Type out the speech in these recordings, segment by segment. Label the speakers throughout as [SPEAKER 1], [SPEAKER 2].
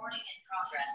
[SPEAKER 1] Recording in progress.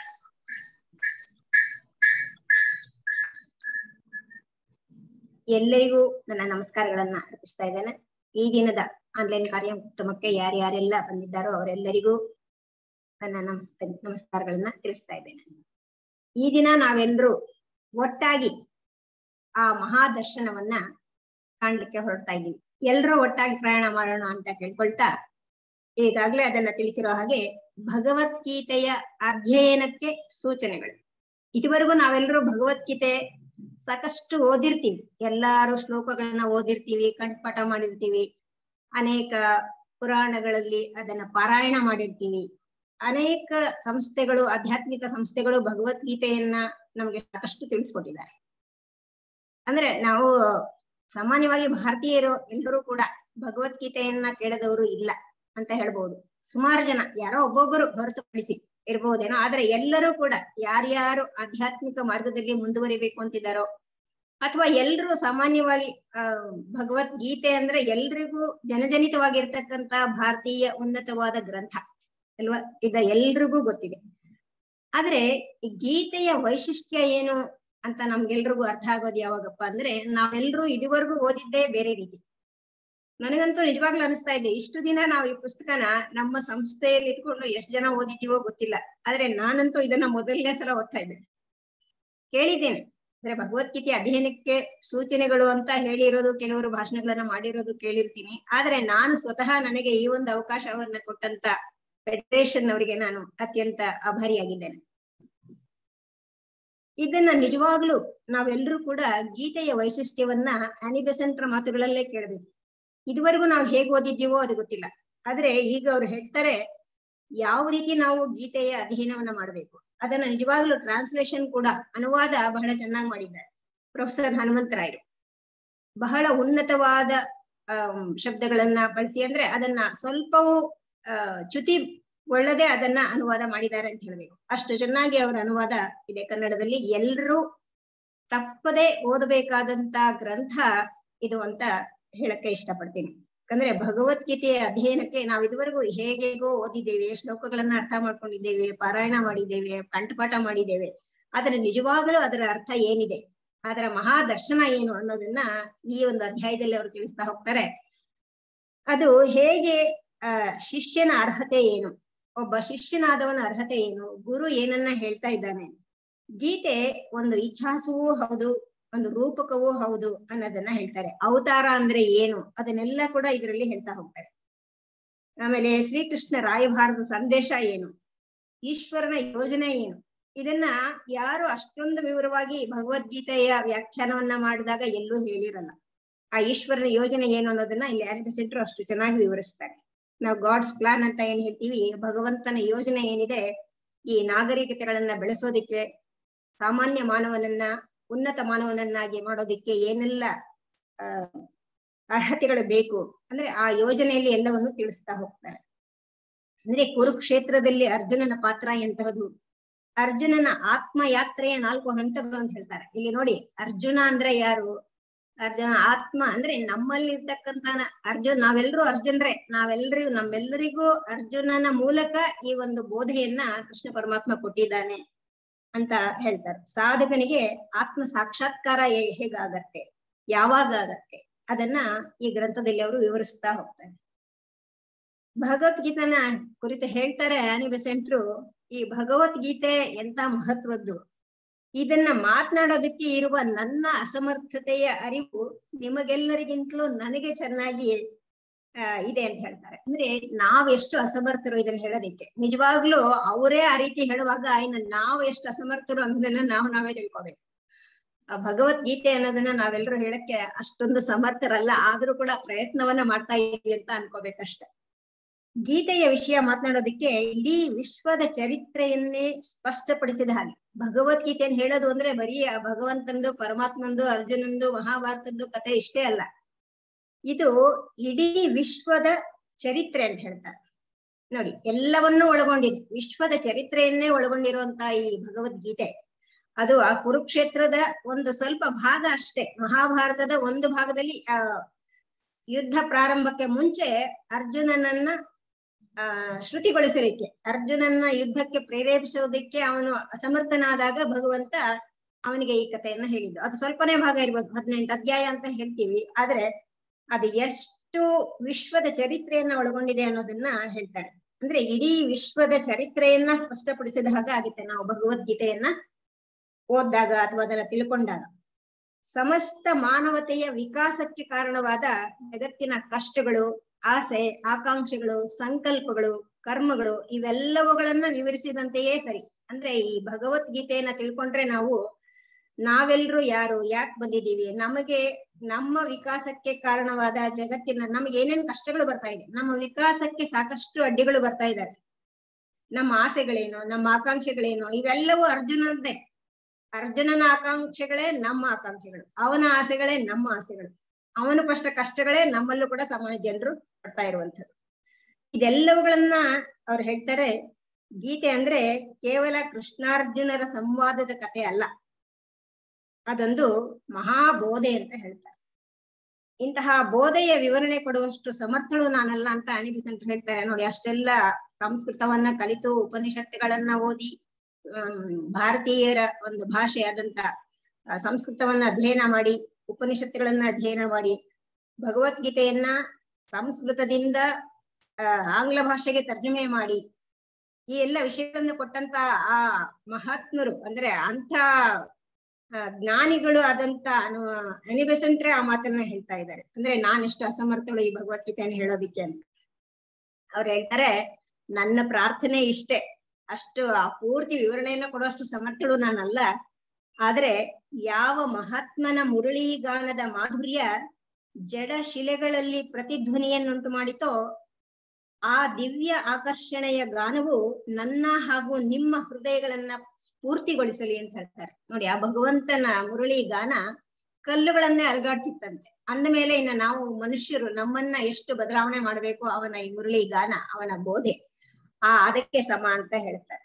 [SPEAKER 2] ಎಲ್ಲರಿಗೂ ನನ್ನ ನಮಸ್ಕಾರಗಳನ್ನ ಅರ್ಪಿಸ್ತಾ ಇದ್ದೇನೆ ಈ ದಿನದ ಆನ್ಲೈನ್ ಕಾರ್ಯಕ್ರಮಕ್ಕೆ ಯಾರ್ಯಾರೆಲ್ಲ ಬಂದಿದ್ದಾರೋ ಅವರೆಲ್ಲರಿಗೂ ನನ್ನ ನಮಸ್ತೆ ನಮಸ್ಕಾರಗಳನ್ನ ತಿಳಿಸ್ತಾ ಇದ್ದೇನೆ ಈ ದಿನ ನಾವೆಲ್ಲರೂ ಒಟ್ಟಾಗಿ ಆ ಮಹಾದರ್ಶನವನ್ನ ಕಾಣ್ಲಿಕ್ಕೆ ಹೊರಡ್ತಾ ಇದ್ದೀವಿ ಎಲ್ರೂ ಒಟ್ಟಾಗಿ ಪ್ರಯಾಣ ಮಾಡೋಣ ಅಂತ ಕೇಳ್ಕೊಳ್ತಾ ಈಗಾಗ್ಲೇ ಅದನ್ನ ತಿಳಿಸಿರೋ ಹಾಗೆ ಭಗವದ್ಗೀತೆಯ ಅಧ್ಯಯನಕ್ಕೆ ಸೂಚನೆಗಳು ಇದುವರೆಗೂ ನಾವೆಲ್ಲರೂ ಭಗವದ್ಗೀತೆ ಸಾಕಷ್ಟು ಓದಿರ್ತೀವಿ ಎಲ್ಲಾರು ಶ್ಲೋಕಗಳನ್ನ ಓದಿರ್ತೀವಿ ಕಂಠಪಾಠ ಮಾಡಿರ್ತೀವಿ ಅನೇಕ ಪುರಾಣಗಳಲ್ಲಿ ಅದನ್ನ ಪಾರಾಯಣ ಮಾಡಿರ್ತೀವಿ ಅನೇಕ ಸಂಸ್ಥೆಗಳು ಆಧ್ಯಾತ್ಮಿಕ ಸಂಸ್ಥೆಗಳು ಭಗವದ್ಗೀತೆಯನ್ನ ನಮ್ಗೆ ಸಾಕಷ್ಟು ತಿಳಿಸ್ಕೊಟ್ಟಿದ್ದಾರೆ ಅಂದ್ರೆ ನಾವು ಸಾಮಾನ್ಯವಾಗಿ ಭಾರತೀಯರು ಎಲ್ಲರೂ ಕೂಡ ಭಗವದ್ಗೀತೆಯನ್ನ ಕೇಳದವರು ಇಲ್ಲ ಅಂತ ಹೇಳ್ಬಹುದು ಸುಮಾರು ಜನ ಯಾರೋ ಒಬ್ಬೊಬ್ಬರು ಹೊರತುಪಡಿಸಿ ಇರ್ಬಹುದೇನೋ ಆದ್ರೆ ಎಲ್ಲರೂ ಕೂಡ ಯಾರ್ಯಾರು ಆಧ್ಯಾತ್ಮಿಕ ಮಾರ್ಗದಲ್ಲಿ ಮುಂದುವರಿಬೇಕು ಅಂತಿದ್ದಾರೋ ಅಥವಾ ಎಲ್ರು ಸಾಮಾನ್ಯವಾಗಿ ಆ ಭಗವದ್ಗೀತೆ ಅಂದ್ರೆ ಎಲ್ರಿಗೂ ಜನಜನಿತವಾಗಿರ್ತಕ್ಕಂತ ಭಾರತೀಯ ಉನ್ನತವಾದ ಗ್ರಂಥ ಅಲ್ವಾ ಇದ ಎಲ್ರಿಗೂ ಗೊತ್ತಿದೆ ಆದ್ರೆ ಈ ಗೀತೆಯ ವೈಶಿಷ್ಟ್ಯ ಏನು ಅಂತ ನಮ್ಗೆಲ್ರಿಗೂ ಅರ್ಥ ಆಗೋದು ಯಾವಾಗಪ್ಪ ಅಂದ್ರೆ ನಾವೆಲ್ರೂ ಇದುವರೆಗೂ ಓದಿದ್ದೇ ಬೇರೆ ರೀತಿ ನನಗಂತೂ ನಿಜವಾಗ್ಲೂ ಅನಿಸ್ತಾ ಇದೆ ಇಷ್ಟು ದಿನ ನಾವು ಈ ಪುಸ್ತಕನ ನಮ್ಮ ಸಂಸ್ಥೆಯಲ್ಲಿ ಇಟ್ಕೊಂಡು ಎಷ್ಟ್ ಜನ ಓದಿದ್ದೀವೋ ಗೊತ್ತಿಲ್ಲ ಆದ್ರೆ ನಾನಂತೂ ಇದನ್ನ ಮೊದಲನೇ ಸಲ ಓದ್ತಾ ಇದ್ದೇನೆ ಕೇಳಿದ್ದೇನೆ ಅಂದ್ರೆ ಭಗವದ್ಗೀತೆ ಅಧ್ಯಯನಕ್ಕೆ ಸೂಚನೆಗಳು ಅಂತ ಹೇಳಿರೋದು ಕೆಲವರು ಭಾಷಣಗಳನ್ನ ಮಾಡಿರೋದು ಕೇಳಿರ್ತೀನಿ ಆದ್ರೆ ನಾನು ಸ್ವತಃ ನನಗೆ ಈ ಒಂದು ಅವಕಾಶವನ್ನ ಕೊಟ್ಟಂತ ಫೆಡರೇಷನ್ ಅವರಿಗೆ ನಾನು ಅತ್ಯಂತ ಆಭಾರಿಯಾಗಿದ್ದೇನೆ ಇದನ್ನ ನಿಜವಾಗ್ಲೂ ನಾವೆಲ್ಲರೂ ಕೂಡ ಗೀತೆಯ ವೈಶಿಷ್ಟ್ಯವನ್ನ ಆನಿಬೆಸೆಂಟ್ರ ಮಾತುಗಳಲ್ಲೇ ಕೇಳ್ಬೇಕು ಇದುವರೆಗೂ ನಾವು ಹೇಗ್ ಓದಿದ್ದೀವೋ ಅದು ಗೊತ್ತಿಲ್ಲ ಆದ್ರೆ ಈಗ ಅವ್ರು ಹೇಳ್ತಾರೆ ಯಾವ ರೀತಿ ನಾವು ಗೀತೆಯ ಅಧ್ಯಯನವನ್ನ ಮಾಡ್ಬೇಕು ಅದನ್ನ ನಿಜವಾಗ್ಲೂ ಟ್ರಾನ್ಸ್ಲೇಷನ್ ಕೂಡ ಅನುವಾದ ಬಹಳ ಚೆನ್ನಾಗಿ ಮಾಡಿದ್ದಾರೆ ಪ್ರೊಫೆಸರ್ ಹನುಮಂತರಾಯರು ಬಹಳ ಉನ್ನತವಾದ ಅಹ್ ಶಬ್ದಗಳನ್ನ ಬಳಸಿ ಅಂದ್ರೆ ಅದನ್ನ ಸ್ವಲ್ಪವೂ ಅಹ್ ಚ್ಯುತಿ ಒಳ್ಳದೆ ಅದನ್ನ ಅನುವಾದ ಮಾಡಿದ್ದಾರೆ ಅಂತ ಹೇಳ್ಬೇಕು ಅಷ್ಟು ಚೆನ್ನಾಗಿ ಅವರ ಅನುವಾದ ಇದೆ ಕನ್ನಡದಲ್ಲಿ ಎಲ್ರೂ ತಪ್ಪದೆ ಓದಬೇಕಾದಂತ ಗ್ರಂಥ ಇದು ಅಂತ ಹೇಳಕ್ಕೆ ಇಷ್ಟಪಡ್ತೀನಿ ಯಾಕಂದ್ರೆ ಭಗವದ್ಗೀತೆಯ ಅಧ್ಯಯನಕ್ಕೆ ನಾವು ಇದುವರೆಗೂ ಹೇಗೇಗೋ ಓದಿದ್ದೇವೆ ಶ್ಲೋಕಗಳನ್ನ ಅರ್ಥ ಮಾಡ್ಕೊಂಡಿದ್ದೇವೆ ಪಾರಾಯಣ ಮಾಡಿದ್ದೇವೆ ಕಂಠಪಾಠ ಮಾಡಿದ್ದೇವೆ ಆದ್ರೆ ನಿಜವಾಗಲೂ ಅದರ ಅರ್ಥ ಏನಿದೆ ಅದರ ಮಹಾ ದರ್ಶನ ಏನು ಅನ್ನೋದನ್ನ ಈ ಒಂದು ಅಧ್ಯಾಯದಲ್ಲಿ ಅವರು ತಿಳಿಸ್ತಾ ಹೋಗ್ತಾರೆ ಅದು ಹೇಗೆ ಆ ಶಿಷ್ಯನ ಅರ್ಹತೆ ಏನು ಒಬ್ಬ ಶಿಷ್ಯನಾದವನ ಅರ್ಹತೆ ಏನು ಗುರು ಏನನ್ನ ಹೇಳ್ತಾ ಇದ್ದಾನೆ ಗೀತೆ ಒಂದು ಇತಿಹಾಸವೂ ಹೌದು ಒಂದು ರೂಪಕವೂ ಹೌದು ಅನ್ನೋದನ್ನ ಹೇಳ್ತಾರೆ ಅವತಾರ ಅಂದ್ರೆ ಏನು ಅದನ್ನೆಲ್ಲ ಕೂಡ ಇದರಲ್ಲಿ ಹೇಳ್ತಾ ಹೋಗ್ತಾರೆ ಆಮೇಲೆ ಶ್ರೀಕೃಷ್ಣ ರಾಯಭಾರದ ಸಂದೇಶ ಏನು ಈಶ್ವರನ ಯೋಜನೆ ಏನು ಇದನ್ನ ಯಾರು ಅಷ್ಟೊಂದು ವಿವರವಾಗಿ ಭಗವದ್ಗೀತೆಯ ವ್ಯಾಖ್ಯಾನವನ್ನ ಮಾಡಿದಾಗ ಎಲ್ಲೂ ಹೇಳಿರಲ್ಲ ಆ ಈಶ್ವರನ ಯೋಜನೆ ಏನು ಅನ್ನೋದನ್ನ ಇಲ್ಲಿ ಆನಿಬೆಸೆಂಟ್ರು ಅಷ್ಟು ಚೆನ್ನಾಗಿ ವಿವರಿಸ್ತಾರೆ ನಾವು ಗಾಡ್ಸ್ ಪ್ಲಾನ್ ಅಂತ ಏನ್ ಹೇಳ್ತೀವಿ ಭಗವಂತನ ಯೋಜನೆ ಏನಿದೆ ಈ ನಾಗರಿಕತೆಗಳನ್ನ ಬೆಳೆಸೋದಿಕ್ಕೆ ಸಾಮಾನ್ಯ ಮಾನವನನ್ನ ಉನ್ನತ ಮಾನವನನ್ನಾಗಿ ಮಾಡೋದಿಕ್ಕೆ ಏನೆಲ್ಲ ಅಹ್ ಅರ್ಹತೆಗಳು ಬೇಕು ಅಂದ್ರೆ ಆ ಯೋಜನೆಯಲ್ಲಿ ಎಲ್ಲವನ್ನು ತಿಳಿಸ್ತಾ ಹೋಗ್ತಾರೆ ಅಂದ್ರೆ ಕುರುಕ್ಷೇತ್ರದಲ್ಲಿ ಅರ್ಜುನನ ಪಾತ್ರ ಎಂತಹದು ಅರ್ಜುನನ ಆತ್ಮಯಾತ್ರೆಯ ನಾಲ್ಕು ಹಂತಗಳು ಅಂತ ಹೇಳ್ತಾರೆ ಇಲ್ಲಿ ನೋಡಿ ಅರ್ಜುನ ಅಂದ್ರೆ ಯಾರು ಅರ್ಜುನ ಆತ್ಮ ಅಂದ್ರೆ ನಮ್ಮಲ್ಲಿ ಇರ್ತಕ್ಕಂತ ಅರ್ಜುನ್ ನಾವೆಲ್ಲರೂ ಅರ್ಜುನ್ರೆ ನಾವೆಲ್ಲರಿಗೂ ನಮ್ಮೆಲ್ಲರಿಗೂ ಅರ್ಜುನನ ಮೂಲಕ ಈ ಒಂದು ಬೋಧೆಯನ್ನ ಕೃಷ್ಣ ಪರಮಾತ್ಮ ಕೊಟ್ಟಿದ್ದಾನೆ ಅಂತ ಹೇಳ್ತಾರೆ ಸಾಧಕನಿಗೆ ಆತ್ಮ ಸಾಕ್ಷಾತ್ಕಾರ ಹೇಗಾಗತ್ತೆ ಯಾವಾಗ ಆಗತ್ತೆ ಅದನ್ನ ಈ ಗ್ರಂಥದಲ್ಲಿ ಅವರು ವಿವರಿಸ್ತಾ ಹೋಗ್ತಾರೆ ಭಗವದ್ಗೀತನ ಕುರಿತು ಹೇಳ್ತಾರೆ ಆನಿ ಬೆಸೆಂಟ್ರು ಈ ಭಗವದ್ಗೀತೆ ಎಂತ ಮಹತ್ವದ್ದು ಇದನ್ನ ಮಾತನಾಡೋದಕ್ಕೆ ಇರುವ ನನ್ನ ಅಸಮರ್ಥತೆಯ ಅರಿವು ನಿಮಗೆಲ್ಲರಿಗಿಂತಲೂ ನನಗೆ ಚೆನ್ನಾಗಿ ಅಹ್ ಇದೆ ಅಂತ ಹೇಳ್ತಾರೆ ಅಂದ್ರೆ ನಾವ್ ಎಷ್ಟು ಅಸಮರ್ಥರು ಇದನ್ನ ಹೇಳೋದಿಕ್ಕೆ ನಿಜವಾಗ್ಲೂ ಅವರೇ ಆ ರೀತಿ ಹೇಳುವಾಗ ಇನ್ನು ನಾವು ಎಷ್ಟು ಅಸಮರ್ಥರು ಅನ್ನೋದನ್ನ ನಾವು ನಾವೇ ತಿಳ್ಕೊಬೇಕು ಭಗವದ್ಗೀತೆ ಅನ್ನೋದನ್ನ ನಾವೆಲ್ಲರೂ ಹೇಳಕ್ಕೆ ಅಷ್ಟೊಂದು ಸಮರ್ಥರಲ್ಲ ಆದ್ರೂ ಕೂಡ ಪ್ರಯತ್ನವನ್ನ ಮಾಡ್ತಾ ಇದೀವಿ ಅಂತ ಅನ್ಕೋಬೇಕಷ್ಟೆ ಗೀತೆಯ ವಿಷಯ ಮಾತನಾಡೋದಕ್ಕೆ ಇಡೀ ವಿಶ್ವದ ಚರಿತ್ರೆಯನ್ನೇ ಸ್ಪಷ್ಟಪಡಿಸಿದ ಹಾಗೆ ಭಗವದ್ಗೀತೆಯನ್ನು ಹೇಳೋದು ಅಂದ್ರೆ ಬರೀ ಆ ಭಗವಂತಂದು ಪರಮಾತ್ಮಂದು ಅರ್ಜುನಂದು ಮಹಾಭಾರತದ್ದು ಕತೆ ಇಷ್ಟೇ ಅಲ್ಲ ಇದು ಇಡೀ ವಿಶ್ವದ ಚರಿತ್ರೆ ಅಂತ ಹೇಳ್ತಾರೆ ನೋಡಿ ಎಲ್ಲವನ್ನೂ ಒಳಗೊಂಡಿದೆ ವಿಶ್ವದ ಚರಿತ್ರೆಯನ್ನೇ ಒಳಗೊಂಡಿರುವಂತ ಈ ಭಗವದ್ಗೀತೆ ಅದು ಆ ಕುರುಕ್ಷೇತ್ರದ ಒಂದು ಸ್ವಲ್ಪ ಭಾಗ ಅಷ್ಟೇ ಮಹಾಭಾರತದ ಒಂದು ಭಾಗದಲ್ಲಿ ಆ ಯುದ್ಧ ಪ್ರಾರಂಭಕ್ಕೆ ಮುಂಚೆ ಅರ್ಜುನನನ್ನ ಆ ಶ್ರುತಿಗೊಳಿಸಲಿಕ್ಕೆ ಅರ್ಜುನನ್ನ ಯುದ್ಧಕ್ಕೆ ಪ್ರೇರೇಪಿಸೋದಕ್ಕೆ ಅವನು ಅಸಮರ್ಥನಾದಾಗ ಭಗವಂತ ಅವನಿಗೆ ಈ ಕಥೆಯನ್ನ ಹೇಳಿದ್ದು ಅದು ಸ್ವಲ್ಪನೇ ಭಾಗ ಇರ್ಬೋದು ಹದಿನೆಂಟು ಅಧ್ಯಾಯ ಅಂತ ಹೇಳ್ತೀವಿ ಆದ್ರೆ ಅದು ಎಷ್ಟು ವಿಶ್ವದ ಚರಿತ್ರೆಯನ್ನ ಒಳಗೊಂಡಿದೆ ಅನ್ನೋದನ್ನ ಹೇಳ್ತಾರೆ ಅಂದ್ರೆ ಇಡೀ ವಿಶ್ವದ ಚರಿತ್ರೆಯನ್ನ ಸ್ಪಷ್ಟಪಡಿಸಿದ ಹಾಗೆ ಆಗುತ್ತೆ ನಾವು ಭಗವದ್ಗೀತೆಯನ್ನ ಓದ್ದಾಗ ಅಥವಾ ಅದನ್ನ ತಿಳ್ಕೊಂಡಾಗ ಸಮಸ್ತ ಮಾನವತೆಯ ವಿಕಾಸಕ್ಕೆ ಕಾರಣವಾದ ಜಗತ್ತಿನ ಕಷ್ಟಗಳು ಆಸೆ ಆಕಾಂಕ್ಷೆಗಳು ಸಂಕಲ್ಪಗಳು ಕರ್ಮಗಳು ಇವೆಲ್ಲವುಗಳನ್ನ ವಿವರಿಸಿದಂತೆಯೇ ಸರಿ ಅಂದ್ರೆ ಈ ಭಗವದ್ಗೀತೆಯನ್ನ ತಿಳ್ಕೊಂಡ್ರೆ ನಾವು ನಾವೆಲ್ರೂ ಯಾರು ಯಾಕೆ ಬಂದಿದ್ದೀವಿ ನಮಗೆ ನಮ್ಮ ವಿಕಾಸಕ್ಕೆ ಕಾರಣವಾದ ಜಗತ್ತಿನ ನಮ್ಗೆ ಏನೇನ್ ಕಷ್ಟಗಳು ಬರ್ತಾ ಇದೆ ನಮ್ಮ ವಿಕಾಸಕ್ಕೆ ಸಾಕಷ್ಟು ಅಡ್ಡಿಗಳು ಬರ್ತಾ ಇದ್ದಾರೆ ನಮ್ಮ ಆಸೆಗಳೇನು ನಮ್ಮ ಆಕಾಂಕ್ಷೆಗಳೇನು ಇವೆಲ್ಲವೂ ಅರ್ಜುನದ್ದೇ ಅರ್ಜುನನ ಆಕಾಂಕ್ಷೆಗಳೇ ನಮ್ಮ ಆಕಾಂಕ್ಷೆಗಳು ಅವನ ಆಸೆಗಳೇ ನಮ್ಮ ಆಸೆಗಳು ಅವನು ಪಷ್ಟ ಕಷ್ಟಗಳೇ ನಮ್ಮಲ್ಲೂ ಕೂಡ ಸಾಮಾನ್ಯ ಜನರು ಪಡ್ತಾ ಇರುವಂತದ್ದು ಇದೆಲ್ಲವುಗಳನ್ನ ಅವ್ರು ಹೇಳ್ತಾರೆ ಗೀತೆ ಅಂದ್ರೆ ಕೇವಲ ಕೃಷ್ಣಾರ್ಜುನರ ಸಂವಾದದ ಕಥೆ ಅಲ್ಲ ಅದೊಂದು ಮಹಾಬೋಧೆ ಅಂತ ಹೇಳ್ತಾರೆ ಇಂತಹ ಬೋಧೆಯ ವಿವರಣೆ ಕೊಡುವಷ್ಟು ಸಮರ್ಥಳು ನಾನಲ್ಲ ಅಂತ ಅನಿ ಬಿಸೆಂಟ್ ಹೇಳ್ತಾರೆ ನೋಡಿ ಅಷ್ಟೆಲ್ಲ ಸಂಸ್ಕೃತವನ್ನ ಕಲಿತು ಉಪನಿಷತ್ತುಗಳನ್ನ ಓದಿ ಹ್ಮ್ ಭಾರತೀಯರ ಒಂದು ಭಾಷೆಯಾದಂತ ಆ, ಸಂಸ್ಕೃತವನ್ನ ಅಧ್ಯಯನ ಮಾಡಿ ಉಪನಿಷತ್ತುಗಳನ್ನ ಅಧ್ಯಯನ ಮಾಡಿ ಭಗವದ್ಗೀತೆಯನ್ನ ಸಂಸ್ಕೃತದಿಂದ ಆ, ಆಂಗ್ಲ ಭಾಷೆಗೆ ತರ್ಜುಮೆ ಮಾಡಿ ಈ ಎಲ್ಲ ವಿಷಯಗಳನ್ನು ಕೊಟ್ಟಂತ ಆ ಮಹಾತ್ಮರು ಅಂದ್ರೆ ಅಂತ ಆ, ಜ್ಞಾನಿಗಳು ಆದಂತ ಅನಿಬೆಸೆಂಟ್ರೆ ಆ ಮಾತನ್ನ ಹೇಳ್ತಾ ಇದ್ದಾರೆ ಅಂದ್ರೆ ನಾನೆಷ್ಟು ಅಸಮರ್ಥಳು ಈ ಭಗವದ್ಗೀತೆಯನ್ನು ಹೇಳೋದಿಕ್ಕೆ ಅಂತ ಅವ್ರು ಹೇಳ್ತಾರೆ ನನ್ನ ಪ್ರಾರ್ಥನೆ ಇಷ್ಟೇ ಅಷ್ಟು ಆ ಪೂರ್ತಿ ವಿವರಣೆಯನ್ನ ಕೊಡುವಷ್ಟು ಸಮರ್ಥಳು ನಾನಲ್ಲ ಆದ್ರೆ ಯಾವ ಮಹಾತ್ಮನ ಮುರಳೀಗಾನದ ಮಾಧುರ್ಯ ಜಡ ಶಿಲೆಗಳಲ್ಲಿ ಪ್ರತಿಧ್ವನಿಯನ್ನುಂಟು ಮಾಡಿತೋ ಆ ದಿವ್ಯ ಆಕರ್ಷಣೆಯ ಗಾನವು ನನ್ನ ಹಾಗೂ ನಿಮ್ಮ ಹೃದಯಗಳನ್ನ ಸ್ಫೂರ್ತಿಗೊಳಿಸಲಿ ಅಂತ ಹೇಳ್ತಾರೆ ನೋಡಿ ಆ ಭಗವಂತನ ಮುರಳಿ ಗಾನ ಕಲ್ಲುಗಳನ್ನೇ ಅಲ್ಗಾಡ್ತಿತ್ತಂತೆ ಅಂದ ಮೇಲೆ ಇನ್ನ ನಾವು ಮನುಷ್ಯರು ನಮ್ಮನ್ನ ಎಷ್ಟು ಬದಲಾವಣೆ ಮಾಡಬೇಕು ಅವನ ಈ ಮುರಳಿ ಗಾನ ಅವನ ಬೋಧೆ ಆ ಅದಕ್ಕೆ ಸಮ ಅಂತ ಹೇಳ್ತಾರೆ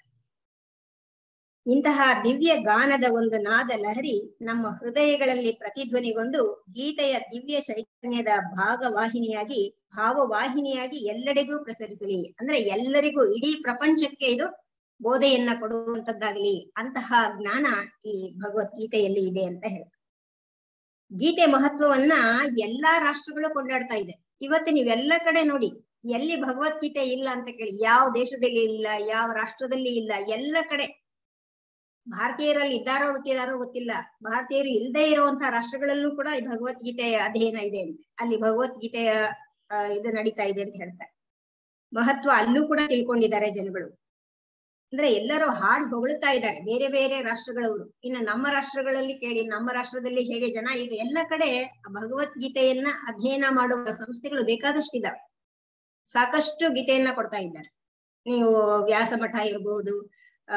[SPEAKER 2] ಇಂತಹ ದಿವ್ಯ ಗಾನದ ಒಂದು ನಾದ ಲಹರಿ ನಮ್ಮ ಹೃದಯಗಳಲ್ಲಿ ಪ್ರತಿಧ್ವನಿಗೊಂಡು ಗೀತೆಯ ದಿವ್ಯ ಚೈತನ್ಯದ ಭಾಗವಾಹಿನಿಯಾಗಿ ಭಾವವಾಹಿನಿಯಾಗಿ ಎಲ್ಲೆಡೆಗೂ ಪ್ರಸರಿಸಲಿ ಅಂದ್ರೆ ಎಲ್ಲರಿಗೂ ಇಡೀ ಪ್ರಪಂಚಕ್ಕೆ ಇದು ಬೋಧೆಯನ್ನ ಕೊಡುವಂತದ್ದಾಗ್ಲಿ ಅಂತಹ ಜ್ಞಾನ ಈ ಭಗವದ್ಗೀತೆಯಲ್ಲಿ ಇದೆ ಅಂತ ಹೇಳ್ತಾರೆ ಗೀತೆ ಮಹತ್ವವನ್ನ ಎಲ್ಲಾ ರಾಷ್ಟ್ರಗಳು ಕೊಂಡಾಡ್ತಾ ಇದೆ ಇವತ್ತು ನೀವೆಲ್ಲ ಕಡೆ ನೋಡಿ ಎಲ್ಲಿ ಭಗವದ್ಗೀತೆ ಇಲ್ಲ ಅಂತ ಕೇಳಿ ಯಾವ ದೇಶದಲ್ಲಿ ಇಲ್ಲ ಯಾವ ರಾಷ್ಟ್ರದಲ್ಲಿ ಇಲ್ಲ ಎಲ್ಲ ಕಡೆ ಭಾರತೀಯರಲ್ಲಿ ಇದ್ದಾರೋ ಬಿಟ್ಟಿದಾರೋ ಗೊತ್ತಿಲ್ಲ ಭಾರತೀಯರು ಇಲ್ಲದೆ ಇರುವಂತಹ ರಾಷ್ಟ್ರಗಳಲ್ಲೂ ಕೂಡ ಈ ಭಗವದ್ಗೀತೆಯ ಅಧ್ಯಯನ ಇದೆ ಅಂತೆ ಅಲ್ಲಿ ಭಗವದ್ಗೀತೆಯ ಆ, ಇದು ನಡೀತಾ ಇದೆ ಅಂತ ಹೇಳ್ತಾರೆ ಮಹತ್ವ ಅಲ್ಲೂ ಕೂಡ ತಿಳ್ಕೊಂಡಿದ್ದಾರೆ ಜನಗಳು ಅಂದ್ರೆ ಎಲ್ಲರೂ ಹಾಡು ಹೊಗಳ್ತಾ ಇದ್ದಾರೆ ಬೇರೆ ಬೇರೆ ರಾಷ್ಟ್ರಗಳವರು ಇನ್ನು ನಮ್ಮ ರಾಷ್ಟ್ರಗಳಲ್ಲಿ ಕೇಳಿ ನಮ್ಮ ರಾಷ್ಟ್ರದಲ್ಲಿ ಹೇಗೆ ಜನ ಈಗ ಎಲ್ಲ ಕಡೆ ಭಗವದ್ಗೀತೆಯನ್ನ ಅಧ್ಯಯನ ಮಾಡುವ ಸಂಸ್ಥೆಗಳು ಬೇಕಾದಷ್ಟಿದಾವೆ ಸಾಕಷ್ಟು ಗೀತೆಯನ್ನ ಕೊಡ್ತಾ ಇದ್ದಾರೆ ನೀವು ವ್ಯಾಸ ಮಠ ಇರಬಹುದು ಆ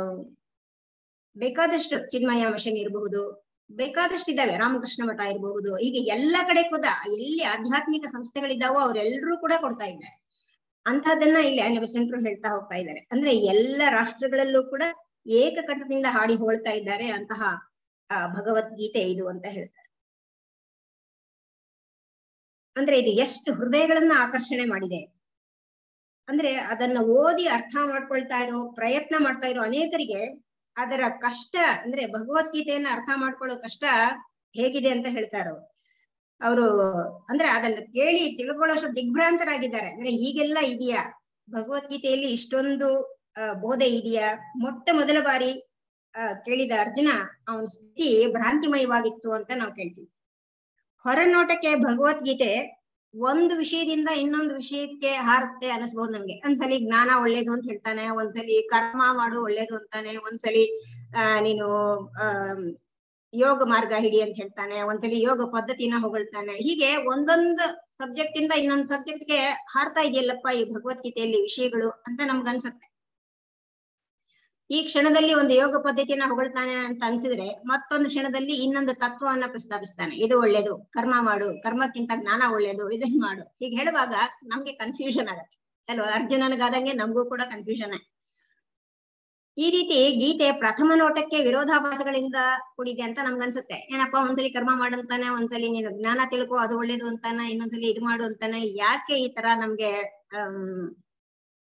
[SPEAKER 2] ಬೇಕಾದಷ್ಟು ಚಿನ್ಮಯ ಮಿಷನ್ ಇರಬಹುದು ಬೇಕಾದಷ್ಟು ಇದಾವೆ ರಾಮಕೃಷ್ಣ ಮಠ ಇರಬಹುದು ಹೀಗೆ ಎಲ್ಲ ಕಡೆ ಕೂಡ ಎಲ್ಲಿ ಆಧ್ಯಾತ್ಮಿಕ ಸಂಸ್ಥೆಗಳಿದಾವೋ ಅವರೆಲ್ಲರೂ ಕೂಡ ಕೊಡ್ತಾ ಇದ್ದಾರೆ ಅಂತಹದನ್ನ ಇಲ್ಲಿ ಅನಿಬೆಸೆಂಟ್ರು ಹೇಳ್ತಾ ಹೋಗ್ತಾ ಇದ್ದಾರೆ ಅಂದ್ರೆ ಎಲ್ಲ ರಾಷ್ಟ್ರಗಳಲ್ಲೂ ಕೂಡ ಏಕಕಂಠದಿಂದ ಹಾಡಿ ಹೋಳ್ತಾ ಇದ್ದಾರೆ ಅಂತಹ ಆ, ಭಗವದ್ಗೀತೆ ಇದು ಅಂತ ಹೇಳ್ತಾರೆ ಅಂದ್ರೆ ಇದು ಎಷ್ಟು ಹೃದಯಗಳನ್ನ ಆಕರ್ಷಣೆ ಮಾಡಿದೆ ಅಂದ್ರೆ ಅದನ್ನ ಓದಿ ಅರ್ಥ ಮಾಡ್ಕೊಳ್ತಾ ಇರೋ ಪ್ರಯತ್ನ ಮಾಡ್ತಾ ಇರೋ ಅನೇಕರಿಗೆ ಅದರ ಕಷ್ಟ ಅಂದ್ರೆ ಭಗವದ್ಗೀತೆಯನ್ನ ಅರ್ಥ ಮಾಡ್ಕೊಳ್ಳೋ ಕಷ್ಟ ಹೇಗಿದೆ ಅಂತ ಹೇಳ್ತಾರೋ ಅವರು ಅಂದ್ರೆ ಅದನ್ನ ಕೇಳಿ ತಿಳ್ಕೊಳ್ಳೋಷ್ಟು ದಿಗ್ಭ್ರಾಂತರಾಗಿದ್ದಾರೆ ಅಂದ್ರೆ ಹೀಗೆಲ್ಲ ಇದೆಯಾ ಭಗವದ್ಗೀತೆಯಲ್ಲಿ ಇಷ್ಟೊಂದು ಆ, ಬೋಧೆ ಇದೆಯಾ ಮೊಟ್ಟ ಮೊದಲ ಬಾರಿ ಆ, ಕೇಳಿದ ಅರ್ಜುನ ಅವನ ಸ್ಥಿತಿ ಭ್ರಾಂತಿಮಯವಾಗಿತ್ತು ಅಂತ ನಾವು ಕೇಳ್ತೀವಿ ಹೊರನೋಟಕ್ಕೆ ಭಗವದ್ಗೀತೆ ಒಂದು ವಿಷಯದಿಂದ ಇನ್ನೊಂದು ವಿಷಯಕ್ಕೆ ಹಾರುತ್ತೆ ಅನಿಸ್ಬಹುದು ನಮ್ಗೆ ಒಂದ್ಸಲಿ ಜ್ಞಾನ ಒಳ್ಳೇದು ಅಂತ ಹೇಳ್ತಾನೆ ಒಂದ್ಸಲಿ ಕರ್ಮ ಮಾಡು ಒಳ್ಳೇದು ಅಂತಾನೆ ಒಂದ್ಸಲಿ ಆ ನೀನು ಆ ಯೋಗ ಮಾರ್ಗ ಹಿಡಿ ಅಂತ ಹೇಳ್ತಾನೆ ಒಂದ್ಸಲಿ ಯೋಗ ಪದ್ಧತಿನ ಹೊಗಳ್ತಾನೆ ಹೀಗೆ ಒಂದೊಂದು ಸಬ್ಜೆಕ್ಟ್ ಇಂದ ಇನ್ನೊಂದು ಸಬ್ಜೆಕ್ಟ್ಗೆ ಹಾರ್ತಾ ಇದೆಯಲ್ಲಪ್ಪ ಈ ಭಗವದ್ಗೀತೆಯಲ್ಲಿ ವಿಷಯಗಳು ಅಂತ ನಮ್ಗನ್ಸತ್ತೆ ಈ ಕ್ಷಣದಲ್ಲಿ ಒಂದು ಯೋಗ ಪದ್ಧತಿಯನ್ನ ಹೊಗಳ್ತಾನೆ ಅಂತ ಅನ್ಸಿದ್ರೆ ಮತ್ತೊಂದು ಕ್ಷಣದಲ್ಲಿ ಇನ್ನೊಂದು ತತ್ವವನ್ನ ಪ್ರಸ್ತಾಪಿಸ್ತಾನೆ ಇದು ಒಳ್ಳೇದು ಕರ್ಮ ಮಾಡು ಕರ್ಮಕ್ಕಿಂತ ಜ್ಞಾನ ಒಳ್ಳೇದು ಇದನ್ನ ಮಾಡು ಹೀಗೆ ಹೇಳುವಾಗ ನಮ್ಗೆ ಕನ್ಫ್ಯೂಷನ್ ಆಗತ್ತೆ ಅಲ್ವಾ ಅರ್ಜುನನಿಗಾದಂಗೆ ನಮಗೂ ಕೂಡ ಕನ್ಫ್ಯೂಷನ್ ಈ ರೀತಿ ಗೀತೆ ಪ್ರಥಮ ನೋಟಕ್ಕೆ ವಿರೋಧಾಭಾಸಗಳಿಂದ ಕೂಡಿದೆ ಅಂತ ನಮ್ಗನ್ಸುತ್ತೆ ಏನಪ್ಪಾ ಒಂದ್ಸಲಿ ಕರ್ಮ ಮಾಡಂತಾನೆ ಒಂದ್ಸಲಿ ನೀನು ಜ್ಞಾನ ತಿಳ್ಕೊ ಅದು ಒಳ್ಳೇದು ಅಂತಾನೆ ಇನ್ನೊಂದ್ಸಲಿ ಇದು ಮಾಡು ಅಂತಾನೆ ಯಾಕೆ ಈ ತರ ನಮ್ಗೆ ಆಮ್,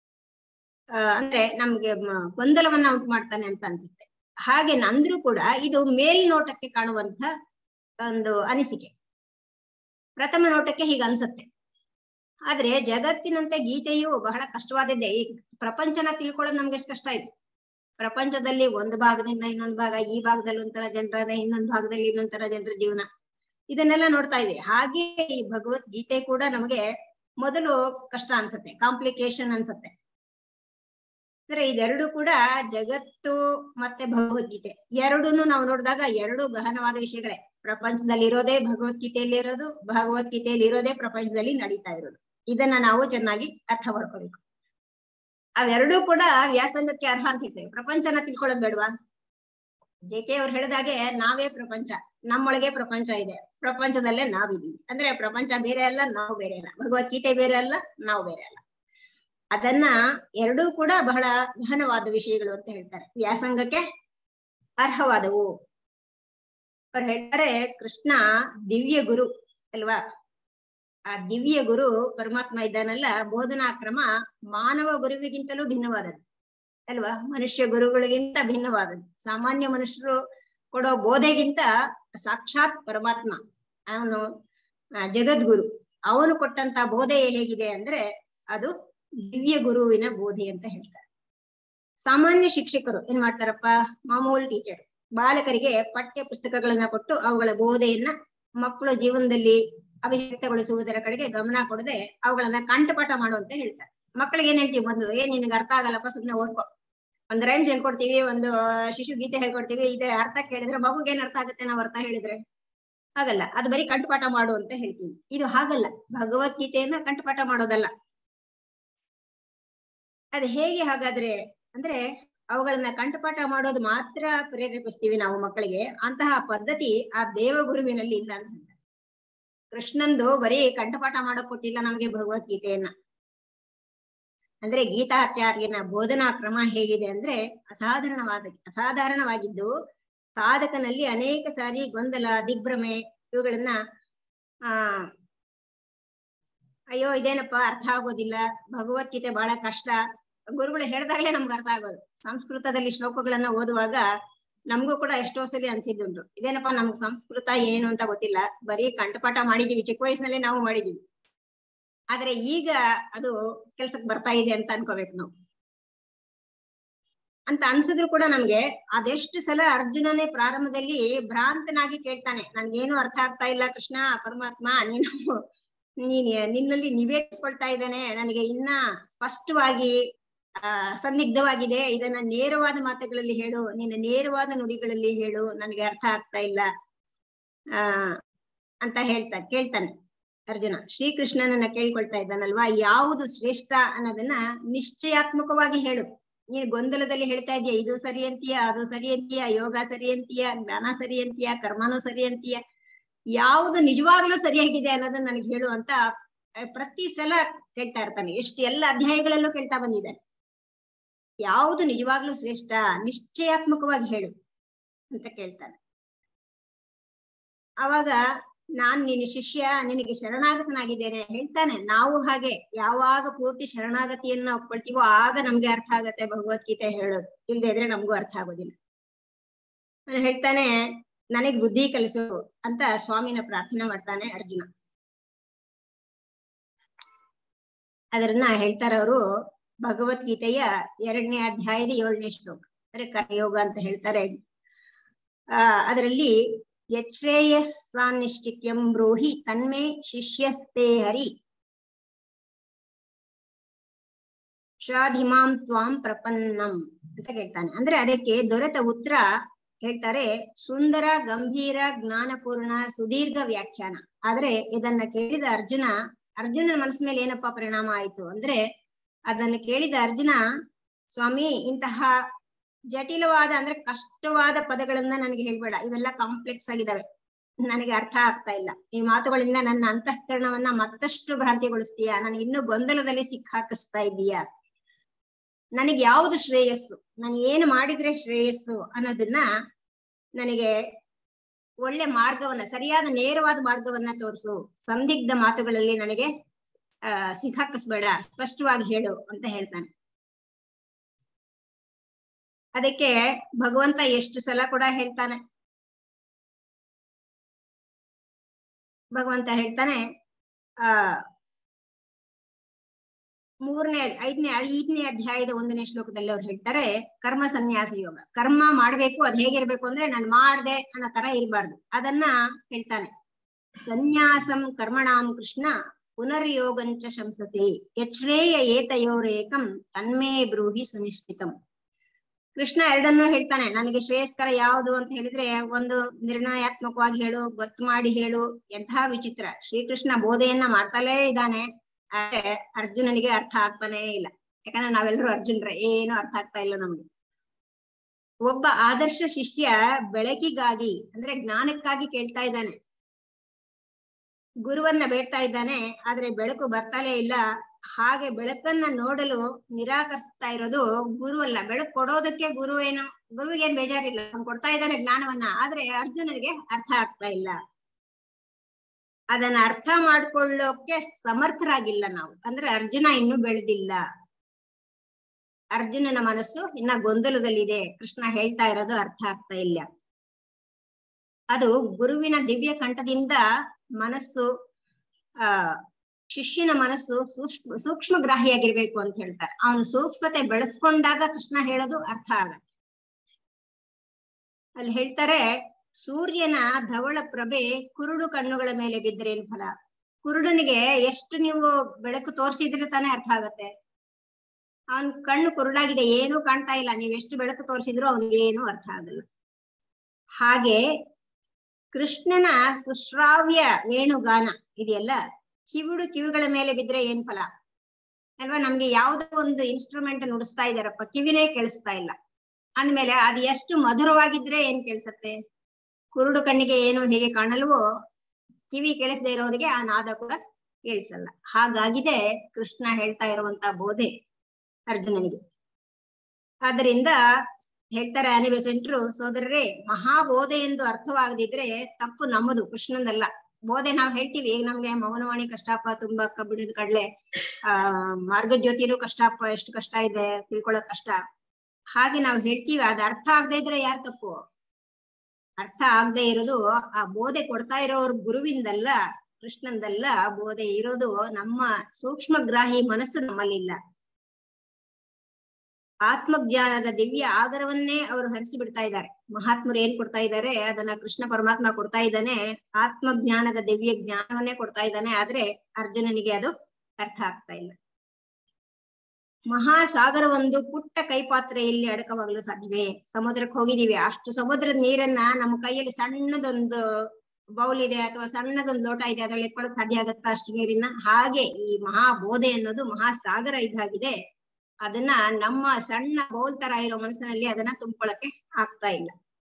[SPEAKER 2] ಆ, ಅಂದ್ರೆ ನಮ್ಗೆ ಮ- ಗೊಂದಲವನ್ನ ಉಂಟು ಮಾಡ್ತಾನೆ ಅಂತ ಅನ್ಸುತ್ತೆ ಹಾಗೆ ಅಂದ್ರೂ ಕೂಡ ಇದು ಮೇಲ್ನೋಟಕ್ಕೆ ಕಾಣುವಂತ ಒಂದು ಅನಿಸಿಕೆ ಪ್ರಥಮ ನೋಟಕ್ಕೆ ಹೀಗೆ ಅನ್ಸುತ್ತೆ ಆದ್ರೆ ಜಗತ್ತಿನಂತೆ ಗೀತೆಯು ಬಹಳ ಕಷ್ಟವಾದದ್ದೇ ಈ ಪ್ರಪಂಚನ ತಿಳ್ಕೊಳ್ಳೋದು ನಮ್ಗೆ ಎಷ್ಟು ಕಷ್ಟ ಇದೆ ಪ್ರಪಂಚದಲ್ಲಿ ಒಂದು ಭಾಗದಿಂದ ಇನ್ನೊಂದು ಭಾಗ ಈ ಭಾಗದಲ್ಲಿ ಒಂಥರ ಜನರದ ಇನ್ನೊಂದು ಭಾಗದಲ್ಲಿ ಇನ್ನೊಂದ್ ತರ ಜನರ ಜೀವನ ಇದನ್ನೆಲ್ಲ ನೋಡ್ತಾ ಇವೆ ಹಾಗೆ ಈ ಭಗವದ್ಗೀತೆ ಕೂಡ ನಮಗೆ ಮೊದಲು ಕಷ್ಟ ಅನ್ಸುತ್ತೆ ಕಾಂಪ್ಲಿಕೇಶನ್ ಅನ್ಸುತ್ತೆ ಅಂದ್ರೆ ಇದೆರಡು ಕೂಡ ಜಗತ್ತು ಮತ್ತೆ ಭಗವದ್ಗೀತೆ ಎರಡೂನು ನಾವು ನೋಡಿದಾಗ ಎರಡು ಗಹನವಾದ ವಿಷಯಗಳೇ ಪ್ರಪಂಚದಲ್ಲಿ ಇರೋದೇ ಭಗವದ್ಗೀತೆಯಲ್ಲಿ ಇರೋದು ಭಗವದ್ಗೀತೆಯಲ್ಲಿ ಇರೋದೇ ಪ್ರಪಂಚದಲ್ಲಿ ನಡೀತಾ ಇರೋದು ಇದನ್ನ ನಾವು ಚೆನ್ನಾಗಿ ಅರ್ಥ ಮಾಡ್ಕೋಬೇಕು ಅವೆರಡೂ ಕೂಡ ವ್ಯಾಸಂಗಕ್ಕೆ ಅರ್ಹ ಅಂತ ಹೇಳ್ತೇವೆ ಪ್ರಪಂಚನ ತಿಳ್ಕೊಳ್ಳೋದು ಬೇಡವಾ ಜೆ ಕೆ ಅವ್ರು ಹೇಳಿದಾಗೆ ನಾವೇ ಪ್ರಪಂಚ ನಮ್ಮೊಳಗೆ ಪ್ರಪಂಚ ಇದೆ ಪ್ರಪಂಚದಲ್ಲೇ ನಾವಿದೀವಿ ಅಂದ್ರೆ ಪ್ರಪಂಚ ಬೇರೆ ಅಲ್ಲ ನಾವು ಬೇರೆ ಅಲ್ಲ ಭಗವದ್ಗೀತೆ ಬೇರೆ ಅಲ್ಲ ನಾವು ಬೇರೆ ಅಲ್ಲ ಅದನ್ನ ಎರಡೂ ಕೂಡ ಬಹಳ ಗಹನವಾದ ವಿಷಯಗಳು ಅಂತ ಹೇಳ್ತಾರೆ ವ್ಯಾಸಂಗಕ್ಕೆ ಅರ್ಹವಾದವು ಅವ್ರು ಹೇಳ್ತಾರೆ ಕೃಷ್ಣ ದಿವ್ಯ ಗುರು ಅಲ್ವಾ ಆ ದಿವ್ಯ ಗುರು ಪರಮಾತ್ಮ ಇದ್ದಾನಲ್ಲ ಬೋಧನಾ ಕ್ರಮ ಮಾನವ ಗುರುವಿಗಿಂತಲೂ ಭಿನ್ನವಾದದ್ದು ಅಲ್ವಾ ಮನುಷ್ಯ ಗುರುಗಳಿಗಿಂತ ಭಿನ್ನವಾದದ್ದು ಸಾಮಾನ್ಯ ಮನುಷ್ಯರು ಕೊಡೋ ಬೋಧೆಗಿಂತ ಸಾಕ್ಷಾತ್ ಪರಮಾತ್ಮ ಅವನು ಆ, ಜಗದ್ಗುರು ಅವನು ಕೊಟ್ಟಂತ ಬೋಧೆ ಹೇಗಿದೆ ಅಂದ್ರೆ ಅದು ದಿವ್ಯ ಗುರುವಿನ ಬೋಧೆ ಅಂತ ಹೇಳ್ತಾರೆ ಸಾಮಾನ್ಯ ಶಿಕ್ಷಕರು ಏನ್ ಮಾಡ್ತಾರಪ್ಪ ಮಾಮೂಲು ಟೀಚರ್ ಬಾಲಕರಿಗೆ ಪಠ್ಯ ಪುಸ್ತಕಗಳನ್ನ ಕೊಟ್ಟು ಅವುಗಳ ಬೋಧೆಯನ್ನ ಮಕ್ಕಳು ಜೀವನದಲ್ಲಿ ಅಭಿವ್ಯಕ್ತಗೊಳಿಸುವುದರ ಕಡೆಗೆ ಗಮನ ಕೊಡದೆ ಅವುಗಳನ್ನ ಕಂಠಪಾಠ ಮಾಡುವಂತ ಹೇಳ್ತಾರೆ ಮಕ್ಕಳಿಗೆ ಏನ್ ಹೇಳ್ತೀವಿ ಮೊದಲು ಏನ್ ನಿನ್ಗೆ ಅರ್ಥ ಆಗಲ್ಲಪ್ಪ ಸುಮ್ನೆ ಓದ್ಕೊ ಒಂದ್ ರೈಮ್ಸ್ ಹೇಳ್ಕೊಡ್ತೀವಿ ಒಂದು ಶಿಶು ಗೀತೆ ಹೇಳ್ಕೊಡ್ತೀವಿ ಇದೆ ಅರ್ಥ ಕೇಳಿದ್ರೆ ಮಗುಗೆ ಏನ್ ಅರ್ಥ ಆಗುತ್ತೆ ನಾವು ಅರ್ಥ ಹೇಳಿದ್ರೆ ಹಾಗಲ್ಲ ಅದು ಬರೀ ಕಂಠಪಾಠ ಮಾಡು ಅಂತ ಹೇಳ್ತೀವಿ ಇದು ಹಾಗಲ್ಲ ಭಗವದ್ಗೀತೆಯನ್ನ ಕಂಠಪಾಠ ಮಾಡೋದಲ್ಲ ಅದು ಹೇಗೆ ಹಾಗಾದ್ರೆ ಅಂದ್ರೆ ಅವುಗಳನ್ನ ಕಂಠಪಾಠ ಮಾಡೋದು ಮಾತ್ರ ಪ್ರೇರೇಪಿಸ್ತೀವಿ ನಾವು ಮಕ್ಕಳಿಗೆ ಅಂತಹ ಪದ್ಧತಿ ಆ ದೇವಗುರುವಿನಲ್ಲಿ ಇಲ್ಲ ಅಂತ ಹೇಳ್ತಾರೆ ಕೃಷ್ಣಂದು ಬರೀ ಕಂಠಪಾಠ ಮಾಡಕ್ ಕೊಟ್ಟಿಲ್ಲ ನಮಗೆ ಭಗವದ್ಗೀತೆಯನ್ನ ಅಂದ್ರೆ ಗೀತಾಚಾರ್ಯನ ಬೋಧನಾ ಕ್ರಮ ಹೇಗಿದೆ ಅಂದ್ರೆ ಅಸಾಧಾರಣವಾದ ಅಸಾಧಾರಣವಾಗಿದ್ದು ಸಾಧಕನಲ್ಲಿ ಅನೇಕ ಸಾರಿ ಗೊಂದಲ ದಿಗ್ಭ್ರಮೆ ಇವುಗಳನ್ನ ಆ ಅಯ್ಯೋ ಇದೇನಪ್ಪ ಅರ್ಥ ಆಗೋದಿಲ್ಲ ಭಗವದ್ಗೀತೆ ಬಹಳ ಕಷ್ಟ ಗುರುಗಳು ಹೇಳ್ದಾಗ್ಲೇ ನಮ್ಗೆ ಅರ್ಥ ಆಗೋದು ಸಂಸ್ಕೃತದಲ್ಲಿ ಶ್ಲೋಕಗಳನ್ನ ಓದುವಾಗ ನಮಗೂ ಕೂಡ ಎಷ್ಟೋ ಸಲ ಅನ್ಸಿದ್ದುಂಟು ಇದೇನಪ್ಪ ನಮ್ಗ್ ಸಂಸ್ಕೃತ ಏನು ಅಂತ ಗೊತ್ತಿಲ್ಲ ಬರೀ ಕಂಠಪಾಠ ಮಾಡಿದೀವಿ ಚಿಕ್ಕ ವಯಸ್ಸಿನಲ್ಲೇ ನಾವು ಮಾಡಿದೀವಿ ಆದ್ರೆ ಈಗ ಅದು ಕೆಲ್ಸಕ್ಕೆ ಬರ್ತಾ ಇದೆ ಅಂತ ಅನ್ಕೋಬೇಕು ನಾವು ಅಂತ ಅನ್ಸಿದ್ರು ಕೂಡ ನಮ್ಗೆ ಅದೆಷ್ಟು ಸಲ ಅರ್ಜುನನೇ ಪ್ರಾರಂಭದಲ್ಲಿ ಭ್ರಾಂತನಾಗಿ ಕೇಳ್ತಾನೆ ನನ್ಗೇನು ಅರ್ಥ ಆಗ್ತಾ ಇಲ್ಲ ಕೃಷ್ಣ ಪರಮಾತ್ಮ ನೀನು ನೀನ್ ನಿನ್ನಲ್ಲಿ ನಿವೇದಿಸ್ಕೊಳ್ತಾ ಇದ್ದಾನೆ ನನಗೆ ಇನ್ನ ಸ್ಪಷ್ಟವಾಗಿ ಆ ಸಂದಿಗ್ಧವಾಗಿದೆ ಇದನ್ನ ನೇರವಾದ ಮಾತುಗಳಲ್ಲಿ ಹೇಳು ನಿನ್ನ ನೇರವಾದ ನುಡಿಗಳಲ್ಲಿ ಹೇಳು ನನಗೆ ಅರ್ಥ ಆಗ್ತಾ ಇಲ್ಲ ಆ ಅಂತ ಹೇಳ್ತಾ ಕೇಳ್ತಾನೆ ಅರ್ಜುನ ಶ್ರೀಕೃಷ್ಣನನ್ನ ಕೇಳ್ಕೊಳ್ತಾ ಇದ್ದಾನಲ್ವಾ ಯಾವುದು ಶ್ರೇಷ್ಠ ಅನ್ನೋದನ್ನ ನಿಶ್ಚಯಾತ್ಮಕವಾಗಿ ಹೇಳು ನೀನು ಗೊಂದಲದಲ್ಲಿ ಹೇಳ್ತಾ ಇದೀಯ ಇದು ಸರಿ ಅಂತೀಯ ಅದು ಸರಿ ಅಂತೀಯ ಯೋಗ ಸರಿ ಅಂತೀಯ ಜ್ಞಾನ ಸರಿ ಅಂತೀಯ ಕರ್ಮನೂ ಸರಿ ಅಂತೀಯ ಯಾವುದು ನಿಜವಾಗ್ಲೂ ಸರಿಯಾಗಿದೆ ಅನ್ನೋದನ್ನ ನನಗೆ ಹೇಳು ಅಂತ ಆ, ಪ್ರತಿ ಸಲ ಕೇಳ್ತಾ ಇರ್ತಾನೆ ಎಷ್ಟು ಎಲ್ಲ ಅಧ್ಯಾಯಗಳಲ್ಲೂ ಕೇಳ್ತಾ ಬಂದಿದ್ದಾನೆ ಯಾವುದು ನಿಜವಾಗ್ಲೂ ಶ್ರೇಷ್ಠ ನಿಶ್ಚಯಾತ್ಮಕವಾಗಿ ಹೇಳು ಅಂತ ಕೇಳ್ತಾನೆ ಅವಾಗ ನಾನ್ ನಿನ್ನ ಶಿಷ್ಯ ನಿನಗೆ ಶರಣಾಗತನಾಗಿದ್ದೇನೆ ಹೇಳ್ತಾನೆ ನಾವು ಹಾಗೆ ಯಾವಾಗ ಪೂರ್ತಿ ಶರಣಾಗತಿಯನ್ನ ಒಪ್ಕೊಳ್ತೀವೋ ಆಗ ನಮ್ಗೆ ಅರ್ಥ ಆಗತ್ತೆ ಭಗವದ್ಗೀತೆ ಹೇಳೋದು ಇಲ್ದೇ ಇದ್ರೆ ನಮಗೂ ಅರ್ಥ ಆಗೋದಿಲ್ಲ ಅವ್ನು ಹೇಳ್ತಾನೆ ನನಗ್ ಬುದ್ಧಿ ಕಲಿಸು ಅಂತ ಸ್ವಾಮಿನ ಪ್ರಾರ್ಥನೆ ಮಾಡ್ತಾನೆ ಅರ್ಜುನ ಅದನ್ನ ಹೇಳ್ತಾರ ಅವರು ಭಗವದ್ಗೀತೆಯ ಎರಡನೇ ಅಧ್ಯಾಯದ ಏಳನೇ ಶ್ಲೋಕ ಅಂದ್ರೆ ಕರ್ಮಯೋಗ ಅಂತ ಹೇಳ್ತಾರೆ ಆ ಅದರಲ್ಲಿ ಯಚ್ರೇಯಸ್ಸಾನ್ನಿಶ್ಚಿತ್ಯಂ ಬ್ರೂಹಿ ತನ್ಮೇ ಶಿಷ್ಯಸ್ತೆ ಹರಿ ಶ್ರಾಧಿಮಾಂ ತ್ವಾಂ ಪ್ರಪನ್ನಂ ಅಂತ ಕೇಳ್ತಾನೆ ಅಂದ್ರೆ ಅದಕ್ಕೆ ದೊರೆತ ಉತ್ತರ ಹೇಳ್ತಾರೆ ಸುಂದರ ಗಂಭೀರ ಜ್ಞಾನಪೂರ್ಣ ಸುದೀರ್ಘ ವ್ಯಾಖ್ಯಾನ ಆದ್ರೆ ಇದನ್ನ ಕೇಳಿದ ಅರ್ಜುನ ಅರ್ಜುನನ ಮನಸ್ಸ ಮೇಲೆ ಏನಪ್ಪಾ ಪರಿಣಾಮ ಆಯ್ತು ಅಂದ್ರೆ ಅದನ್ನ ಕೇಳಿದ ಅರ್ಜುನ ಸ್ವಾಮಿ ಇಂತಹ ಜಟಿಲವಾದ ಅಂದ್ರೆ ಕಷ್ಟವಾದ ಪದಗಳನ್ನ ನನಗೆ ಹೇಳ್ಬೇಡ ಇವೆಲ್ಲ ಕಾಂಪ್ಲೆಕ್ಸ್ ಆಗಿದಾವೆ ನನಗೆ ಅರ್ಥ ಆಗ್ತಾ ಇಲ್ಲ ಈ ಮಾತುಗಳಿಂದ ನನ್ನ ಅಂತಃಕರಣವನ್ನ ಮತ್ತಷ್ಟು ಭ್ರಾಂತಿಗೊಳಿಸ್ತೀಯ ನನಗೆ ಇನ್ನೂ ಗೊಂದಲದಲ್ಲಿ ಸಿಕ್ಕಾಕಿಸ್ತಾ ಇದ್ದೀಯ ನನಗೆ ಯಾವುದು ಶ್ರೇಯಸ್ಸು ನಾನು ಏನು ಮಾಡಿದ್ರೆ ಶ್ರೇಯಸ್ಸು ಅನ್ನೋದನ್ನ ನನಗೆ ಒಳ್ಳೆ ಮಾರ್ಗವನ್ನ ಸರಿಯಾದ ನೇರವಾದ ಮಾರ್ಗವನ್ನ ತೋರಿಸು ಸಂದಿಗ್ಧ ಮಾತುಗಳಲ್ಲಿ ನನಗೆ ಆ ಸಿಕ್ಕಾಕಿಸ್ಬೇಡ ಸ್ಪಷ್ಟವಾಗಿ ಹೇಳು ಅಂತ ಹೇಳ್ತಾನೆ ಅದಕ್ಕೆ ಭಗವಂತ ಎಷ್ಟು ಸಲ ಕೂಡ ಹೇಳ್ತಾನೆ ಭಗವಂತ ಹೇಳ್ತಾನೆ ಆ ಮೂರನೇ ಐದನೇ ಐದನೇ ಅಧ್ಯಾಯದ ಒಂದನೇ ಶ್ಲೋಕದಲ್ಲಿ ಅವ್ರು ಹೇಳ್ತಾರೆ ಕರ್ಮ ಸನ್ಯಾಸ ಯೋಗ ಕರ್ಮ ಮಾಡ್ಬೇಕು ಅದ್ ಹೇಗಿರ್ಬೇಕು ಅಂದ್ರೆ ನಾನು ಮಾಡ್ದೆ ಅನ್ನೋ ತರ ಇರಬಾರ್ದು ಅದನ್ನ ಹೇಳ್ತಾನೆ ಸನ್ಯಾಸಂ ಕರ್ಮಣಾಂ ಕೃಷ್ಣ ಪುನರ್ಯೋಗಂಚ ಶಂಸಸಿ ಯಚ್ರೇಯ ಏತಯೋರೇಕಂ ತನ್ಮೇ ಬ್ರೂಹಿ ಸುನಿಶ್ಚಿತಂ ಕೃಷ್ಣ ಎರಡನ್ನೂ ಹೇಳ್ತಾನೆ ನನಗೆ ಶ್ರೇಯಸ್ಕರ ಯಾವುದು ಅಂತ ಹೇಳಿದ್ರೆ ಒಂದು ನಿರ್ಣಯಾತ್ಮಕವಾಗಿ ಹೇಳು ಗೊತ್ತು ಮಾಡಿ ಹೇಳು ಎಂತಹ ವಿಚಿತ್ರ ಶ್ರೀಕೃಷ್ಣ ಬೋಧೆಯನ್ನ ಮಾಡ್ತಲೇ ಇದ್ದಾನೆ ಆದ್ರೆ ಅರ್ಜುನನಿಗೆ ಅರ್ಥ ಆಗ್ತಾನೇ ಇಲ್ಲ ಯಾಕಂದ್ರೆ ನಾವೆಲ್ಲರೂ ಅರ್ಜುನ್ರೆ ಏನು ಅರ್ಥ ಆಗ್ತಾ ಇಲ್ಲ ನಮ್ಗೆ ಒಬ್ಬ ಆದರ್ಶ ಶಿಷ್ಯ ಬೆಳಕಿಗಾಗಿ ಅಂದ್ರೆ ಜ್ಞಾನಕ್ಕಾಗಿ ಕೇಳ್ತಾ ಇದ್ದಾನೆ ಗುರುವನ್ನ ಬೇಡ್ತಾ ಇದ್ದಾನೆ ಆದ್ರೆ ಬೆಳಕು ಬರ್ತಾಲೇ ಇಲ್ಲ ಹಾಗೆ ಬೆಳಕನ್ನ ನೋಡಲು ನಿರಾಕರಿಸ್ತಾ ಇರೋದು ಗುರು ಅಲ್ಲ ಬೆಳಕು ಕೊಡೋದಕ್ಕೆ ಗುರು ಏನು ಗುರುವಿಗೇನ್ ಬೇಜಾರಿಲ್ಲ ಅವ್ನು ಕೊಡ್ತಾ ಇದ್ದಾನೆ ಜ್ಞಾನವನ್ನ ಆದ್ರೆ ಅರ್ಜುನನಿಗೆ ಅರ್ಥ ಆಗ್ತಾ ಇಲ್ಲ ಅದನ್ನ ಅರ್ಥ ಮಾಡ್ಕೊಳ್ಳೋಕೆ ಸಮರ್ಥರಾಗಿಲ್ಲ ನಾವು ಅಂದ್ರೆ ಅರ್ಜುನ ಇನ್ನೂ ಬೆಳೆದಿಲ್ಲ ಅರ್ಜುನನ ಮನಸ್ಸು ಇನ್ನ ಗೊಂದಲದಲ್ಲಿದೆ ಕೃಷ್ಣ ಹೇಳ್ತಾ ಇರೋದು ಅರ್ಥ ಆಗ್ತಾ ಇಲ್ಲ ಅದು ಗುರುವಿನ ದಿವ್ಯ ಕಂಠದಿಂದ ಮನಸ್ಸು ಆ ಶಿಷ್ಯನ ಮನಸ್ಸು ಸೂಕ್ಷ್ಮ ಸೂಕ್ಷ್ಮ ಗ್ರಾಹಿಯಾಗಿರ್ಬೇಕು ಅಂತ ಹೇಳ್ತಾರೆ ಅವನು ಸೂಕ್ಷ್ಮತೆ ಬೆಳೆಸ್ಕೊಂಡಾಗ ಕೃಷ್ಣ ಹೇಳೋದು ಅರ್ಥ ಆಗತ್ತೆ ಅಲ್ಲಿ ಹೇಳ್ತಾರೆ ಸೂರ್ಯನ ಧವಳ ಪ್ರಭೆ ಕುರುಡು ಕಣ್ಣುಗಳ ಮೇಲೆ ಬಿದ್ದರೆ ಏನ್ ಫಲ ಕುರುಡನಿಗೆ ಎಷ್ಟು ನೀವು ಬೆಳಕು ತೋರಿಸಿದ್ರೆ ತಾನೇ ಅರ್ಥ ಆಗತ್ತೆ ಅವನ್ ಕಣ್ಣು ಕುರುಡಾಗಿದೆ ಏನೂ ಕಾಣ್ತಾ ಇಲ್ಲ ನೀವ್ ಎಷ್ಟು ಬೆಳಕು ತೋರಿಸಿದ್ರು ಅವನಿಗೇನು ಅರ್ಥ ಆಗಲ್ಲ ಹಾಗೆ ಕೃಷ್ಣನ ಸುಶ್ರಾವ್ಯ ವೇಣುಗಾನ ಇದೆಯಲ್ಲ ಕಿವಿಡು ಕಿವಿಗಳ ಮೇಲೆ ಬಿದ್ರೆ ಏನ್ ಫಲ ಅಲ್ವಾ ನಮ್ಗೆ ಯಾವ್ದೋ ಒಂದು ಇನ್ಸ್ಟ್ರೂಮೆಂಟ್ ನುಡಿಸ್ತಾ ಇದಾರಪ್ಪ ಕಿವಿನೇ ಕೇಳಿಸ್ತಾ ಇಲ್ಲ ಅಂದ್ಮೇಲೆ ಅದು ಎಷ್ಟು ಮಧುರವಾಗಿದ್ರೆ ಏನ್ ಕೇಳಿಸತ್ತೆ ಕುರುಡು ಕಣ್ಣಿಗೆ ಏನು ಹೇಗೆ ಕಾಣಲ್ವೋ ಕಿವಿ ಕೇಳಿಸದೆ ಇರೋರಿಗೆ ಆ ನಾದ ಕೂಡ ಕೇಳಿಸಲ್ಲ ಹಾಗಾಗಿದೆ ಕೃಷ್ಣ ಹೇಳ್ತಾ ಇರುವಂತ ಬೋಧೆ ಅರ್ಜುನನಿಗೆ ಆದ್ರಿಂದ ಹೇಳ್ತಾರೆ ಅನಿಬೆಸೆಂಟ್ರು ಸೋದರರೇ ಮಹಾಬೋಧೆ ಎಂದು ಅರ್ಥವಾಗದಿದ್ರೆ ತಪ್ಪು ನಮ್ಮದು ಕೃಷ್ಣಂದಲ್ಲ ಬೋಧೆ ನಾವ್ ಹೇಳ್ತೀವಿ ಈಗ ನಮ್ಗೆ ಮೌನವಾಣಿ ಕಷ್ಟಪ್ಪ ತುಂಬಾ ಕಬ್ಬಿಣದ ಕಡ್ಲೆ ಆ ಮಾರ್ಗಜ್ಯೋತಿನೂ ಕಷ್ಟಪ್ಪ ಎಷ್ಟು ಕಷ್ಟ ಇದೆ ತಿಳ್ಕೊಳಕ್ ಕಷ್ಟ ಹಾಗೆ ನಾವ್ ಹೇಳ್ತೀವಿ ಅದ್ ಅರ್ಥ ಆಗದೆ ಇದ್ರೆ ಯಾರ್ ತಪ್ಪು ಅರ್ಥ ಆಗದೆ ಇರೋದು ಆ ಬೋಧೆ ಕೊಡ್ತಾ ಇರೋರ್ ಗುರುವಿಂದಲ್ಲ ಕೃಷ್ಣಂದಲ್ಲ ಬೋಧೆ ಇರೋದು ನಮ್ಮ ಸೂಕ್ಷ್ಮಗ್ರಾಹಿ ಮನಸ್ಸು ನಮ್ಮಲ್ಲಿಲ್ಲ ಆತ್ಮಜ್ಞಾನದ ದಿವ್ಯ ಆಗರವನ್ನೇ ಅವರು ಹರಿಸಿ ಬಿಡ್ತಾ ಇದ್ದಾರೆ ಮಹಾತ್ಮರು ಏನ್ ಕೊಡ್ತಾ ಇದ್ದಾರೆ ಅದನ್ನ ಕೃಷ್ಣ ಪರಮಾತ್ಮ ಕೊಡ್ತಾ ಇದ್ದಾನೆ ಆತ್ಮಜ್ಞಾನದ ದಿವ್ಯ ಜ್ಞಾನವನ್ನೇ ಕೊಡ್ತಾ ಇದ್ದಾನೆ ಆದ್ರೆ ಅರ್ಜುನನಿಗೆ ಅದು ಅರ್ಥ ಆಗ್ತಾ ಇಲ್ಲ ಮಹಾಸಾಗರವೊಂದು ಪುಟ್ಟ ಕೈಪಾತ್ರೆಯಲ್ಲಿ ಅಡಕವಾಗಲು ಸಾಧ್ಯವೇ ಸಮುದ್ರಕ್ಕೆ ಹೋಗಿದೀವಿ ಅಷ್ಟು ಸಮುದ್ರದ ನೀರನ್ನ ನಮ್ಮ ಕೈಯಲ್ಲಿ ಸಣ್ಣದೊಂದು ಬೌಲ್ ಇದೆ ಅಥವಾ ಸಣ್ಣದೊಂದು ಲೋಟ ಇದೆ ಅದ್ರಲ್ಲಿ ಎತ್ಕೊಳಕ್ ಸಾಧ್ಯ ಆಗತ್ತಾ ಅಷ್ಟು ನೀರಿನ ಹಾಗೆ ಈ ಮಹಾಬೋಧೆ ಅನ್ನೋದು ಮಹಾಸಾಗರ ಇದಾಗಿದೆ ಅದನ್ನ ನಮ್ಮ ಸಣ್ಣ ಬೌಲ್ ತರ ಇರೋ ಮನಸ್ಸಿನಲ್ಲಿ ಅದನ್ನ ತುಂಬ್ಕೊಳಕ್ಕೆ ಆಗ್ತಾ ಇಲ್ಲ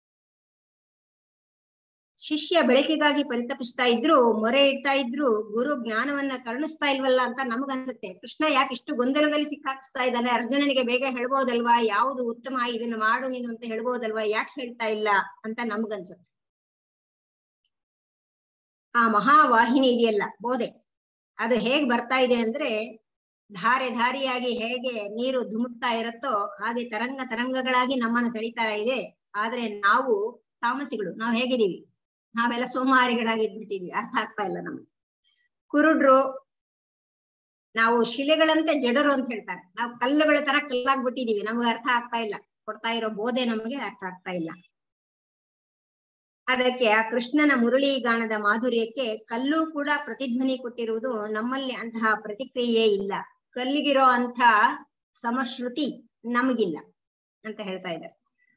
[SPEAKER 2] ಶಿಷ್ಯ ಬೆಳಕಿಗಾಗಿ ಪರಿತಪಿಸ್ತಾ ಇದ್ರು ಮೊರೆ ಇಡ್ತಾ ಇದ್ರು ಗುರು ಜ್ಞಾನವನ್ನ ಕರುಣಿಸ್ತಾ ಇಲ್ವಲ್ಲ ಅಂತ ನಮಗನ್ಸುತ್ತೆ ಕೃಷ್ಣ ಯಾಕೆ ಇಷ್ಟು ಗೊಂದಲದಲ್ಲಿ ಸಿಕ್ಕಾಕ್ಸ್ತಾ ಇದ್ದಾನೆ ಅರ್ಜುನನಿಗೆ ಬೇಗ ಹೇಳ್ಬೋದಲ್ವಾ ಯಾವುದು ಉತ್ತಮ ಇದನ್ನ ಮಾಡು ನೀನು ಅಂತ ಹೇಳ್ಬೋದಲ್ವಾ ಯಾಕೆ ಹೇಳ್ತಾ ಇಲ್ಲ ಅಂತ ನಮಗನ್ಸುತ್ತೆ ಆ ಮಹಾವಾಹಿನಿ ಇದೆಯಲ್ಲ ಬೋಧೆ ಅದು ಹೇಗ್ ಬರ್ತಾ ಇದೆ ಅಂದ್ರೆ ಧಾರೆ ಧಾರಿಯಾಗಿ ಹೇಗೆ ನೀರು ಧುಮುಕ್ತಾ ಇರುತ್ತೋ ಹಾಗೆ ತರಂಗ ತರಂಗಗಳಾಗಿ ನಮ್ಮನ್ನು ಸೆಳಿತಾ ಇದೆ ಆದ್ರೆ ನಾವು ತಾಮಸಿಗಳು ನಾವು ಹೇಗಿದೀವಿ ನಾವೆಲ್ಲ ಸೋಮಾರಿಗಳಾಗಿ ಇದ್ಬಿಟ್ಟಿದೀವಿ ಅರ್ಥ ಆಗ್ತಾ ಇಲ್ಲ ನಮ್ಗೆ ಕುರುಡ್ರು ನಾವು ಶಿಲೆಗಳಂತೆ ಜಡರು ಅಂತ ಹೇಳ್ತಾರೆ ನಾವು ಕಲ್ಲುಗಳ ತರ ಕಲ್ಲಾಗ್ಬಿಟ್ಟಿದೀವಿ ನಮ್ಗೆ ಅರ್ಥ ಆಗ್ತಾ ಇಲ್ಲ ಕೊಡ್ತಾ ಇರೋ ಬೋಧೆ ನಮಗೆ ಅರ್ಥ ಆಗ್ತಾ ಇಲ್ಲ ಅದಕ್ಕೆ ಆ ಕೃಷ್ಣನ ಮುರಳಿ ಗಾನದ ಮಾಧುರ್ಯಕ್ಕೆ ಕಲ್ಲು ಕೂಡ ಪ್ರತಿಧ್ವನಿ ಕೊಟ್ಟಿರುವುದು ನಮ್ಮಲ್ಲಿ ಅಂತಹ ಪ್ರತಿಕ್ರಿಯೆ ಇಲ್ಲ ಕಲ್ಲಿಗಿರೋ ಅಂತ ಸಮಶ್ರುತಿ ನಮಗಿಲ್ಲ ಅಂತ ಹೇಳ್ತಾ ಇದ್ದಾರೆ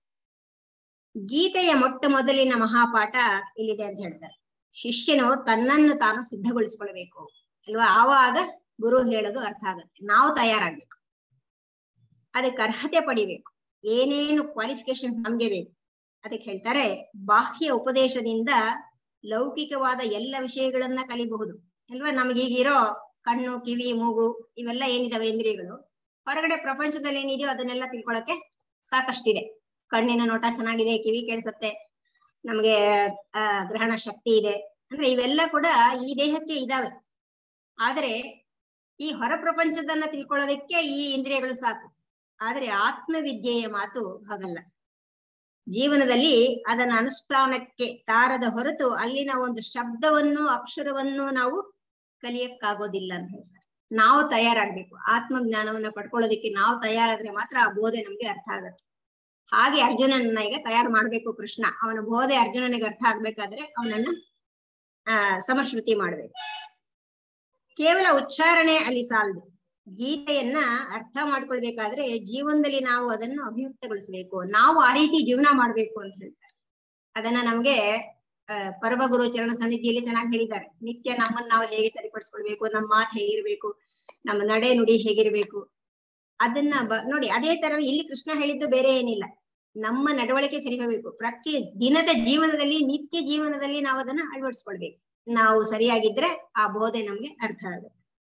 [SPEAKER 2] ಗೀತೆಯ ಮೊಟ್ಟ ಮೊದಲಿನ ಮಹಾಪಾಠ ಇಲ್ಲಿದೆ ಅಂತ ಹೇಳ್ತಾರೆ ಶಿಷ್ಯನು ತನ್ನನ್ನು ತಾನು ಸಿದ್ಧಗೊಳಿಸ್ಕೊಳ್ಬೇಕು ಅಲ್ವಾ ಆವಾಗ ಗುರು ಹೇಳೋದು ಅರ್ಥ ಆಗತ್ತೆ ನಾವು ತಯಾರಾಗ್ಬೇಕು ಅದಕ್ಕೆ ಅರ್ಹತೆ ಪಡಿಬೇಕು ಏನೇನು ಕ್ವಾಲಿಫಿಕೇಶನ್ ನಮ್ಗೆ ಬೇಕು ಅದಕ್ಕೆ ಹೇಳ್ತಾರೆ ಬಾಹ್ಯ ಉಪದೇಶದಿಂದ ಲೌಕಿಕವಾದ ಎಲ್ಲ ವಿಷಯಗಳನ್ನ ಕಲಿಬಹುದು ಅಲ್ವಾ ನಮಗೀಗಿರೋ ಕಣ್ಣು ಕಿವಿ ಮೂಗು ಇವೆಲ್ಲ ಏನಿದಾವೆ ಇಂದ್ರಿಯಗಳು ಹೊರಗಡೆ ಪ್ರಪಂಚದಲ್ಲಿ ಏನಿದೆಯೋ ಅದನ್ನೆಲ್ಲ ತಿಳ್ಕೊಳಕ್ಕೆ ಸಾಕಷ್ಟಿದೆ ಕಣ್ಣಿನ ನೋಟ ಚೆನ್ನಾಗಿದೆ ಕಿವಿ ಕೇಳಿಸತ್ತೆ ನಮ್ಗೆ ಆ ಗ್ರಹಣ ಶಕ್ತಿ ಇದೆ ಅಂದ್ರೆ ಇವೆಲ್ಲ ಕೂಡ ಈ ದೇಹಕ್ಕೆ ಇದಾವೆ ಆದ್ರೆ ಈ ಹೊರ ಪ್ರಪಂಚದನ್ನ ತಿಳ್ಕೊಳ್ಳೋದಕ್ಕೆ ಈ ಇಂದ್ರಿಯಗಳು ಸಾಕು ಆದ್ರೆ ಆತ್ಮವಿದ್ಯೆಯ ಮಾತು ಹಾಗಲ್ಲ ಜೀವನದಲ್ಲಿ ಅದನ್ನ ಅನುಷ್ಠಾನಕ್ಕೆ ತಾರದ ಹೊರತು ಅಲ್ಲಿನ ಒಂದು ಶಬ್ದವನ್ನು ಅಕ್ಷರವನ್ನು ನಾವು ಕಲಿಯಕ್ಕಾಗೋದಿಲ್ಲ ಅಂತ ಹೇಳ್ತಾರೆ ನಾವು ತಯಾರಾಗ್ಬೇಕು ಆತ್ಮಜ್ಞಾನವನ್ನ ಪಡ್ಕೊಳ್ಳೋದಕ್ಕೆ ನಾವು ತಯಾರಾದ್ರೆ ಮಾತ್ರ ಆ ಬೋಧೆ ನಮ್ಗೆ ಅರ್ಥ ಆಗತ್ತೆ ಹಾಗೆ ಅರ್ಜುನನ್ನ ಈಗ ತಯಾರು ಮಾಡ್ಬೇಕು ಕೃಷ್ಣ ಅವನ ಬೋಧೆ ಅರ್ಜುನನಿಗೆ ಅರ್ಥ ಆಗ್ಬೇಕಾದ್ರೆ ಅವನನ್ನ ಆ ಸಮಶ್ರುತಿ ಮಾಡ್ಬೇಕು ಕೇವಲ ಉಚ್ಚಾರಣೆ ಅಲ್ಲಿ ಸಾಲದು ಗೀತೆಯನ್ನ ಅರ್ಥ ಮಾಡ್ಕೊಳ್ಬೇಕಾದ್ರೆ ಜೀವನದಲ್ಲಿ ನಾವು ಅದನ್ನು ಅಭಿವ್ಯಕ್ತಗೊಳಿಸ್ಬೇಕು ನಾವು ಆ ರೀತಿ ಜೀವನ ಮಾಡ್ಬೇಕು ಅಂತ ಹೇಳ್ತಾರೆ ಅದನ್ನ ನಮ್ಗೆ ಅಹ್ ಪರಮ ಗುರು ಚರಣ ಸನ್ನಿಧಿಯಲ್ಲಿ ಚೆನ್ನಾಗಿ ಹೇಳಿದ್ದಾರೆ ನಿತ್ಯ ನಮ್ಮನ್ನ ನಾವು ಹೇಗೆ ಸರಿಪಡಿಸ್ಕೊಳ್ಬೇಕು ನಮ್ಮ ಮಾತು ಹೇಗಿರ್ಬೇಕು ನಮ್ಮ ನಡೆ ನುಡಿ ಹೇಗಿರ್ಬೇಕು ಅದನ್ನ ಬ ನೋಡಿ ಅದೇ ತರ ಇಲ್ಲಿ ಕೃಷ್ಣ ಹೇಳಿದ್ದು ಬೇರೆ ಏನಿಲ್ಲ ನಮ್ಮ ನಡವಳಿಕೆ ಸರಿ ಹೋಗ್ಬೇಕು ಪ್ರತಿ ದಿನದ ಜೀವನದಲ್ಲಿ ನಿತ್ಯ ಜೀವನದಲ್ಲಿ ನಾವು ಅದನ್ನ ಅಳವಡಿಸ್ಕೊಳ್ಬೇಕು ನಾವು ಸರಿಯಾಗಿದ್ರೆ ಆ ಬೋಧೆ ನಮ್ಗೆ ಅರ್ಥ ಆಗುತ್ತೆ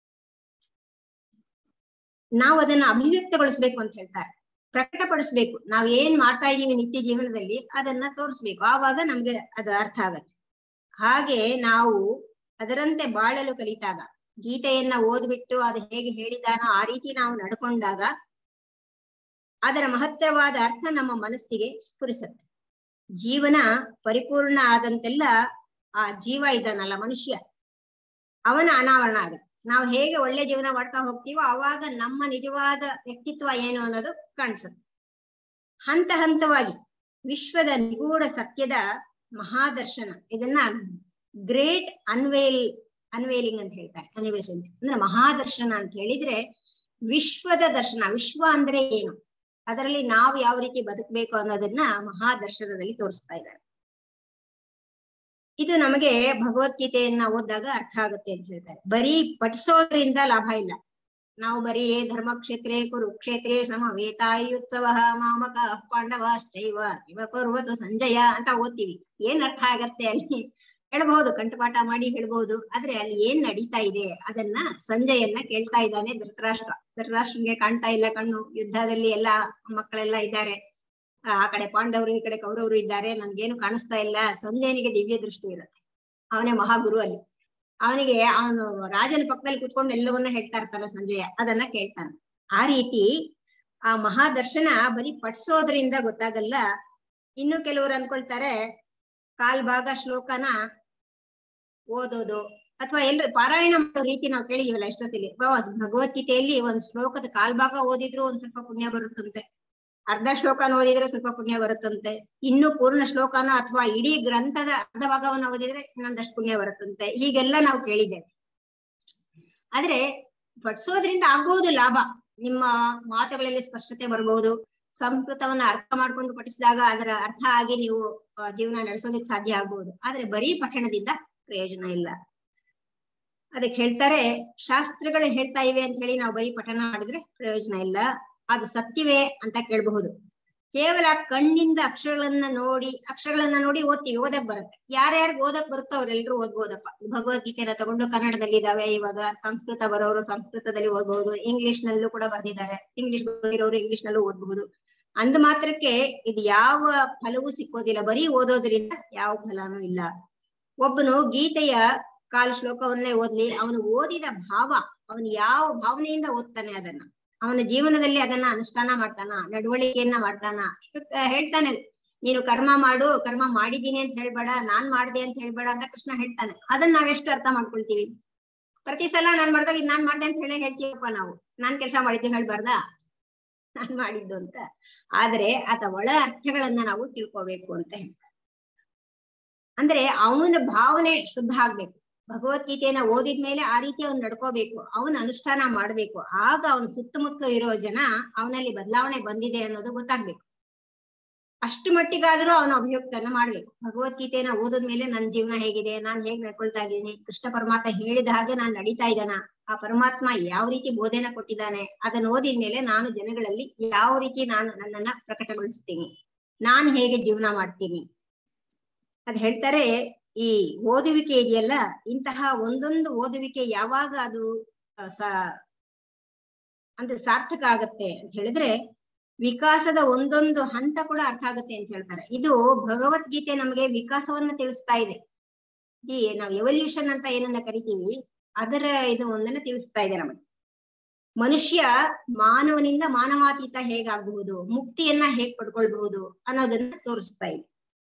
[SPEAKER 2] ನಾವು ಅದನ್ನ ಅಭಿವ್ಯಕ್ತಗೊಳಿಸ್ಬೇಕು ಅಂತ ಹೇಳ್ತಾರೆ ಪ್ರಕಟಪಡಿಸ್ಬೇಕು ನಾವ್ ಏನ್ ಮಾಡ್ತಾ ಇದೀವಿ ನಿತ್ಯ ಜೀವನದಲ್ಲಿ ಅದನ್ನ ತೋರಿಸ್ಬೇಕು ಆವಾಗ ನಮ್ಗೆ ಅದು ಅರ್ಥ ಆಗತ್ತೆ ಹಾಗೆ ನಾವು ಅದರಂತೆ ಬಾಳಲು ಕಲಿತಾಗ ಗೀತೆಯನ್ನ ಓದ್ಬಿಟ್ಟು ಅದು ಹೇಗೆ ಹೇಳಿದಾನೋ ಆ ರೀತಿ ನಾವು ನಡ್ಕೊಂಡಾಗ ಅದರ ಮಹತ್ತರವಾದ ಅರ್ಥ ನಮ್ಮ ಮನಸ್ಸಿಗೆ ಸ್ಫುರಿಸುತ್ತೆ ಜೀವನ ಪರಿಪೂರ್ಣ ಆದಂತೆಲ್ಲ ಆ ಜೀವ ಇದ್ದಾನಲ್ಲ ಮನುಷ್ಯ ಅವನ ಅನಾವರಣ ಆಗತ್ತೆ ನಾವು ಹೇಗೆ ಒಳ್ಳೆ ಜೀವನ ಮಾಡ್ತಾ ಹೋಗ್ತೀವೋ ಅವಾಗ ನಮ್ಮ ನಿಜವಾದ ವ್ಯಕ್ತಿತ್ವ ಏನು ಅನ್ನೋದು ಕಾಣಿಸುತ್ತೆ ಹಂತ ಹಂತವಾಗಿ ವಿಶ್ವದ ನಿಗೂಢ ಸತ್ಯದ ಮಹಾದರ್ಶನ ಇದನ್ನ ಗ್ರೇಟ್ ಅನ್ವೇಲ್ ಅನ್ವೇಲಿಂಗ್ ಅಂತ ಹೇಳ್ತಾರೆ ಅನಿವೇಶನ್ ಅಂದ್ರೆ ಮಹಾದರ್ಶನ ಅಂತ ಹೇಳಿದ್ರೆ ವಿಶ್ವದ ದರ್ಶನ ವಿಶ್ವ ಅಂದ್ರೆ ಏನು ಅದರಲ್ಲಿ ನಾವು ಯಾವ ರೀತಿ ಬದುಕಬೇಕು ಅನ್ನೋದನ್ನ ಮಹಾದರ್ಶನದಲ್ಲಿ ತೋರಿಸ್ತಾ ಇದ್ದಾರೆ ಇದು ನಮಗೆ ಭಗವದ್ಗೀತೆಯನ್ನ ಓದಿದಾಗ ಅರ್ಥ ಆಗುತ್ತೆ ಅಂತ ಹೇಳ್ತಾರೆ ಬರೀ ಪಠಿಸೋದ್ರಿಂದ ಲಾಭ ಇಲ್ಲ ನಾವು ಬರೀ ಧರ್ಮಕ್ಷೇತ್ರೇ ಕುರುಕ್ಷೇತ್ರೇ ಸಮವೇತಾಯುತ್ಸವ ಮಾಮಕ ಪಾಂಡವಾಶ್ಚೈವ ಇವ ಕುರ್ವತು ಸಂಜಯ ಅಂತ ಓದ್ತೀವಿ ಏನ್ ಅರ್ಥ ಆಗತ್ತೆ ಅಲ್ಲಿ ಹೇಳ್ಬಹುದು ಕಂಠಪಾಠ ಮಾಡಿ ಹೇಳ್ಬಹುದು ಆದ್ರೆ ಅಲ್ಲಿ ಏನ್ ನಡೀತಾ ಇದೆ ಅದನ್ನ ಸಂಜಯನ್ನ ಕೇಳ್ತಾ ಇದ್ದಾನೆ ಧೃತರಾಷ್ಟ್ರ ಧೃತರಾಷ್ಟ್ರನ್ಗೆ ಕಾಣ್ತಾ ಇಲ್ಲ ಕಣ್ಣು ಯುದ್ಧದಲ್ಲಿ ಎಲ್ಲಾ ಮಕ್ಕಳೆಲ್ಲ ಇದ್ದಾರೆ ಆ ಕಡೆ ಪಾಂಡವರು ಈ ಕಡೆ ಕೌರವರು ಇದ್ದಾರೆ ನನ್ಗೇನು ಕಾಣಿಸ್ತಾ ಇಲ್ಲ ಸಂಜಯನಿಗೆ ದಿವ್ಯ ದೃಷ್ಟಿ ಇರುತ್ತೆ ಅವನೇ ಮಹಾಗುರು ಅಲ್ಲಿ ಅವನಿಗೆ ಅವನು ರಾಜನ ಪಕ್ಕದಲ್ಲಿ ಕುತ್ಕೊಂಡು ಎಲ್ಲವನ್ನ ಹೇಳ್ತಾ ಇರ್ತಾನೆ ಸಂಜಯ ಅದನ್ನ ಕೇಳ್ತಾನೆ ಆ ರೀತಿ ಆ ಮಹಾದರ್ಶನ ಬರೀ ಪಡ್ಸೋದ್ರಿಂದ ಗೊತ್ತಾಗಲ್ಲ ಇನ್ನು ಕೆಲವರು ಅನ್ಕೊಳ್ತಾರೆ ಕಾಲ್ ಭಾಗ ಶ್ಲೋಕನ ಓದೋದು ಅಥವಾ ಎಲ್ರು ಪಾರಾಯಣ ಮಾಡೋ ರೀತಿ ನಾವು ಕೇಳಿದೀವಲ್ಲ ಎಷ್ಟೊತ್ತಿಲಿ ಭಗವದ್ಗೀತೆಯಲ್ಲಿ ಒಂದ್ ಶ್ಲೋಕದ ಕಾಲ್ ಭಾಗ ಓದಿದ್ರು ಒಂದ್ ಸ್ವಲ್ಪ ಪುಣ್ಯ ಬರುತ್ತಂತೆ ಅರ್ಧ ಶ್ಲೋಕನ ಓದಿದ್ರೆ ಸ್ವಲ್ಪ ಪುಣ್ಯ ಬರುತ್ತಂತೆ ಇನ್ನು ಪೂರ್ಣ ಶ್ಲೋಕನ ಅಥವಾ ಇಡೀ ಗ್ರಂಥದ ಅರ್ಧ ಭಾಗವನ್ನ ಓದಿದ್ರೆ ಇನ್ನೊಂದಷ್ಟು ಪುಣ್ಯ ಬರುತ್ತಂತೆ ಹೀಗೆಲ್ಲ ನಾವು ಕೇಳಿದ್ದೇವೆ ಆದ್ರೆ ಪಠಿಸೋದ್ರಿಂದ ಆಗ್ಬಹುದು ಲಾಭ ನಿಮ್ಮ ಮಾತುಗಳಲ್ಲಿ ಸ್ಪಷ್ಟತೆ ಬರಬಹುದು ಸಂಸ್ಕೃತವನ್ನ ಅರ್ಥ ಮಾಡ್ಕೊಂಡು ಪಠಿಸಿದಾಗ ಅದರ ಅರ್ಥ ಆಗಿ ನೀವು ಜೀವನ ನಡೆಸೋದಕ್ಕೆ ಸಾಧ್ಯ ಆಗ್ಬಹುದು ಆದ್ರೆ ಬರೀ ಪಠಣದಿಂದ ಪ್ರಯೋಜನ ಇಲ್ಲ ಅದಕ್ಕೆ ಹೇಳ್ತಾರೆ ಶಾಸ್ತ್ರಗಳು ಹೇಳ್ತಾ ಇವೆ ಅಂತ ಹೇಳಿ ನಾವು ಬರೀ ಪಠಣ ಮಾಡಿದ್ರೆ ಪ್ರಯೋಜನ ಇಲ್ಲ ಅದು ಸತ್ಯವೇ ಅಂತ ಕೇಳಬಹುದು ಕೇವಲ ಕಣ್ಣಿಂದ ಅಕ್ಷರಗಳನ್ನ ನೋಡಿ ಅಕ್ಷರಗಳನ್ನ ನೋಡಿ ಓದ್ತೀವಿ ಓದಕ್ ಬರುತ್ತೆ ಯಾರ್ಯಾರು ಓದಕ್ ಬರುತ್ತೋ ಅವ್ರೆಲ್ರು ಓದ್ಬೋದಪ್ಪ ಭಗವದ್ಗೀತೆನ ತಗೊಂಡು ಕನ್ನಡದಲ್ಲಿ ಇದಾವೆ ಇವಾಗ ಸಂಸ್ಕೃತ ಬರೋರು ಸಂಸ್ಕೃತದಲ್ಲಿ ಓದ್ಬಹುದು ಇಂಗ್ಲಿಷ್ ನಲ್ಲೂ ಕೂಡ ಬರ್ದಿದ್ದಾರೆ ಇಂಗ್ಲಿಷ್ ಬರೋರು ಇಂಗ್ಲಿಷ್ ನಲ್ಲೂ ಓದ್ಬಹುದು ಅಂದ ಮಾತ್ರಕ್ಕೆ ಇದು ಯಾವ ಫಲವೂ ಸಿಕ್ಕೋದಿಲ್ಲ ಬರೀ ಓದೋದ್ರಿಂದ ಯಾವ ಫಲನೂ ಇಲ್ಲ ಒಬ್ಬನು ಗೀತೆಯ ಕಾಲ್ ಶ್ಲೋಕವನ್ನೇ ಓದ್ಲಿ ಅವನು ಓದಿದ ಭಾವ ಅವನು ಯಾವ ಭಾವನೆಯಿಂದ ಓದ್ತಾನೆ ಅದನ್ನ ಅವನ ಜೀವನದಲ್ಲಿ ಅದನ್ನ ಅನುಷ್ಠಾನ ಮಾಡ್ತಾನ ನಡವಳಿಕೆಯನ್ನ ಮಾಡ್ತಾನ ಹೇಳ್ತಾನೆ ನೀನು ಕರ್ಮ ಮಾಡು ಕರ್ಮ ಮಾಡಿದೀನಿ ಅಂತ ಹೇಳ್ಬೇಡ ನಾನ್ ಮಾಡ್ದೆ ಅಂತ ಹೇಳ್ಬೇಡ ಅಂತ ಕೃಷ್ಣ ಹೇಳ್ತಾನೆ ಅದನ್ನ ನಾವೆಷ್ಟು ಅರ್ಥ ಮಾಡ್ಕೊಳ್ತೀವಿ ಪ್ರತಿ ಸಲ ನಾನ್ ಮಾಡ್ದಾಗ ಇದ್ ನಾನ್ ಮಾಡ್ದೆ ಅಂತ ಹೇಳಿ ಹೇಳ್ತೀವಪ್ಪ ನಾವು ನಾನ್ ಕೆಲಸ ಮಾಡಿದ್ದು ಹೇಳ್ಬಾರ್ದಾ ನಾನ್ ಮಾಡಿದ್ದು ಅಂತ ಆದ್ರೆ ಆತ ಒಳ ಅರ್ಥಗಳನ್ನ ನಾವು ತಿಳ್ಕೋಬೇಕು ಅಂತ ಹೇಳ್ತಾರೆ ಅಂದ್ರೆ ಅವನ ಭಾವನೆ ಶುದ್ಧ ಆಗ್ಬೇಕು ಭಗವದ್ಗೀತೆಯನ್ನ ಓದಿದ್ಮೇಲೆ ಆ ರೀತಿ ಅವ್ನು ನಡ್ಕೋಬೇಕು ಅವನ ಅನುಷ್ಠಾನ ಮಾಡ್ಬೇಕು ಆಗ ಅವನ ಸುತ್ತಮುತ್ತ ಇರೋ ಜನ ಅವನಲ್ಲಿ ಬದಲಾವಣೆ ಬಂದಿದೆ ಅನ್ನೋದು ಗೊತ್ತಾಗ್ಬೇಕು ಅಷ್ಟು ಮಟ್ಟಿಗಾದ್ರೂ ಅವನ ಅಭಿಯುಕ್ತನ ಮಾಡ್ಬೇಕು ಭಗವದ್ಗೀತೆಯನ್ನ ಓದಿದ್ಮೇಲೆ ನನ್ನ ಜೀವನ ಹೇಗಿದೆ ನಾನ್ ಹೇಗ್ ನಡ್ಕೊಳ್ತಾ ಇದ್ದೀನಿ ಕೃಷ್ಣ ಪರಮಾತ್ಮ ಹೇಳಿದ ಹಾಗೆ ನಾನ್ ನಡೀತಾ ಇದ್ದಾನ ಆ ಪರಮಾತ್ಮ ಯಾವ ರೀತಿ ಬೋಧನೆ ಕೊಟ್ಟಿದ್ದಾನೆ ಅದನ್ನ ಓದಿದ್ಮೇಲೆ ನಾನು ಜನಗಳಲ್ಲಿ ಯಾವ ರೀತಿ ನಾನು ನನ್ನನ್ನ ಪ್ರಕಟಗೊಳಿಸ್ತೀನಿ ನಾನ್ ಹೇಗೆ ಜೀವನ ಮಾಡ್ತೀನಿ ಅದ್ ಹೇಳ್ತಾರೆ ಈ ಓದುವಿಕೆ ಇದೆಯಲ್ಲ ಇಂತಹ ಒಂದೊಂದು ಓದುವಿಕೆ ಯಾವಾಗ ಅದು ಅಂದ್ರೆ ಸಾರ್ಥಕ ಆಗತ್ತೆ ಅಂತ ಹೇಳಿದ್ರೆ ವಿಕಾಸದ ಒಂದೊಂದು ಹಂತ ಕೂಡ ಅರ್ಥ ಆಗುತ್ತೆ ಅಂತ ಹೇಳ್ತಾರೆ ಇದು ಭಗವದ್ಗೀತೆ ನಮಗೆ ವಿಕಾಸವನ್ನ ತಿಳಿಸ್ತಾ ಇದೆ ಈ ನಾವು ಎವಲ್ಯೂಷನ್ ಅಂತ ಏನನ್ನ ಕರಿತೀವಿ ಅದರ ಇದು ಒಂದನ್ನ ತಿಳಿಸ್ತಾ ಇದೆ ನಮಗೆ ಮನುಷ್ಯ ಮಾನವನಿಂದ ಮಾನವಾತೀತ ಹೇಗಾಗಬಹುದು ಮುಕ್ತಿಯನ್ನ ಹೇಗ್ ಪಡ್ಕೊಳ್ಬಹುದು ಅನ್ನೋದನ್ನ ತೋರಿಸ್ತಾ ಇದೆ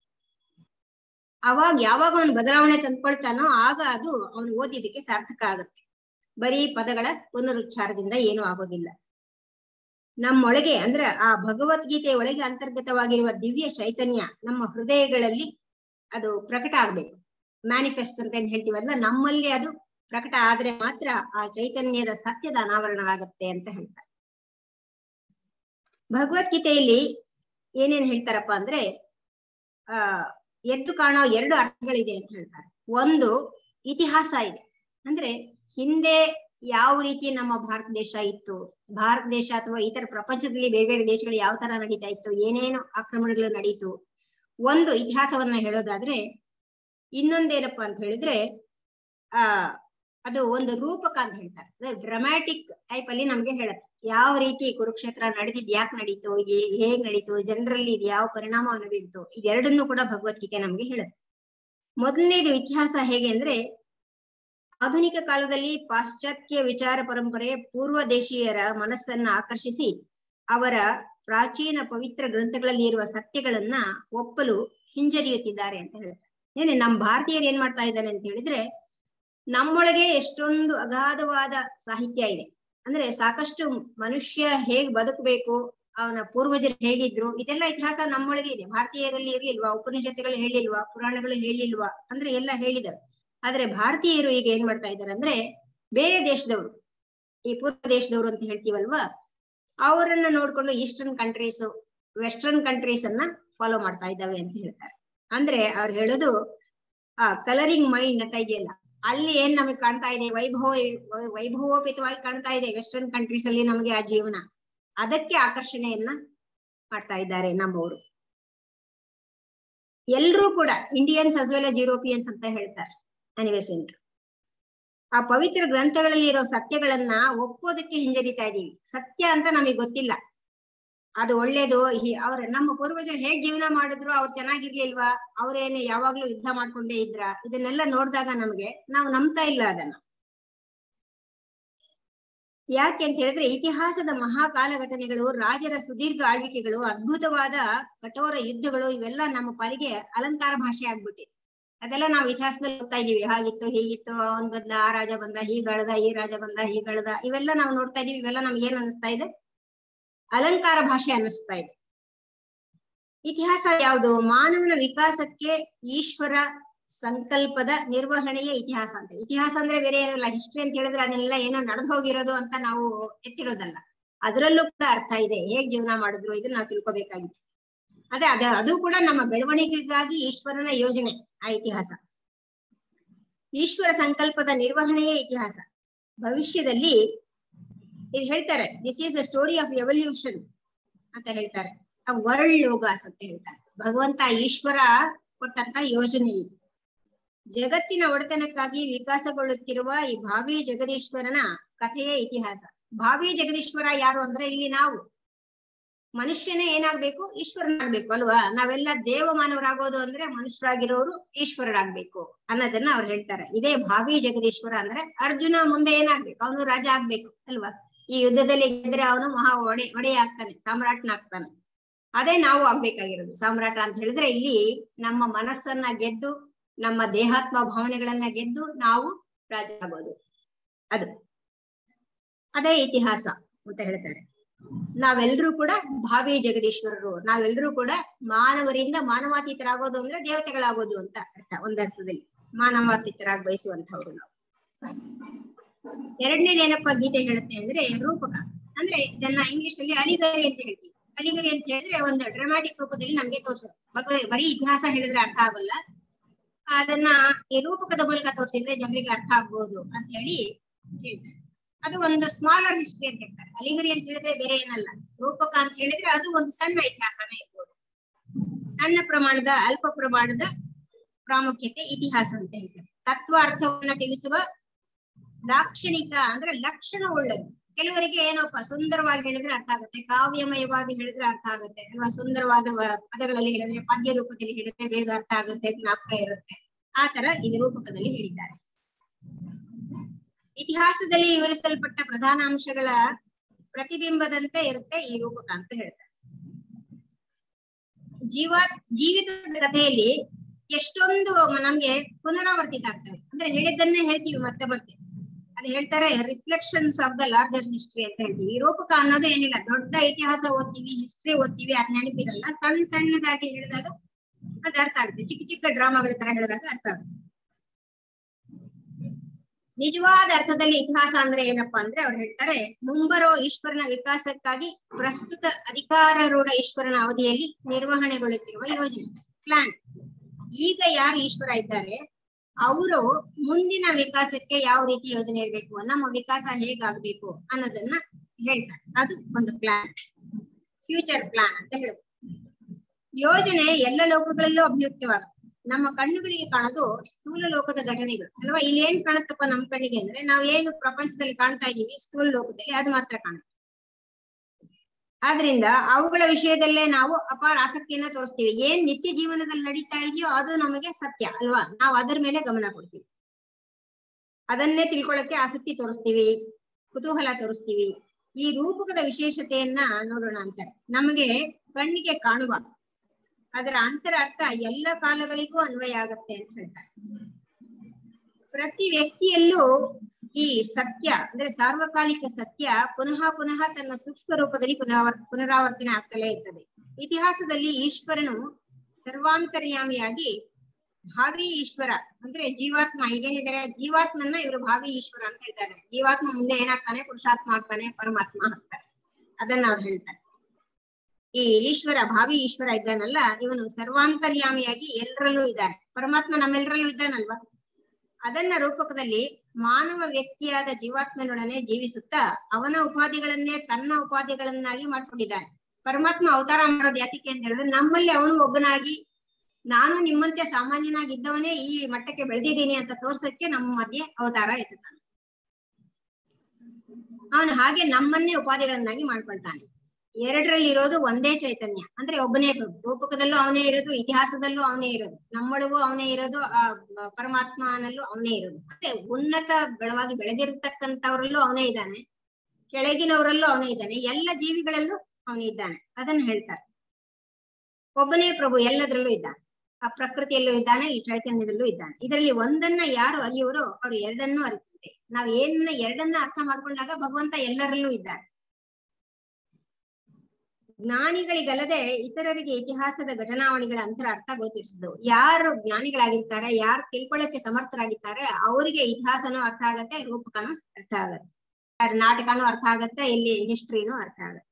[SPEAKER 2] ಅವಾಗ ಯಾವಾಗ ಅವನು ಬದಲಾವಣೆ ತಂದ್ಕೊಳ್ತಾನೋ ಆಗ ಅದು ಅವನು ಓದಿದ್ದಕ್ಕೆ ಸಾರ್ಥಕ ಆಗುತ್ತೆ ಬರೀ ಪದಗಳ ಪುನರುಚ್ಚಾರದಿಂದ ಏನೂ ಆಗೋದಿಲ್ಲ ನಮ್ಮೊಳಗೆ ಅಂದ್ರೆ ಆ ಭಗವದ್ಗೀತೆಯ ಒಳಗೆ ಅಂತರ್ಗತವಾಗಿರುವ ದಿವ್ಯ ಚೈತನ್ಯ ನಮ್ಮ ಹೃದಯಗಳಲ್ಲಿ ಅದು ಪ್ರಕಟ ಆಗ್ಬೇಕು ಮ್ಯಾನಿಫೆಸ್ಟ್ ಅಂತ ಏನ್ ಹೇಳ್ತೀವಲ್ಲ ನಮ್ಮಲ್ಲಿ ಅದು ಪ್ರಕಟ ಆದ್ರೆ ಮಾತ್ರ ಆ ಚೈತನ್ಯದ ಸತ್ಯದ ಅನಾವರಣ ಆಗತ್ತೆ ಅಂತ ಹೇಳ್ತಾರೆ ಭಗವದ್ಗೀತೆಯಲ್ಲಿ ಏನೇನ್ ಹೇಳ್ತಾರಪ್ಪ ಅಂದ್ರೆ ಆ ಎದ್ದು ಕಾಣೋ ಎರಡು ಅರ್ಥಗಳಿದೆ ಅಂತ ಹೇಳ್ತಾರೆ ಒಂದು ಇತಿಹಾಸ ಇದೆ ಅಂದ್ರೆ ಹಿಂದೆ ಯಾವ ರೀತಿ ನಮ್ಮ ಭಾರತ ದೇಶ ಇತ್ತು ಭಾರತ ದೇಶ ಅಥವಾ ಇತರ ಪ್ರಪಂಚದಲ್ಲಿ ಬೇರೆ ಬೇರೆ ದೇಶಗಳು ಯಾವ ತರ ನಡೀತಾ ಇತ್ತು ಏನೇನು ಆಕ್ರಮಣಗಳು ನಡೀತು ಒಂದು ಇತಿಹಾಸವನ್ನ ಹೇಳೋದಾದ್ರೆ ಇನ್ನೊಂದೇನಪ್ಪ ಅಂತ ಹೇಳಿದ್ರೆ ಆ ಅದು ಒಂದು ರೂಪಕ ಅಂತ ಹೇಳ್ತಾರೆ ಅದು ಡ್ರಮ್ಯಾಟಿಕ್ ಟೈಪ್ ಅಲ್ಲಿ ನಮ್ಗೆ ಹೇಳುತ್ತೆ ಯಾವ ರೀತಿ ಕುರುಕ್ಷೇತ್ರ ನಡೆದಿದ್ ಯಾಕೆ ನಡೀತು ಹೇ- ಹೇಗ್ ನಡೀತು ಜನರಲ್ಲಿ ಇದು ಯಾವ ಪರಿಣಾಮವನ್ನು ಬೀರಿತು ಇದೆರಡನ್ನೂ ಕೂಡ ಭಗವದ್ಗೀತೆ ನಮ್ಗೆ ಹೇಳುತ್ತೆ ಮೊದಲನೇದು ಇತಿಹಾಸ ಹೇಗೆ ಅಂದ್ರೆ ಆಧುನಿಕ ಕಾಲದಲ್ಲಿ ಪಾಶ್ಚಾತ್ಯ ವಿಚಾರ ಪರಂಪರೆ ಪೂರ್ವ ದೇಶೀಯರ ಮನಸ್ಸನ್ನ ಆಕರ್ಷಿಸಿ ಅವರ ಪ್ರಾಚೀನ ಪವಿತ್ರ ಗ್ರಂಥಗಳಲ್ಲಿ ಇರುವ ಸತ್ಯಗಳನ್ನ ಒಪ್ಪಲು ಹಿಂಜರಿಯುತ್ತಿದ್ದಾರೆ ಅಂತ ಹೇಳ್ತಾರೆ ಏನೇ ನಮ್ ಭಾರತೀಯರು ಏನ್ ಮಾಡ್ತಾ ಇದ್ದಾರೆ ಅಂತ ಹೇಳಿದ್ರೆ ನಮ್ಮೊಳಗೆ ಎಷ್ಟೊಂದು ಅಗಾಧವಾದ ಸಾಹಿತ್ಯ ಇದೆ ಅಂದ್ರೆ ಸಾಕಷ್ಟು ಮನುಷ್ಯ ಹೇಗ್ ಬದುಕಬೇಕು ಅವನ ಪೂರ್ವಜರು ಹೇಗಿದ್ರು ಇದೆಲ್ಲ ಇತಿಹಾಸ ನಮ್ಮೊಳಗೆ ಇದೆ ಭಾರತೀಯರಲ್ಲಿ ಇರ್ಲಿಲ್ವಾ ಉಪನಿಷತ್ತುಗಳು ಹೇಳಿಲ್ವಾ ಪುರಾಣಗಳು ಹೇಳಿಲ್ವಾ ಅಂದ್ರೆ ಎಲ್ಲ ಹೇಳಿದವೆ ಆದ್ರೆ ಭಾರತೀಯರು ಈಗ ಏನ್ ಮಾಡ್ತಾ ಇದ್ದಾರೆ ಅಂದ್ರೆ ಬೇರೆ ದೇಶದವರು ಈ ಪೂರ್ವ ದೇಶದವರು ಅಂತ ಹೇಳ್ತೀವಲ್ವಾ ಅವರನ್ನ ನೋಡ್ಕೊಂಡು ಈಸ್ಟರ್ನ್ ಕಂಟ್ರೀಸ್ ವೆಸ್ಟರ್ನ್ ಕಂಟ್ರೀಸ್ ಅನ್ನ ಫಾಲೋ ಮಾಡ್ತಾ ಇದ್ದಾವೆ ಅಂತ ಹೇಳ್ತಾರೆ ಅಂದ್ರೆ ಅವ್ರು ಹೇಳೋದು ಆ ಕಲರಿಂಗ್ ಮೈಂಡ್ ಅಂತ ಇದೆಯಲ್ಲ ಅಲ್ಲಿ ಏನ್ ನಮಗೆ ಕಾಣ್ತಾ ಇದೆ ವೈಭವ ವೈಭವೋಪೇತವಾಗಿ ಕಾಣ್ತಾ ಇದೆ ವೆಸ್ಟರ್ನ್ ಕಂಟ್ರೀಸ್ ಅಲ್ಲಿ ನಮಗೆ ಆ ಜೀವನ ಅದಕ್ಕೆ ಆಕರ್ಷಣೆಯನ್ನ ಮಾಡ್ತಾ ಇದ್ದಾರೆ ನಮ್ಮವರು ಎಲ್ರೂ ಕೂಡ Indians as well as Europeans ಅಂತ ಹೇಳ್ತಾರೆ ಅನಿವೆಸೆಂಟ್ ಆ ಪವಿತ್ರ ಗ್ರಂಥಗಳಲ್ಲಿ ಇರೋ ಸತ್ಯಗಳನ್ನ ಒಪ್ಪೋದಕ್ಕೆ ಹಿಂಜರಿತಾ ಇದೀವಿ ಸತ್ಯ ಅಂತ ನಮಗೆ ಗೊತ್ತಿಲ್ಲ ಅದು ಒಳ್ಳೇದು ಹಿ- ಅವ್ರ ನಮ್ಮ ಪೂರ್ವಜರು ಹೇಗ್ ಜೀವನ ಮಾಡಿದ್ರು ಅವ್ರು ಚೆನ್ನಾಗಿರ್ಲಿಲ್ವಾ ಅವ್ರೇನು ಯಾವಾಗ್ಲೂ ಯುದ್ಧ ಮಾಡ್ಕೊಂಡೇ ಇದ್ರ ಇದನ್ನೆಲ್ಲ ನೋಡಿದಾಗ ನಮ್ಗೆ ನಾವು ನಂಬ್ತಾ ಇಲ್ಲ ಅದನ್ನ ಯಾಕೆ ಅಂತ ಹೇಳಿದ್ರೆ ಇತಿಹಾಸದ ಮಹಾಕಾಲ ಘಟನೆಗಳು ರಾಜರ ಸುದೀರ್ಘ ಆಳ್ವಿಕೆಗಳು ಅದ್ಭುತವಾದ ಕಠೋರ ಯುದ್ಧಗಳು ಇವೆಲ್ಲ ನಮ್ಮ ಪಾಲಿಗೆ ಅಲಂಕಾರ ಭಾಷೆ ಆಗ್ಬಿಟ್ಟಿದೆ ಅದೆಲ್ಲ ನಾವು ಇತಿಹಾಸದಲ್ಲಿ ಓದ್ತಾ ಇದೀವಿ ಹಾಗಿತ್ತು ಹೀಗಿತ್ತು ಅವನ್ ಬಂದ ಆ ರಾಜ ಬಂದ ಹೀಗಳದ ಈ ರಾಜ ಬಂದ ಹೀಗಳದ ಇವೆಲ್ಲ ನಾವು ನೋಡ್ತಾ ಇದೀವಿ ಇವೆಲ್ಲ ನಮ್ಗೆ ಏನ್ ಅನಿಸ್ತಾ ಇದೆ ಅಲಂಕಾರ ಭಾಷೆ ಅನ್ನಿಸ್ತಾ ಇದೆ ಇತಿಹಾಸ ಯಾವುದು ಮಾನವನ ವಿಕಾಸಕ್ಕೆ ಈಶ್ವರ ಸಂಕಲ್ಪದ ನಿರ್ವಹಣೆಯ ಇತಿಹಾಸ ಅಂತ ಇತಿಹಾಸ ಅಂದ್ರೆ ಬೇರೆ ಏನಲ್ಲ ಹಿಸ್ಟ್ರಿ ಅಂತ ಹೇಳಿದ್ರೆ ಅದನ್ನೆಲ್ಲ ಏನೋ ನಡೆದು ಹೋಗಿರೋದು ಅಂತ ನಾವು ಎತ್ತಿಡೋದಲ್ಲ ಅದರಲ್ಲೂ ಕೂಡ ಅರ್ಥ ಇದೆ ಹೇಗ್ ಜೀವನ ಮಾಡಿದ್ರು ಇದನ್ನ ನಾವು ತಿಳ್ಕೊಬೇಕಾಗಿದೆ ಅದೇ ಅದ ಅದು ಕೂಡ ನಮ್ಮ ಬೆಳವಣಿಗೆಗಾಗಿ ಈಶ್ವರನ ಯೋಜನೆ ಆ ಇತಿಹಾಸ ಈಶ್ವರ ಸಂಕಲ್ಪದ ನಿರ್ವಹಣೆಯೇ ಇತಿಹಾಸ ಭವಿಷ್ಯದಲ್ಲಿ ಇದು ಹೇಳ್ತಾರೆ this is the story of evolution ಅಂತ ಹೇಳ್ತಾರೆ ವರ್ಲ್ಡ್ ಯೋಗಾಸ್ ಅಂತ ಹೇಳ್ತಾರೆ ಭಗವಂತ ಈಶ್ವರ ಕೊಟ್ಟಂತ ಯೋಜನೆ ಇದು ಜಗತ್ತಿನ ಒಡೆತನಕ್ಕಾಗಿ ವಿಕಾಸಗೊಳ್ಳುತ್ತಿರುವ ಈ ಭಾವಿ ಜಗದೀಶ್ವರನ ಕಥೆಯೇ ಇತಿಹಾಸ ಭಾವಿ ಜಗದೀಶ್ವರ ಯಾರು ಅಂದ್ರೆ ಇಲ್ಲಿ ನಾವು ಮನುಷ್ಯನೇ ಏನಾಗ್ಬೇಕು ಈಶ್ವರನಾಗ್ಬೇಕು ಅಲ್ವಾ ನಾವೆಲ್ಲ ದೇವ ಮಾನವರಾಗೋದು ಅಂದ್ರೆ ಮನುಷ್ಯರಾಗಿರೋರು ಈಶ್ವರರಾಗ್ಬೇಕು ಅನ್ನೋದನ್ನ ಅವ್ರು ಹೇಳ್ತಾರೆ ಇದೇ ಭಾವಿ ಜಗದೀಶ್ವರ ಅಂದ್ರೆ ಅರ್ಜುನ ಮುಂದೆ ಏನಾಗ್ಬೇಕು ಅವನು ರಾಜ ಆಗ್ಬೇಕು ಅಲ್ವಾ ಈ ಯುದ್ಧದಲ್ಲಿ ಗೆದ್ರೆ ಅವನು ಮಹಾ ಒಡೆ ಒಡೆಯ ಆಗ್ತಾನೆ ಸಾಮ್ರಾಟ್ನಾಗ್ತಾನೆ ಅದೇ ನಾವು ಆಗ್ಬೇಕಾಗಿರೋದು ಸಾಮ್ರಾಟ ಅಂತ ಹೇಳಿದ್ರೆ ಇಲ್ಲಿ ನಮ್ಮ ಮನಸ್ಸನ್ನ ಗೆದ್ದು ನಮ್ಮ ದೇಹಾತ್ಮ ಭಾವನೆಗಳನ್ನ ಗೆದ್ದು ನಾವು ರಾಜ ಆಗೋದು ಅದು ಅದೇ ಇತಿಹಾಸ ಅಂತ ಹೇಳ್ತಾರೆ ನಾವೆಲ್ಲರೂ ಕೂಡ ಭಾವಿ ಜಗದೀಶ್ವರರು ನಾವೆಲ್ಲರೂ ಕೂಡ ಮಾನವರಿಂದ ಮಾನವಾತೀತರಾಗೋದು ಅಂದ್ರೆ ದೇವತೆಗಳಾಗೋದು ಅಂತ ಅರ್ಥ ಒಂದರ್ಥದಲ್ಲಿ ಮಾನವಾತೀತರಾಗಿ ಬಯಸುವಂತವ್ರು ನಾವು ಎರಡನೇದೇನಪ್ಪ ಗೀತೆ ಹೇಳುತ್ತೆ ಅಂದ್ರೆ ರೂಪಕ ಅಂದ್ರೆ ಇದನ್ನ ಇಂಗ್ಲಿಷ್ ಅಲ್ಲಿ ಅಲಿಗರಿ ಅಂತ ಹೇಳ್ತೀವಿ ಅಲಿಗರಿ ಅಂತ ಹೇಳಿದ್ರೆ ಒಂದು ಡ್ರಾಮಾಟಿಕ್ ರೂಪದಲ್ಲಿ ನಮ್ಗೆ ತೋರಿಸೋದು ಬಗೆ- ಬರೀ ಇತಿಹಾಸ ಹೇಳಿದ್ರೆ ಅರ್ಥ ಆಗೋಲ್ಲ ಅದನ್ನ ಈ ರೂಪಕದ ಮೂಲಕ ತೋರಿಸಿದ್ರೆ ಜನರಿಗೆ ಅರ್ಥ ಆಗ್ಬೋದು ಅಂತ ಹೇಳಿ ಹೇಳ್ತಾರೆ ಅದು ಒಂದು ಸ್ಮಾಲರ್ ಹಿಸ್ಟ್ರಿ ಅಂತ ಹೇಳ್ತಾರೆ ಅಲಿಗರಿ ಅಂತ ಹೇಳಿದ್ರೆ ಬೇರೆ ಏನಲ್ಲ ರೂಪಕ ಅಂತ ಹೇಳಿದ್ರೆ ಅದು ಒಂದು ಸಣ್ಣ ಇತಿಹಾಸನೇ ಇರ್ಬೋದು ಸಣ್ಣ ಪ್ರಮಾಣದ ಅಲ್ಪ ಪ್ರಮಾಣದ ಪ್ರಾಮುಖ್ಯತೆ ಇತಿಹಾಸ ಅಂತ ಹೇಳ್ತಾರೆ ತತ್ವ ಅರ್ಥವನ್ನ ತಿಳಿಸುವ ಲಾಕ್ಷಣಿಕ ಅಂದ್ರೆ ಲಕ್ಷಣ ಉಳ್ಳದು ಕೆಲವರಿಗೆ ಏನಪ್ಪ ಸುಂದರವಾಗಿ ಹೇಳಿದ್ರೆ ಅರ್ಥ ಆಗುತ್ತೆ ಕಾವ್ಯಮಯವಾಗಿ ಹೇಳಿದ್ರೆ ಅರ್ಥ ಆಗುತ್ತೆ ಅಲ್ವಾ ಸುಂದರವಾದ ವ- ಪದಗಳಲ್ಲಿ ಹೇಳಿದ್ರೆ ಪದ್ಯ ರೂಪದಲ್ಲಿ ಹೇಳಿದ್ರೆ ಬೇಗ ಅರ್ಥ ಆಗುತ್ತೆ ಜ್ಞಾಪಕ ಇರುತ್ತೆ ಆ ತರ ಇದು ರೂಪಕದಲ್ಲಿ ಹೇಳಿದ್ದಾರೆ ಇತಿಹಾಸದಲ್ಲಿ ವಿವರಿಸಲ್ಪಟ್ಟ ಪ್ರಧಾನ ಅಂಶಗಳ ಪ್ರತಿಬಿಂಬದಂತೆ ಇರುತ್ತೆ ಈ ರೂಪಕ ಅಂತ ಹೇಳ್ತಾರೆ ಜೀವ ಜೀವಿತದ ಕಥೆಯಲ್ಲಿ ಎಷ್ಟೊಂದು ನಮ್ಗೆ ಪುನರಾವರ್ತಿತ ಆಗ್ತವೆ ಅಂದ್ರೆ ಹೇಳಿದ್ದನ್ನೇ ಹೇಳ್ತೀವಿ ಮತ್ತೆ ಮತ್ತೆ ಅದು ಹೇಳ್ತಾರೆ reflections of the larger history ಅಂತ ಹೇಳ್ತೀವಿ ಈ ರೂಪಕ ಅನ್ನೋದು ಏನಿಲ್ಲ ದೊಡ್ಡ ಇತಿಹಾಸ ಓದ್ತೀವಿ ಹಿಸ್ಟ್ರಿ ಓದ್ತೀವಿ ಅದ್ ನೆನಪಿರಲ್ಲ ಸಣ್ಣ ಸಣ್ಣದಾಗಿ ಹೇಳಿದಾಗ ಅದು ಅರ್ಥ ಆಗುತ್ತೆ ಚಿಕ್ಕ ಚಿಕ್ಕ ಡ್ರಾಮಾಗಳ ತರ ಹೇಳಿದಾಗ ಅರ್ಥ ಆಗುತ್ತೆ ನಿಜವಾದ ಅರ್ಥದಲ್ಲಿ ಇತಿಹಾಸ ಅಂದ್ರೆ ಏನಪ್ಪಾ ಅಂದ್ರೆ ಅವ್ರು ಹೇಳ್ತಾರೆ ಮುಂಬರೋ ಈಶ್ವರನ ವಿಕಾಸಕ್ಕಾಗಿ ಪ್ರಸ್ತುತ ಅಧಿಕಾರರೂಢ ಈಶ್ವರನ ಅವಧಿಯಲ್ಲಿ ನಿರ್ವಹಣೆಗೊಳ್ಳುತ್ತಿರುವ ಯೋಜನೆ ಪ್ಲಾನ್ ಈಗ ಯಾರು ಈಶ್ವರ ಇದ್ದಾರೆ ಅವರು ಮುಂದಿನ ವಿಕಾಸಕ್ಕೆ ಯಾವ ರೀತಿ ಯೋಜನೆ ಇರಬೇಕು ನಮ್ಮ ವಿಕಾಸ ಹೇಗಾಗ್ಬೇಕು ಅನ್ನೋದನ್ನ ಹೇಳ್ತಾರೆ ಅದು ಒಂದು ಪ್ಲಾನ್ ಫ್ಯೂಚರ್ ಪ್ಲಾನ್ ಅಂತ ಹೇಳುದು ಯೋಜನೆ ಎಲ್ಲ ಲೋಕಗಳಲ್ಲೂ ಅಭಿವ್ಯಕ್ತವಾಗುತ್ತೆ ನಮ್ಮ ಕಣ್ಣುಗಳಿಗೆ ಕಾಣೋದು ಸ್ಥೂಲ ಲೋಕದ ಘಟನೆಗಳು ಅಲ್ವಾ ಇಲ್ಲಿ ಏನ್ ಕಾಣುತ್ತಪ್ಪ ನಮ್ಮ ಕಣ್ಣಿಗೆ ಅಂದ್ರೆ ನಾವ್ ಏನು ಪ್ರಪಂಚದಲ್ಲಿ ಕಾಣ್ತಾ ಇದೀವಿ ಸ್ಥೂಲ ಲೋಕದಲ್ಲಿ ಅದು ಮಾತ್ರ ಕಾಣುತ್ತೆ ಆದ್ರಿಂದ ಅವುಗಳ ವಿಷಯದಲ್ಲೇ ನಾವು ಅಪಾರ ಆಸಕ್ತಿಯನ್ನ ತೋರಿಸ್ತೀವಿ ಏನ್ ನಿತ್ಯ ಜೀವನದಲ್ಲಿ ನಡೀತಾ ಇದೆಯೋ ಅದು ನಮಗೆ ಸತ್ಯ ಅಲ್ವಾ ನಾವು ಅದರ ಮೇಲೆ ಗಮನ ಕೊಡ್ತೀವಿ ಅದನ್ನೇ ತಿಳ್ಕೊಳಕ್ಕೆ ಆಸಕ್ತಿ ತೋರಿಸ್ತೀವಿ ಕುತೂಹಲ ತೋರಿಸ್ತೀವಿ ಈ ರೂಪಕದ ವಿಶೇಷತೆಯನ್ನ ನೋಡೋಣ ಅಂತಾರೆ ನಮಗೆ ಕಣ್ಣಿಗೆ ಕಾಣುವ ಅದರ ಅಂತರ ಅರ್ಥ ಎಲ್ಲ ಕಾಲಗಳಿಗೂ ಅನ್ವಯ ಆಗತ್ತೆ ಅಂತ ಹೇಳ್ತಾರೆ ಪ್ರತಿ ವ್ಯಕ್ತಿಯಲ್ಲೂ ಈ ಸತ್ಯ ಅಂದ್ರೆ ಸಾರ್ವಕಾಲಿಕ ಸತ್ಯ ಪುನಃ ಪುನಃ ತನ್ನ ಸೂಕ್ಷ್ಮ ರೂಪದಲ್ಲಿ ಪುನರಾವರ್ ಪುನರಾವರ್ತನೆ ಆಗ್ತಲೇ ಇರ್ತದೆ ಇತಿಹಾಸದಲ್ಲಿ ಈಶ್ವರನು ಸರ್ವಾಂತರ್ಯಾಮಿಯಾಗಿ ಭಾವಿ ಈಶ್ವರ ಅಂದ್ರೆ ಜೀವಾತ್ಮ ಈಗೇನಿದ್ದಾರೆ ಜೀವಾತ್ಮನ್ನ ಇವರು ಭಾವಿ ಈಶ್ವರ ಅಂತ ಹೇಳ್ತಾರೆ ಜೀವಾತ್ಮ ಮುಂದೆ ಏನಾಗ್ತಾನೆ ಪುರುಷಾತ್ಮ ಆಗ್ತಾನೆ ಪರಮಾತ್ಮ ಆಗ್ತಾನೆ ಅದನ್ನ ಅವ್ರು ಹೇಳ್ತಾರೆ ಈ ಈಶ್ವರ ಭಾವಿ ಈಶ್ವರ ಇದ್ದಾನಲ್ಲ ಇವನು ಸರ್ವಾಂತರ್ಯಾಮಿಯಾಗಿ ಎಲ್ಲರಲ್ಲೂ ಇದ್ದಾನೆ ಪರಮಾತ್ಮ ನಮ್ಮೆಲ್ಲರಲ್ಲೂ ಇದ್ದಾನಲ್ವಾ ಅದನ್ನ ರೂಪಕದಲ್ಲಿ ಮಾನವ ವ್ಯಕ್ತಿಯಾದ ಜೀವಾತ್ಮನೊಡನೆ ಜೀವಿಸುತ್ತಾ ಅವನ ಉಪಾಧಿಗಳನ್ನೇ ತನ್ನ ಉಪಾಧಿಗಳನ್ನಾಗಿ ಮಾಡ್ಕೊಂಡಿದ್ದಾನೆ ಪರಮಾತ್ಮ ಅವತಾರ ಮಾಡೋದು ಯಾತಿಕೆ ಅಂತ ಹೇಳಿದ್ರೆ ನಮ್ಮಲ್ಲಿ ಅವನು ಒಬ್ಬನಾಗಿ ನಾನು ನಿಮ್ಮಂತೆ ಸಾಮಾನ್ಯನಾಗಿದ್ದವನೇ ಈ ಮಟ್ಟಕ್ಕೆ ಬೆಳೆದಿದ್ದೀನಿ ಅಂತ ತೋರ್ಸಕ್ಕೆ ನಮ್ಮ ಮಧ್ಯೆ ಅವತಾರ ಎತ್ತುತ್ತಾನೆ ಅವನು ಹಾಗೆ ನಮ್ಮನ್ನೇ ಉಪಾಧಿಗಳನ್ನಾಗಿ ಮಾಡ್ಕೊಳ್ತಾನೆ ಎರಡರಲ್ಲಿ ಇರೋದು ಒಂದೇ ಚೈತನ್ಯ ಅಂದ್ರೆ ಒಬ್ಬನೇ ಪ್ರಭು ರೂಪಕದಲ್ಲೂ ಅವನೇ ಇರೋದು ಇತಿಹಾಸದಲ್ಲೂ ಅವನೇ ಇರೋದು ನಮ್ಮೊಳಗೂ ಅವನೇ ಇರೋದು ಆ ಪರಮಾತ್ಮನಲ್ಲೂ ಅವನೇ ಇರೋದು ಅಂದ್ರೆ ಉನ್ನತ ಬೆಳವಾಗಿ ಬೆಳೆದಿರ್ತಕ್ಕಂಥವ್ರಲ್ಲೂ ಅವನೇ ಇದ್ದಾನೆ ಕೆಳಗಿನವರಲ್ಲೂ ಅವನೇ ಇದ್ದಾನೆ ಎಲ್ಲ ಜೀವಿಗಳಲ್ಲೂ ಅವನೇ ಇದ್ದಾನೆ ಅದನ್ನ ಹೇಳ್ತಾರೆ ಒಬ್ಬನೇ ಪ್ರಭು ಎಲ್ಲದರಲ್ಲೂ ಇದ್ದಾನೆ ಆ ಪ್ರಕೃತಿಯಲ್ಲೂ ಇದ್ದಾನೆ ಈ ಚೈತನ್ಯದಲ್ಲೂ ಇದ್ದಾನೆ ಇದರಲ್ಲಿ ಒಂದನ್ನ ಯಾರು ಅರಿಯುವರೋ ಅವ್ರು ಎರಡನ್ನೂ ಅರಿತಂತೆ ನಾವ್ ಏನ ಎರಡನ್ನ ಅರ್ಥ ಮಾಡ್ಕೊಂಡಾಗ ಭಗವಂತ ಎಲ್ಲರಲ್ಲೂ ಇದ್ದಾನೆ ಜ್ಞಾನಿಗಳಿಗಲ್ಲದೆ ಇತರರಿಗೆ ಇತಿಹಾಸದ ಘಟನಾವಳಿಗಳ ಅಂತರ ಅರ್ಥ ಗೋಚರಿಸಿದ್ದು ಯಾರು ಜ್ಞಾನಿಗಳಾಗಿರ್ತಾರೆ ಯಾರು ತಿಳ್ಕೊಳ್ಳಕ್ಕೆ ಸಮರ್ಥರಾಗಿರ್ತಾರೆ ಅವರಿಗೆ ಇತಿಹಾಸನೂ ಅರ್ಥ ಆಗತ್ತೆ ರೂಪಕನೂ ಅರ್ಥ ಆಗತ್ತೆ ನಾಟಕನೂ ಅರ್ಥ ಆಗತ್ತೆ ಇಲ್ಲಿ ಹಿಸ್ಟ್ರಿನೂ ಅರ್ಥ ಆಗತ್ತೆ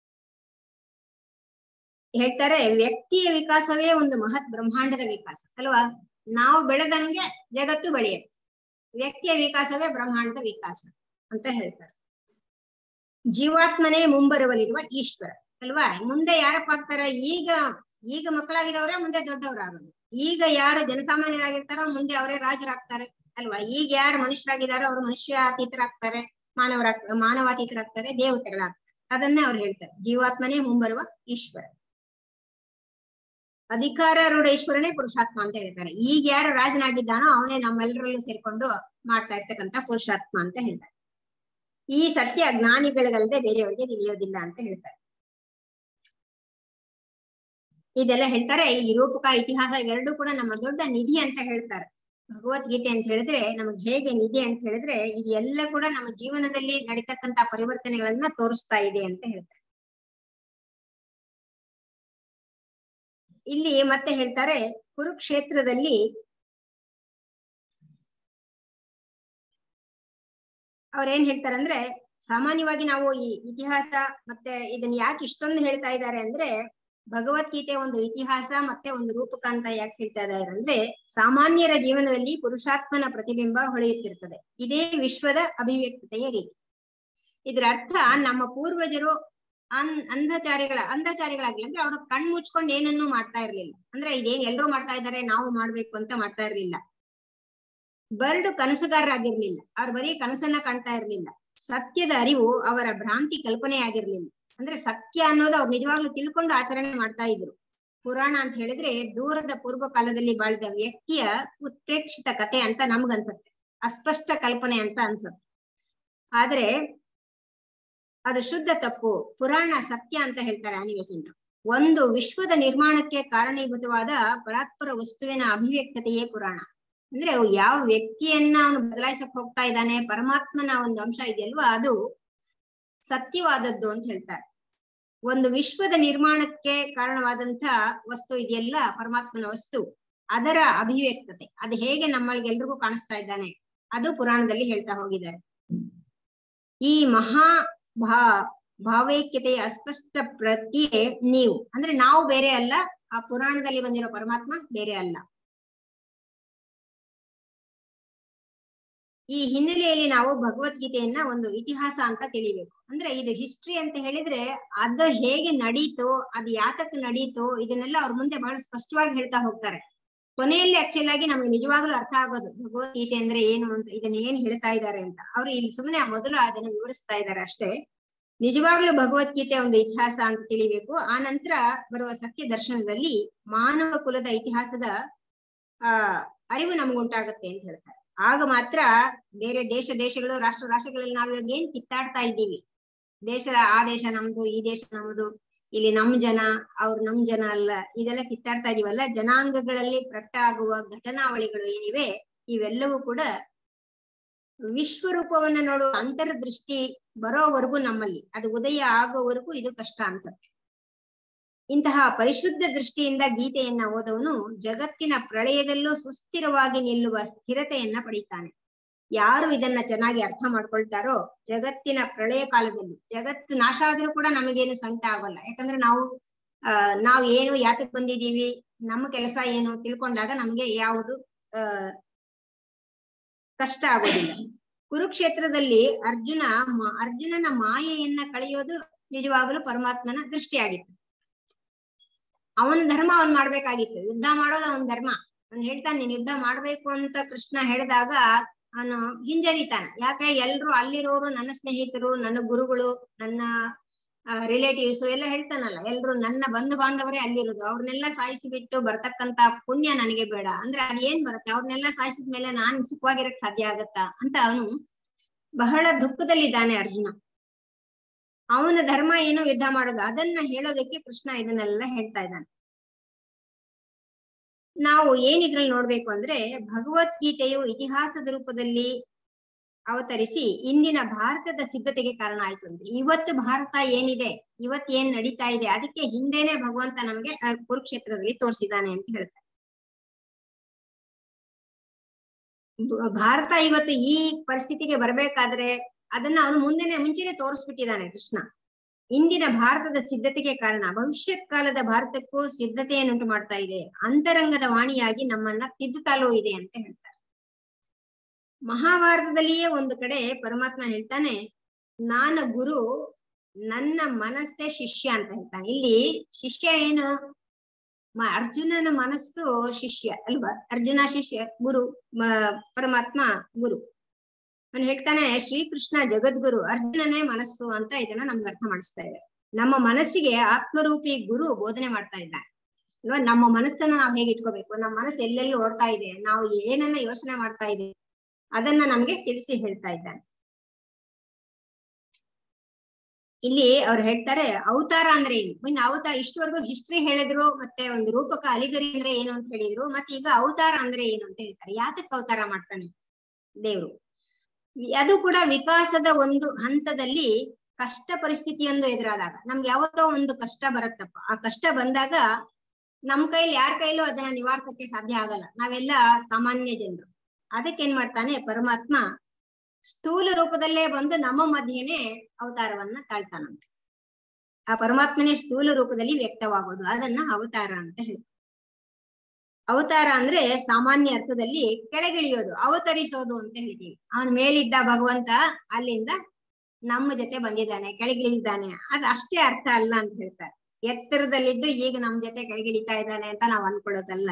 [SPEAKER 2] ಹೇಳ್ತಾರೆ ವ್ಯಕ್ತಿಯ ವಿಕಾಸವೇ ಒಂದು ಮಹತ್ ಬ್ರಹ್ಮಾಂಡದ ವಿಕಾಸ ಅಲ್ವಾ ನಾವು ಬೆಳೆದಂಗೆ ಜಗತ್ತು ಬೆಳೆಯುತ್ತೆ ವ್ಯಕ್ತಿಯ ವಿಕಾಸವೇ ಬ್ರಹ್ಮಾಂಡದ ವಿಕಾಸ ಅಂತ ಹೇಳ್ತಾರೆ ಜೀವಾತ್ಮನೇ ಮುಂಬರುವಲಿರುವ ಈಶ್ವರ ಅಲ್ವಾ ಮುಂದೆ ಯಾರಪ್ಪ ಆಗ್ತಾರೆ ಈಗ ಈಗ ಮಕ್ಕಳಾಗಿರೋರೇ ಮುಂದೆ ದೊಡ್ಡವರಾಗೋದು ಈಗ ಯಾರು ಜನಸಾಮಾನ್ಯರಾಗಿರ್ತಾರೋ ಮುಂದೆ ಅವರೇ ರಾಜರಾಗ್ತಾರೆ ಅಲ್ವಾ ಈಗ ಯಾರು ಮನುಷ್ಯರಾಗಿದಾರೋ ಅವರು ಮನುಷ್ಯಾತೀತರಾಗ್ತಾರೆ ಮಾನವರ ಮಾನವಾತೀತರಾಗ್ತಾರೆ ದೇವತೆಗಳಾಗ್ತಾರೆ ಅದನ್ನೇ ಅವ್ರು ಹೇಳ್ತಾರೆ ಜೀವಾತ್ಮನೇ ಮುಂಬರುವ ಈಶ್ವರ ಅಧಿಕಾರರೂಢ ಈಶ್ವರನೇ ಪುರುಷಾತ್ಮ ಅಂತ ಹೇಳ್ತಾರೆ ಈಗ ಯಾರು ರಾಜನಾಗಿದ್ದಾನೋ ಅವನೇ ನಮ್ಮೆಲ್ಲರಲ್ಲೂ ಸೇರ್ಕೊಂಡು ಮಾಡ್ತಾ ಇರ್ತಕ್ಕಂತ ಪುರುಷಾತ್ಮ ಅಂತ ಹೇಳ್ತಾರೆ ಈ ಸತ್ಯ ಜ್ಞಾನಿಗಳಿಗಲ್ಲದೆ ಬೇರೆಯವರಿಗೆ ತಿಳಿಯೋದಿಲ್ಲ ಅಂತ ಹೇಳ್ತಾರೆ ಇದೆಲ್ಲ ಹೇಳ್ತಾರೆ ಈ ರೂಪಕ ಇತಿಹಾಸ ಇವೆರಡೂ ಕೂಡ ನಮ್ಮ ದೊಡ್ಡ ನಿಧಿ ಅಂತ ಹೇಳ್ತಾರೆ ಭಗವದ್ಗೀತೆ ಅಂತ ಹೇಳಿದ್ರೆ ನಮಗೆ ಹೇಗೆ ನಿಧಿ ಅಂತ ಹೇಳಿದ್ರೆ ಇದೆಲ್ಲ ಕೂಡ ನಮ್ಮ ಜೀವನದಲ್ಲಿ ನಡೀತಕ್ಕಂತ ಪರಿವರ್ತನೆಗಳನ್ನ ತೋರಿಸ್ತಾ ಇದೆ ಅಂತ ಹೇಳ್ತಾರೆ ಇಲ್ಲಿ ಮತ್ತೆ ಹೇಳ್ತಾರೆ ಕುರುಕ್ಷೇತ್ರದಲ್ಲಿ ಅವ್ರೇನ್ ಹೇಳ್ತಾರಂದ್ರೆ ಸಾಮಾನ್ಯವಾಗಿ ನಾವು ಈ ಇತಿಹಾಸ ಮತ್ತೆ ಇದನ್ನ ಯಾಕೆ ಇಷ್ಟೊಂದು ಹೇಳ್ತಾ ಇದ್ದಾರೆ ಅಂದ್ರೆ ಭಗವದ್ಗೀತೆ ಒಂದು ಇತಿಹಾಸ ಮತ್ತೆ ಒಂದು ರೂಪಕ ಅಂತ ಯಾಕೆ ಹೇಳ್ತಾ ಇದ್ದಾರೆ ಅಂದ್ರೆ ಸಾಮಾನ್ಯರ ಜೀವನದಲ್ಲಿ ಪುರುಷಾತ್ಮನ ಪ್ರತಿಬಿಂಬ ಹೊಳೆಯುತ್ತಿರ್ತದೆ ಇದೇ ವಿಶ್ವದ ಅಭಿವ್ಯಕ್ತತೆಯ ರೀತಿ ಇದರ ಅರ್ಥ ನಮ್ಮ ಪೂರ್ವಜರು ಅನ್ ಅಂಧಚಾರಿಗಳ ಅಂಧಚಾರಿಗಳಾಗಿಲ್ಲ ಅಂದ್ರೆ ಅವರು ಕಣ್ ಮುಚ್ಕೊಂಡು ಏನನ್ನೂ ಮಾಡ್ತಾ ಇರ್ಲಿಲ್ಲ ಅಂದ್ರೆ ಇದೇನ್ ಎಲ್ರೂ ಮಾಡ್ತಾ ಇದ್ದಾರೆ ನಾವು ಮಾಡ್ಬೇಕು ಅಂತ ಮಾಡ್ತಾ ಇರ್ಲಿಲ್ಲ ಬರ್ಡು ಕನಸುಗಾರರಾಗಿರ್ಲಿಲ್ಲ ಅವ್ರು ಬರೀ ಕನಸನ್ನ ಕಾಣ್ತಾ ಇರ್ಲಿಲ್ಲ ಸತ್ಯದ ಅರಿವು ಅವರ ಭ್ರಾಂತಿ ಕಲ್ಪನೆ ಆಗಿರ್ಲಿಲ್ಲ ಅಂದ್ರೆ ಸತ್ಯ ಅನ್ನೋದು ಅವ್ರು ನಿಜವಾಗ್ಲೂ ತಿಳ್ಕೊಂಡು ಆಚರಣೆ ಮಾಡ್ತಾ ಇದ್ರು ಪುರಾಣ ಅಂತ ಹೇಳಿದ್ರೆ ದೂರದ ಪೂರ್ವ ಕಾಲದಲ್ಲಿ ಬಾಳಿದ ವ್ಯಕ್ತಿಯ ಉತ್ಪ್ರೇಕ್ಷಿತ ಕತೆ ಅಂತ ನಮ್ಗನ್ಸತ್ತೆ ಅಸ್ಪಷ್ಟ ಕಲ್ಪನೆ ಅಂತ ಅನ್ಸುತ್ತೆ ಆದ್ರೆ ಅದು ಶುದ್ಧ ತಪ್ಪು ಪುರಾಣ ಸತ್ಯ ಅಂತ ಹೇಳ್ತಾರೆ ಆನಿವೇಶನ್ ಒಂದು ವಿಶ್ವದ ನಿರ್ಮಾಣಕ್ಕೆ ಕಾರಣೀಭೂತವಾದ ಪರಾತ್ಪರ ವಸ್ತುವಿನ ಅಭಿವ್ಯಕ್ತತೆಯೇ ಪುರಾಣ ಅಂದ್ರೆ ಅವು ಯಾವ ವ್ಯಕ್ತಿಯನ್ನ ಅವನು ಬದಲಾಯಿಸಕ್ ಹೋಗ್ತಾ ಇದ್ದಾನೆ ಪರಮಾತ್ಮನ ಒಂದು ಅಂಶ ಇದೆಯಲ್ವಾ ಅದು ಸತ್ಯವಾದದ್ದು ಅಂತ ಹೇಳ್ತಾರೆ ಒಂದು ವಿಶ್ವದ ನಿರ್ಮಾಣಕ್ಕೆ ಕಾರಣವಾದಂತ ವಸ್ತು ಇದೆಯಲ್ಲ ಪರಮಾತ್ಮನ ವಸ್ತು ಅದರ ಅಭಿವ್ಯಕ್ತತೆ ಅದು ಹೇಗೆ ನಮ್ಮಳಿಗೆಲ್ರಿಗೂ ಕಾಣಿಸ್ತಾ ಇದ್ದಾನೆ ಅದು ಪುರಾಣದಲ್ಲಿ ಹೇಳ್ತಾ ಹೋಗಿದ್ದಾರೆ ಈ ಮಹಾ ಭಾ ಭಾವೈಕ್ಯತೆಯ ಅಸ್ಪಷ್ಟ ಪ್ರತಿಯೇ ನೀವು ಅಂದ್ರೆ ನಾವು ಬೇರೆ ಅಲ್ಲ ಆ ಪುರಾಣದಲ್ಲಿ ಬಂದಿರೋ ಪರಮಾತ್ಮ ಬೇರೆ ಅಲ್ಲ ಈ ಹಿನ್ನೆಲೆಯಲ್ಲಿ ನಾವು ಭಗವದ್ಗೀತೆಯನ್ನ ಒಂದು ಇತಿಹಾಸ ಅಂತ ತಿಳಿಬೇಕು ಅಂದ್ರೆ ಇದು ಹಿಸ್ಟ್ರಿ ಅಂತ ಹೇಳಿದ್ರೆ ಅದ ಹೇಗೆ ನಡೀತೋ ಅದು ಯಾತಕ್ ನಡೀತೋ ಇದನ್ನೆಲ್ಲ ಅವ್ರ ಮುಂದೆ ಬಹಳ ಸ್ಪಷ್ಟವಾಗಿ ಹೇಳ್ತಾ ಹೋಗ್ತಾರೆ ಕೊನೆಯಲ್ಲಿ ಆಕ್ಚುಲ್ ಆಗಿ ನಮ್ಗೆ ನಿಜವಾಗ್ಲೂ ಅರ್ಥ ಆಗೋದು ಭಗವದ್ಗೀತೆ ಅಂದ್ರೆ ಏನು ಅಂತ ಇದನ್ನ ಏನ್ ಹೇಳ್ತಾ ಇದ್ದಾರೆ ಅಂತ ಅವ್ರು ಇಲ್ಲಿ ಸುಮ್ಮನೆ ಮೊದಲು ಅದನ್ನ ವಿವರಿಸ್ತಾ ಇದ್ದಾರೆ ಅಷ್ಟೇ ನಿಜವಾಗ್ಲೂ ಭಗವದ್ಗೀತೆ ಒಂದು ಇತಿಹಾಸ ಅಂತ ತಿಳಿಬೇಕು ಆ ನಂತರ ಬರುವ ಸತ್ಯ ದರ್ಶನದಲ್ಲಿ ಮಾನವ ಕುಲದ ಇತಿಹಾಸದ ಆ ಅರಿವು ನಮ್ಗುಂಟಾಗತ್ತೆ ಅಂತ ಹೇಳ್ತಾರೆ ಆಗ ಮಾತ್ರ ಬೇರೆ ದೇಶ ದೇಶಗಳು ರಾಷ್ಟ್ರ ರಾಷ್ಟ್ರಗಳಲ್ಲಿ ನಾವು ಇವಾಗ ಏನ್ ಕಿತ್ತಾಡ್ತಾ ಇದ್ದೀವಿ ದೇಶದ ಆ ದೇಶ ನಮ್ದು ಈ ದೇಶ ನಮ್ದು ಇಲ್ಲಿ ನಮ್ ಜನ ಅವ್ರು ನಮ್ ಜನ ಅಲ್ಲ ಇದೆಲ್ಲ ಕಿತ್ತಾಡ್ತಾ ಇದೀವಲ್ಲ ಜನಾಂಗಗಳಲ್ಲಿ ಪ್ರಕಟ ಆಗುವ ಘಟನಾವಳಿಗಳು ಏನಿವೆ ಇವೆಲ್ಲವೂ ಕೂಡ ವಿಶ್ವರೂಪವನ್ನ ನೋಡುವ ಅಂತರ್ದೃಷ್ಟಿ ಬರೋವರೆಗೂ ನಮ್ಮಲ್ಲಿ ಅದು ಉದಯ ಆಗೋವರೆಗೂ ಇದು ಕಷ್ಟ ಅನ್ಸತ್ತೆ ಇಂತಹ ಪರಿಶುದ್ಧ ದೃಷ್ಟಿಯಿಂದ ಗೀತೆಯನ್ನ ಓದವನು ಜಗತ್ತಿನ ಪ್ರಳಯದಲ್ಲೂ ಸುಸ್ಥಿರವಾಗಿ ನಿಲ್ಲುವ ಸ್ಥಿರತೆಯನ್ನ ಪಡೀತಾನೆ ಯಾರು ಇದನ್ನ ಚೆನ್ನಾಗಿ ಅರ್ಥ ಮಾಡ್ಕೊಳ್ತಾರೋ ಜಗತ್ತಿನ ಪ್ರಳಯ ಕಾಲದಲ್ಲಿ ಜಗತ್ತು ನಾಶ ಆದ್ರೂ ಕೂಡ ನಮಗೇನು ಸಂಕಟ ಆಗೋಲ್ಲ ಯಾಕಂದ್ರೆ ನಾವು ಆ ನಾವ್ ಏನು ಯಾತಕ್ ಬಂದಿದೀವಿ ನಮ್ಮ ಕೆಲಸ ಏನು ತಿಳ್ಕೊಂಡಾಗ ನಮ್ಗೆ ಯಾವುದು ಆ ಕಷ್ಟ ಆಗೋದಿಲ್ಲ ಕುರುಕ್ಷೇತ್ರದಲ್ಲಿ ಅರ್ಜುನ ಅರ್ಜುನನ ಮಾಯೆಯನ್ನ ಕಳೆಯೋದು ನಿಜವಾಗಲೂ ಪರಮಾತ್ಮನ ದೃಷ್ಟಿಯಾಗಿತ್ತು ಅವನ ಧರ್ಮ ಅವನ್ ಮಾಡ್ಬೇಕಾಗಿತ್ತು ಯುದ್ಧ ಮಾಡೋದು ಅವನ ಧರ್ಮ ಅವ್ನು ಹೇಳ್ತಾನೆ ನೀನ್ ಯುದ್ಧ ಮಾಡ್ಬೇಕು ಅಂತ ಕೃಷ್ಣ ಹೇಳಿದಾಗ ಅವನು ಹಿಂಜರಿತಾನೆ ಯಾಕೆ ಎಲ್ರು ಅಲ್ಲಿರೋರು ನನ್ನ ಸ್ನೇಹಿತರು ನನ್ನ ಗುರುಗಳು ನನ್ನ ರಿಲೇಟಿವ್ಸ್ ಎಲ್ಲ ಹೇಳ್ತಾನಲ್ಲ ಎಲ್ರು ನನ್ನ ಬಂಧು ಬಾಂಧವರೇ ಅಲ್ಲಿರೋದು ಅವ್ರನ್ನೆಲ್ಲ ಸಾಯಿಸಿ ಬಿಟ್ಟು ಬರ್ತಕ್ಕಂತ ಪುಣ್ಯ ನನಗೆ ಬೇಡ ಅಂದ್ರೆ ಅದ್ ಏನ್ ಬರುತ್ತೆ ಅವ್ರನ್ನೆಲ್ಲ ಸಾಯಿಸಿದ ಮೇಲೆ ನಾನ್ ಸುಖವಾಗಿರಕ್ ಸಾಧ್ಯ ಆಗತ್ತಾ ಅಂತ ಅವನು ಬಹಳ ದುಃಖದಲ್ಲಿದ್ದಾನೆ ಅರ್ಜುನ ಅವನ ಧರ್ಮ ಏನು ಯುದ್ಧ ಮಾಡೋದು ಅದನ್ನ ಹೇಳೋದಕ್ಕೆ ಕೃಷ್ಣ ಇದನ್ನೆಲ್ಲ ಹೇಳ್ತಾ ಇದ್ದಾನೆ ನಾವು ಏನಿದ್ರಲ್ಲಿ ನೋಡ್ಬೇಕು ಅಂದ್ರೆ ಭಗವದ್ಗೀತೆಯು ಇತಿಹಾಸದ ರೂಪದಲ್ಲಿ ಅವತರಿಸಿ ಇಂದಿನ ಭಾರತದ ಸಿದ್ಧತೆಗೆ ಕಾರಣ ಆಯ್ತು ಅಂದ್ರೆ ಇವತ್ತು ಭಾರತ ಏನಿದೆ ಇವತ್ ಏನ್ ನಡೀತಾ ಇದೆ ಅದಕ್ಕೆ ಹಿಂದೆನೆ ಭಗವಂತ ನಮ್ಗೆ ಕುರುಕ್ಷೇತ್ರದಲ್ಲಿ ತೋರಿಸಿದಾನೆ ಅಂತ ಹೇಳ್ತಾರೆ ಭಾರತ ಇವತ್ತು ಈ ಪರಿಸ್ಥಿತಿಗೆ ಬರ್ಬೇಕಾದ್ರೆ ಅದನ್ನ ಅವನು ಮುಂದೆನೆ ಮುಂಚೆನೆ ತೋರಿಸ್ಬಿಟ್ಟಿದ್ದಾನೆ ಕೃಷ್ಣ ಇಂದಿನ ಭಾರತದ ಸಿದ್ಧತೆಗೆ ಕಾರಣ ಭವಿಷ್ಯತ್ ಕಾಲದ ಭಾರತಕ್ಕೂ ಸಿದ್ಧತೆಯನ್ನುಂಟು ಮಾಡ್ತಾ ಇದೆ ಅಂತರಂಗದ ವಾಣಿಯಾಗಿ ನಮ್ಮನ್ನ ತಿದ್ದುತ್ತಲೂ ಇದೆ ಅಂತ ಹೇಳ್ತಾರೆ ಮಹಾಭಾರತದಲ್ಲಿಯೇ ಒಂದು ಕಡೆ ಪರಮಾತ್ಮ ಹೇಳ್ತಾನೆ ನಾನ ಗುರು ನನ್ನ ಮನಸ್ಸೇ ಶಿಷ್ಯ ಅಂತ ಹೇಳ್ತಾನೆ ಇಲ್ಲಿ ಶಿಷ್ಯ ಏನು ಅರ್ಜುನನ ಮನಸ್ಸು ಶಿಷ್ಯ ಅಲ್ವಾ ಅರ್ಜುನ ಶಿಷ್ಯ ಗುರು ಪರಮಾತ್ಮ ಗುರು ಅವನು ಹೇಳ್ತಾನೆ ಶ್ರೀಕೃಷ್ಣ ಜಗದ್ಗುರು ಅರ್ಜುನನೇ ಮನಸ್ಸು ಅಂತ ಇದನ್ನ ನಮ್ಗೆ ಅರ್ಥ ಮಾಡಿಸ್ತಾ ಇದೆ ನಮ್ಮ ಮನಸ್ಸಿಗೆ ಆತ್ಮರೂಪಿ ಗುರು ಬೋಧನೆ ಮಾಡ್ತಾ ಇದ್ದಾನೆ ಅಲ್ವಾ ನಮ್ಮ ಮನಸ್ಸನ್ನ ನಾವು ಹೇಗೆ ಇಟ್ಕೋಬೇಕು ನಮ್ಮ ಮನಸ್ಸು ಎಲ್ಲೆಲ್ಲಿ ಓಡ್ತಾ ಇದೆ ನಾವು ಏನನ್ನ ಯೋಚನೆ ಮಾಡ್ತಾ ಇದೆ ಅದನ್ನ ನಮ್ಗೆ ತಿಳಿಸಿ ಹೇಳ್ತಾ ಇದ್ದಾನೆ ಇಲ್ಲಿ ಅವ್ರು ಹೇಳ್ತಾರೆ ಅವತಾರ ಅಂದ್ರೆ ಏನು ಇನ್ನು ಅವತಾರ ಇಷ್ಟವರೆಗೂ ಹಿಸ್ಟ್ರಿ ಹೇಳಿದ್ರು ಮತ್ತೆ ಒಂದು ರೂಪಕ ಅಲಿಗರಿ ಅಂದ್ರೆ ಏನು ಅಂತ ಹೇಳಿದ್ರು ಮತ್ತೆ ಈಗ ಅವತಾರ ಅಂದ್ರೆ ಏನು ಅಂತ ಹೇಳ್ತಾರೆ ಯಾತಕ್ ಅವತಾರ ಮಾಡ್ತಾನೆ ದೇವ್ರು ಅದು ಕೂಡ ವಿಕಾಸದ ಒಂದು ಹಂತದಲ್ಲಿ ಕಷ್ಟ ಪರಿಸ್ಥಿತಿಯೊಂದು ಎದುರಾದಾಗ ನಮ್ಗೆ ಯಾವತ್ತೋ ಒಂದು ಕಷ್ಟ ಬರುತ್ತಪ್ಪ ಆ ಕಷ್ಟ ಬಂದಾಗ ನಮ್ ಕೈಲಿ ಯಾರ ಕೈಲೂ ಅದನ್ನ ನಿವಾರಿಸಕ್ಕೆ ಸಾಧ್ಯ ಆಗಲ್ಲ ನಾವೆಲ್ಲ ಸಾಮಾನ್ಯ ಜನರು ಅದಕ್ಕೆ ಏನ್ ಮಾಡ್ತಾನೆ ಪರಮಾತ್ಮ ಸ್ಥೂಲ ರೂಪದಲ್ಲೇ ಬಂದು ನಮ್ಮ ಮಧ್ಯೆನೆ ಅವತಾರವನ್ನ ತಾಳ್ತಾನಂತೆ ಆ ಪರಮಾತ್ಮನೇ ಸ್ಥೂಲ ರೂಪದಲ್ಲಿ ವ್ಯಕ್ತವಾಗೋದು ಅದನ್ನ ಅವತಾರ ಅಂತ ಹೇಳಿ ಅವತಾರ ಅಂದ್ರೆ ಸಾಮಾನ್ಯ ಅರ್ಥದಲ್ಲಿ ಕೆಳಗಿಳಿಯೋದು ಅವತರಿಸೋದು ಅಂತ ಹೇಳ್ತೀವಿ ಅವನ ಮೇಲಿದ್ದ ಭಗವಂತ ಅಲ್ಲಿಂದ ನಮ್ಮ ಜೊತೆ ಬಂದಿದ್ದಾನೆ ಕೆಳಗಿಳಿದಿದ್ದಾನೆ ಅದ್ ಅಷ್ಟೇ ಅರ್ಥ ಅಲ್ಲ ಅಂತ ಹೇಳ್ತಾರೆ ಎತ್ತರದಲ್ಲಿದ್ದು ಈಗ ನಮ್ ಜೊತೆ ಕೆಳಗಿಳಿತಾ ಇದ್ದಾನೆ ಅಂತ ನಾವ್ ಅನ್ಕೊಳ್ಳೋದಲ್ಲ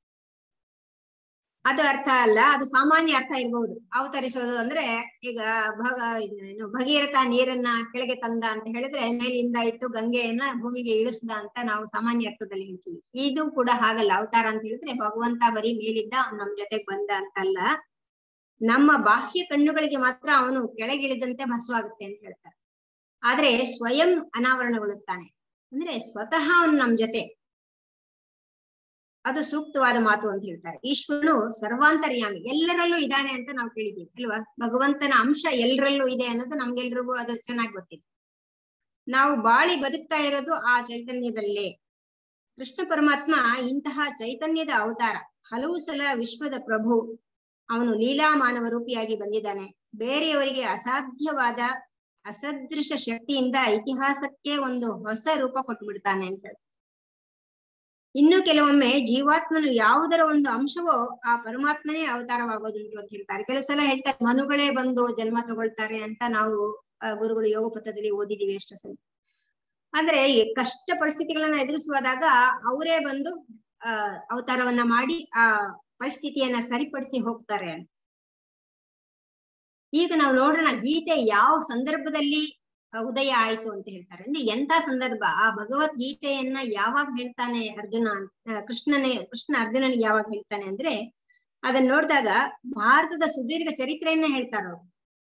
[SPEAKER 2] ಅದು ಅರ್ಥ ಅಲ್ಲ ಅದು ಸಾಮಾನ್ಯ ಅರ್ಥ ಇರ್ಬಹುದು ಅವತರಿಸೋದು ಅಂದ್ರೆ ಈಗ ಭಗ ಏನು ಭಗೀರಥ ನೀರನ್ನ ಕೆಳಗೆ ತಂದ ಅಂತ ಹೇಳಿದ್ರೆ ಮೇಲಿಂದ ಇಟ್ಟು ಗಂಗೆಯನ್ನ ಭೂಮಿಗೆ ಇಳಿಸ್ದ ಅಂತ ನಾವು ಸಾಮಾನ್ಯ ಅರ್ಥದಲ್ಲಿ ಹೇಳ್ತೀವಿ ಇದು ಕೂಡ ಹಾಗಲ್ಲ ಅವತಾರ ಅಂತ ಹೇಳಿದ್ರೆ ಭಗವಂತ ಬರೀ ಮೇಲಿದ್ದ ಅವ್ನ್ ನಮ್ ಜೊತೆಗ್ ಬಂದ ಅಂತಲ್ಲ ನಮ್ಮ ಬಾಹ್ಯ ಕಣ್ಣುಗಳಿಗೆ ಮಾತ್ರ ಅವನು ಕೆಳಗಿಳಿದಂತೆ ಭಸ್ವಾಗುತ್ತೆ ಅಂತ ಹೇಳ್ತಾರೆ ಆದ್ರೆ ಸ್ವಯಂ ಅನಾವರಣಗೊಳ್ಳುತ್ತಾನೆ ಅಂದ್ರೆ ಸ್ವತಃ ಅವನು ನಮ್ ಜೊತೆ ಅದು ಸೂಕ್ತವಾದ ಮಾತು ಅಂತ ಹೇಳ್ತಾರೆ ಈಶ್ವರನು ಸರ್ವಾಂತರ್ಯಾಮಿ ಎಲ್ಲರಲ್ಲೂ ಇದ್ದಾನೆ ಅಂತ ನಾವು ಕೇಳಿದೀವಿ ಅಲ್ವಾ ಭಗವಂತನ ಅಂಶ ಎಲ್ಲರಲ್ಲೂ ಇದೆ ಅನ್ನೋದು ನಮ್ಗೆಲ್ರಿಗೂ ಅದು ಚೆನ್ನಾಗಿ ಗೊತ್ತಿದೆ ನಾವು ಬಾಳಿ ಬದುಕ್ತಾ ಇರೋದು ಆ ಚೈತನ್ಯದಲ್ಲೇ ಕೃಷ್ಣ ಪರಮಾತ್ಮ ಇಂತಹ ಚೈತನ್ಯದ ಅವತಾರ ಹಲವು ಸಲ ವಿಶ್ವದ ಪ್ರಭು ಅವನು ಲೀಲಾ ಮಾನವ ರೂಪಿಯಾಗಿ ಬಂದಿದ್ದಾನೆ ಬೇರೆಯವರಿಗೆ ಅಸಾಧ್ಯವಾದ ಅಸದೃಶ ಶಕ್ತಿಯಿಂದ ಇತಿಹಾಸಕ್ಕೆ ಒಂದು ಹೊಸ ರೂಪ ಕೊಟ್ಟು ಬಿಡ್ತಾನೆ ಅಂತ ಹೇಳಿ ಇನ್ನು ಕೆಲವೊಮ್ಮೆ ಜೀವಾತ್ಮನು ಯಾವುದರ ಒಂದು ಅಂಶವೋ ಆ ಪರಮಾತ್ಮನೇ ಅವತಾರವಾಗೋದುಂಟು ಅಂತ ಹೇಳ್ತಾರೆ ಕೆಲವು ಸಲ ಹೇಳ್ತಾರೆ ಮನುಗಳೇ ಬಂದು ಜನ್ಮ ತಗೊಳ್ತಾರೆ ಅಂತ ನಾವು ಆ, ಗುರುಗಳು ಯೋಗ ಪಥದಲ್ಲಿ ಓದಿದೀವಿ ಎಷ್ಟೋ ಸಲ ಅಂದ್ರೆ ಈ ಕಷ್ಟ ಪರಿಸ್ಥಿತಿಗಳನ್ನ ಎದುರಿಸುವಾದಾಗ ಅವರೇ ಬಂದು ಆ ಅವತಾರವನ್ನ ಮಾಡಿ ಆ ಪರಿಸ್ಥಿತಿಯನ್ನ ಸರಿಪಡಿಸಿ ಹೋಗ್ತಾರೆ ಅಂತ ಈಗ ನಾವು ನೋಡೋಣ ಗೀತೆ ಯಾವ ಸಂದರ್ಭದಲ್ಲಿ ಆ, ಉದಯ ಆಯ್ತು ಅಂತ ಹೇಳ್ತಾರೆ ಅಂದ್ರೆ ಎಂತ ಸಂದರ್ಭ ಆ ಭಗವದ್ಗೀತೆಯನ್ನ ಯಾವಾಗ ಹೇಳ್ತಾನೆ ಅರ್ಜುನ ಅಂತ- ಆ, ಕೃಷ್ಣನೇ ಕೃಷ್ಣ ಅರ್ಜುನನಿಗೆ ಯಾವಾಗ ಹೇಳ್ತಾನೆ ಅಂದ್ರೆ ಅದನ್ನ ನೋಡಿದಾಗ ಭಾರತದ ಸುದೀರ್ಘ ಚರಿತ್ರೆಯನ್ನ ಹೇಳ್ತಾರ ಅವ್ರು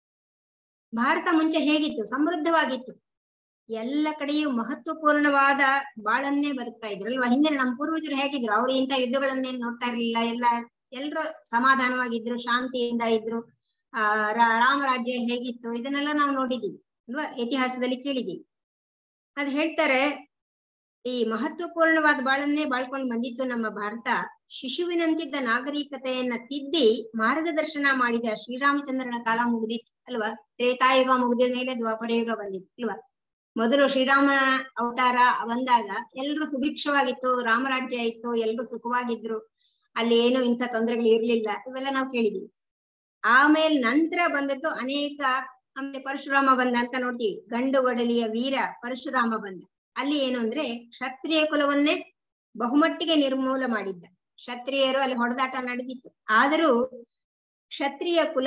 [SPEAKER 2] ಭಾರತ ಮುಂಚೆ ಹೇಗಿತ್ತು ಸಮೃದ್ಧವಾಗಿತ್ತು ಎಲ್ಲ ಕಡೆಯೂ ಮಹತ್ವಪೂರ್ಣವಾದ ಬಾಳನ್ನೇ ಬದುಕ್ತಾ ಇದ್ರು ಅಲ್ವಾ ಹಿಂದೆ ನಮ್ಮ ಪೂರ್ವಜರು ಹೇಗಿದ್ರು ಅವ್ರು ಇಂಥ ಯುದ್ಧಗಳನ್ನೇನ್ ನೋಡ್ತಾ ಇರ್ಲಿಲ್ಲ ಎಲ್ಲ ಎಲ್ರು ಸಮಾಧಾನವಾಗಿದ್ರು ಶಾಂತಿಯಿಂದ ಇದ್ರು ಆ ರಾ- ರಾಮರಾಜ್ಯ ಹೇಗಿತ್ತು ಇದನ್ನೆಲ್ಲ ನಾವು ನೋಡಿದೀವಿ ಅಲ್ವಾ ಇತಿಹಾಸದಲ್ಲಿ ಕೇಳಿದೀವಿ ಅದ್ ಹೇಳ್ತಾರೆ ಈ ಮಹತ್ವಪೂರ್ಣವಾದ ಬಾಳನ್ನೇ ಬಾಳ್ಕೊಂಡು ಬಂದಿತ್ತು ನಮ್ಮ ಭಾರತ ಶಿಶುವಿನಂತಿದ್ದ ನಾಗರಿಕತೆಯನ್ನ ತಿದ್ದಿ ಮಾರ್ಗದರ್ಶನ ಮಾಡಿದ ಶ್ರೀರಾಮಚಂದ್ರನ ಕಾಲ ಮುಗಿದಿತ್ತು ಅಲ್ವಾ ತ್ರೇತಾಯುಗ ಮುಗಿದ ಮೇಲೆ ದ್ವಾಪರಯುಗ ಬಂದಿತ್ತು ಅಲ್ವಾ ಮೊದಲು ಶ್ರೀರಾಮನ ಅವತಾರ ಬಂದಾಗ ಎಲ್ರು ಸುಭಿಕ್ಷವಾಗಿತ್ತು ರಾಮರಾಜ್ಯ ಇತ್ತು ಎಲ್ರು ಸುಖವಾಗಿದ್ರು ಅಲ್ಲಿ ಏನು ಇಂಥ ತೊಂದರೆಗಳು ಇರ್ಲಿಲ್ಲ ಇವೆಲ್ಲ ನಾವು ಕೇಳಿದೀವಿ ಆಮೇಲೆ ನಂತರ ಬಂದದ್ದು ಅನೇಕ ಆಮೇಲೆ ಪರಶುರಾಮ ಬಂದ ಅಂತ ನೋಡ್ತೀವಿ ಗಂಡು ಒಡಲಿಯ ವೀರ ಪರಶುರಾಮ ಬಂದ ಅಲ್ಲಿ ಏನು ಅಂದ್ರೆ ಕ್ಷತ್ರಿಯ ಕುಲವನ್ನೇ ಬಹುಮಟ್ಟಿಗೆ ನಿರ್ಮೂಲ ಮಾಡಿದ್ದ ಕ್ಷತ್ರಿಯರು ಅಲ್ಲಿ ಹೊಡೆದಾಟ ನಡೆದಿತ್ತು ಆದರೂ ಕ್ಷತ್ರಿಯ ಕುಲ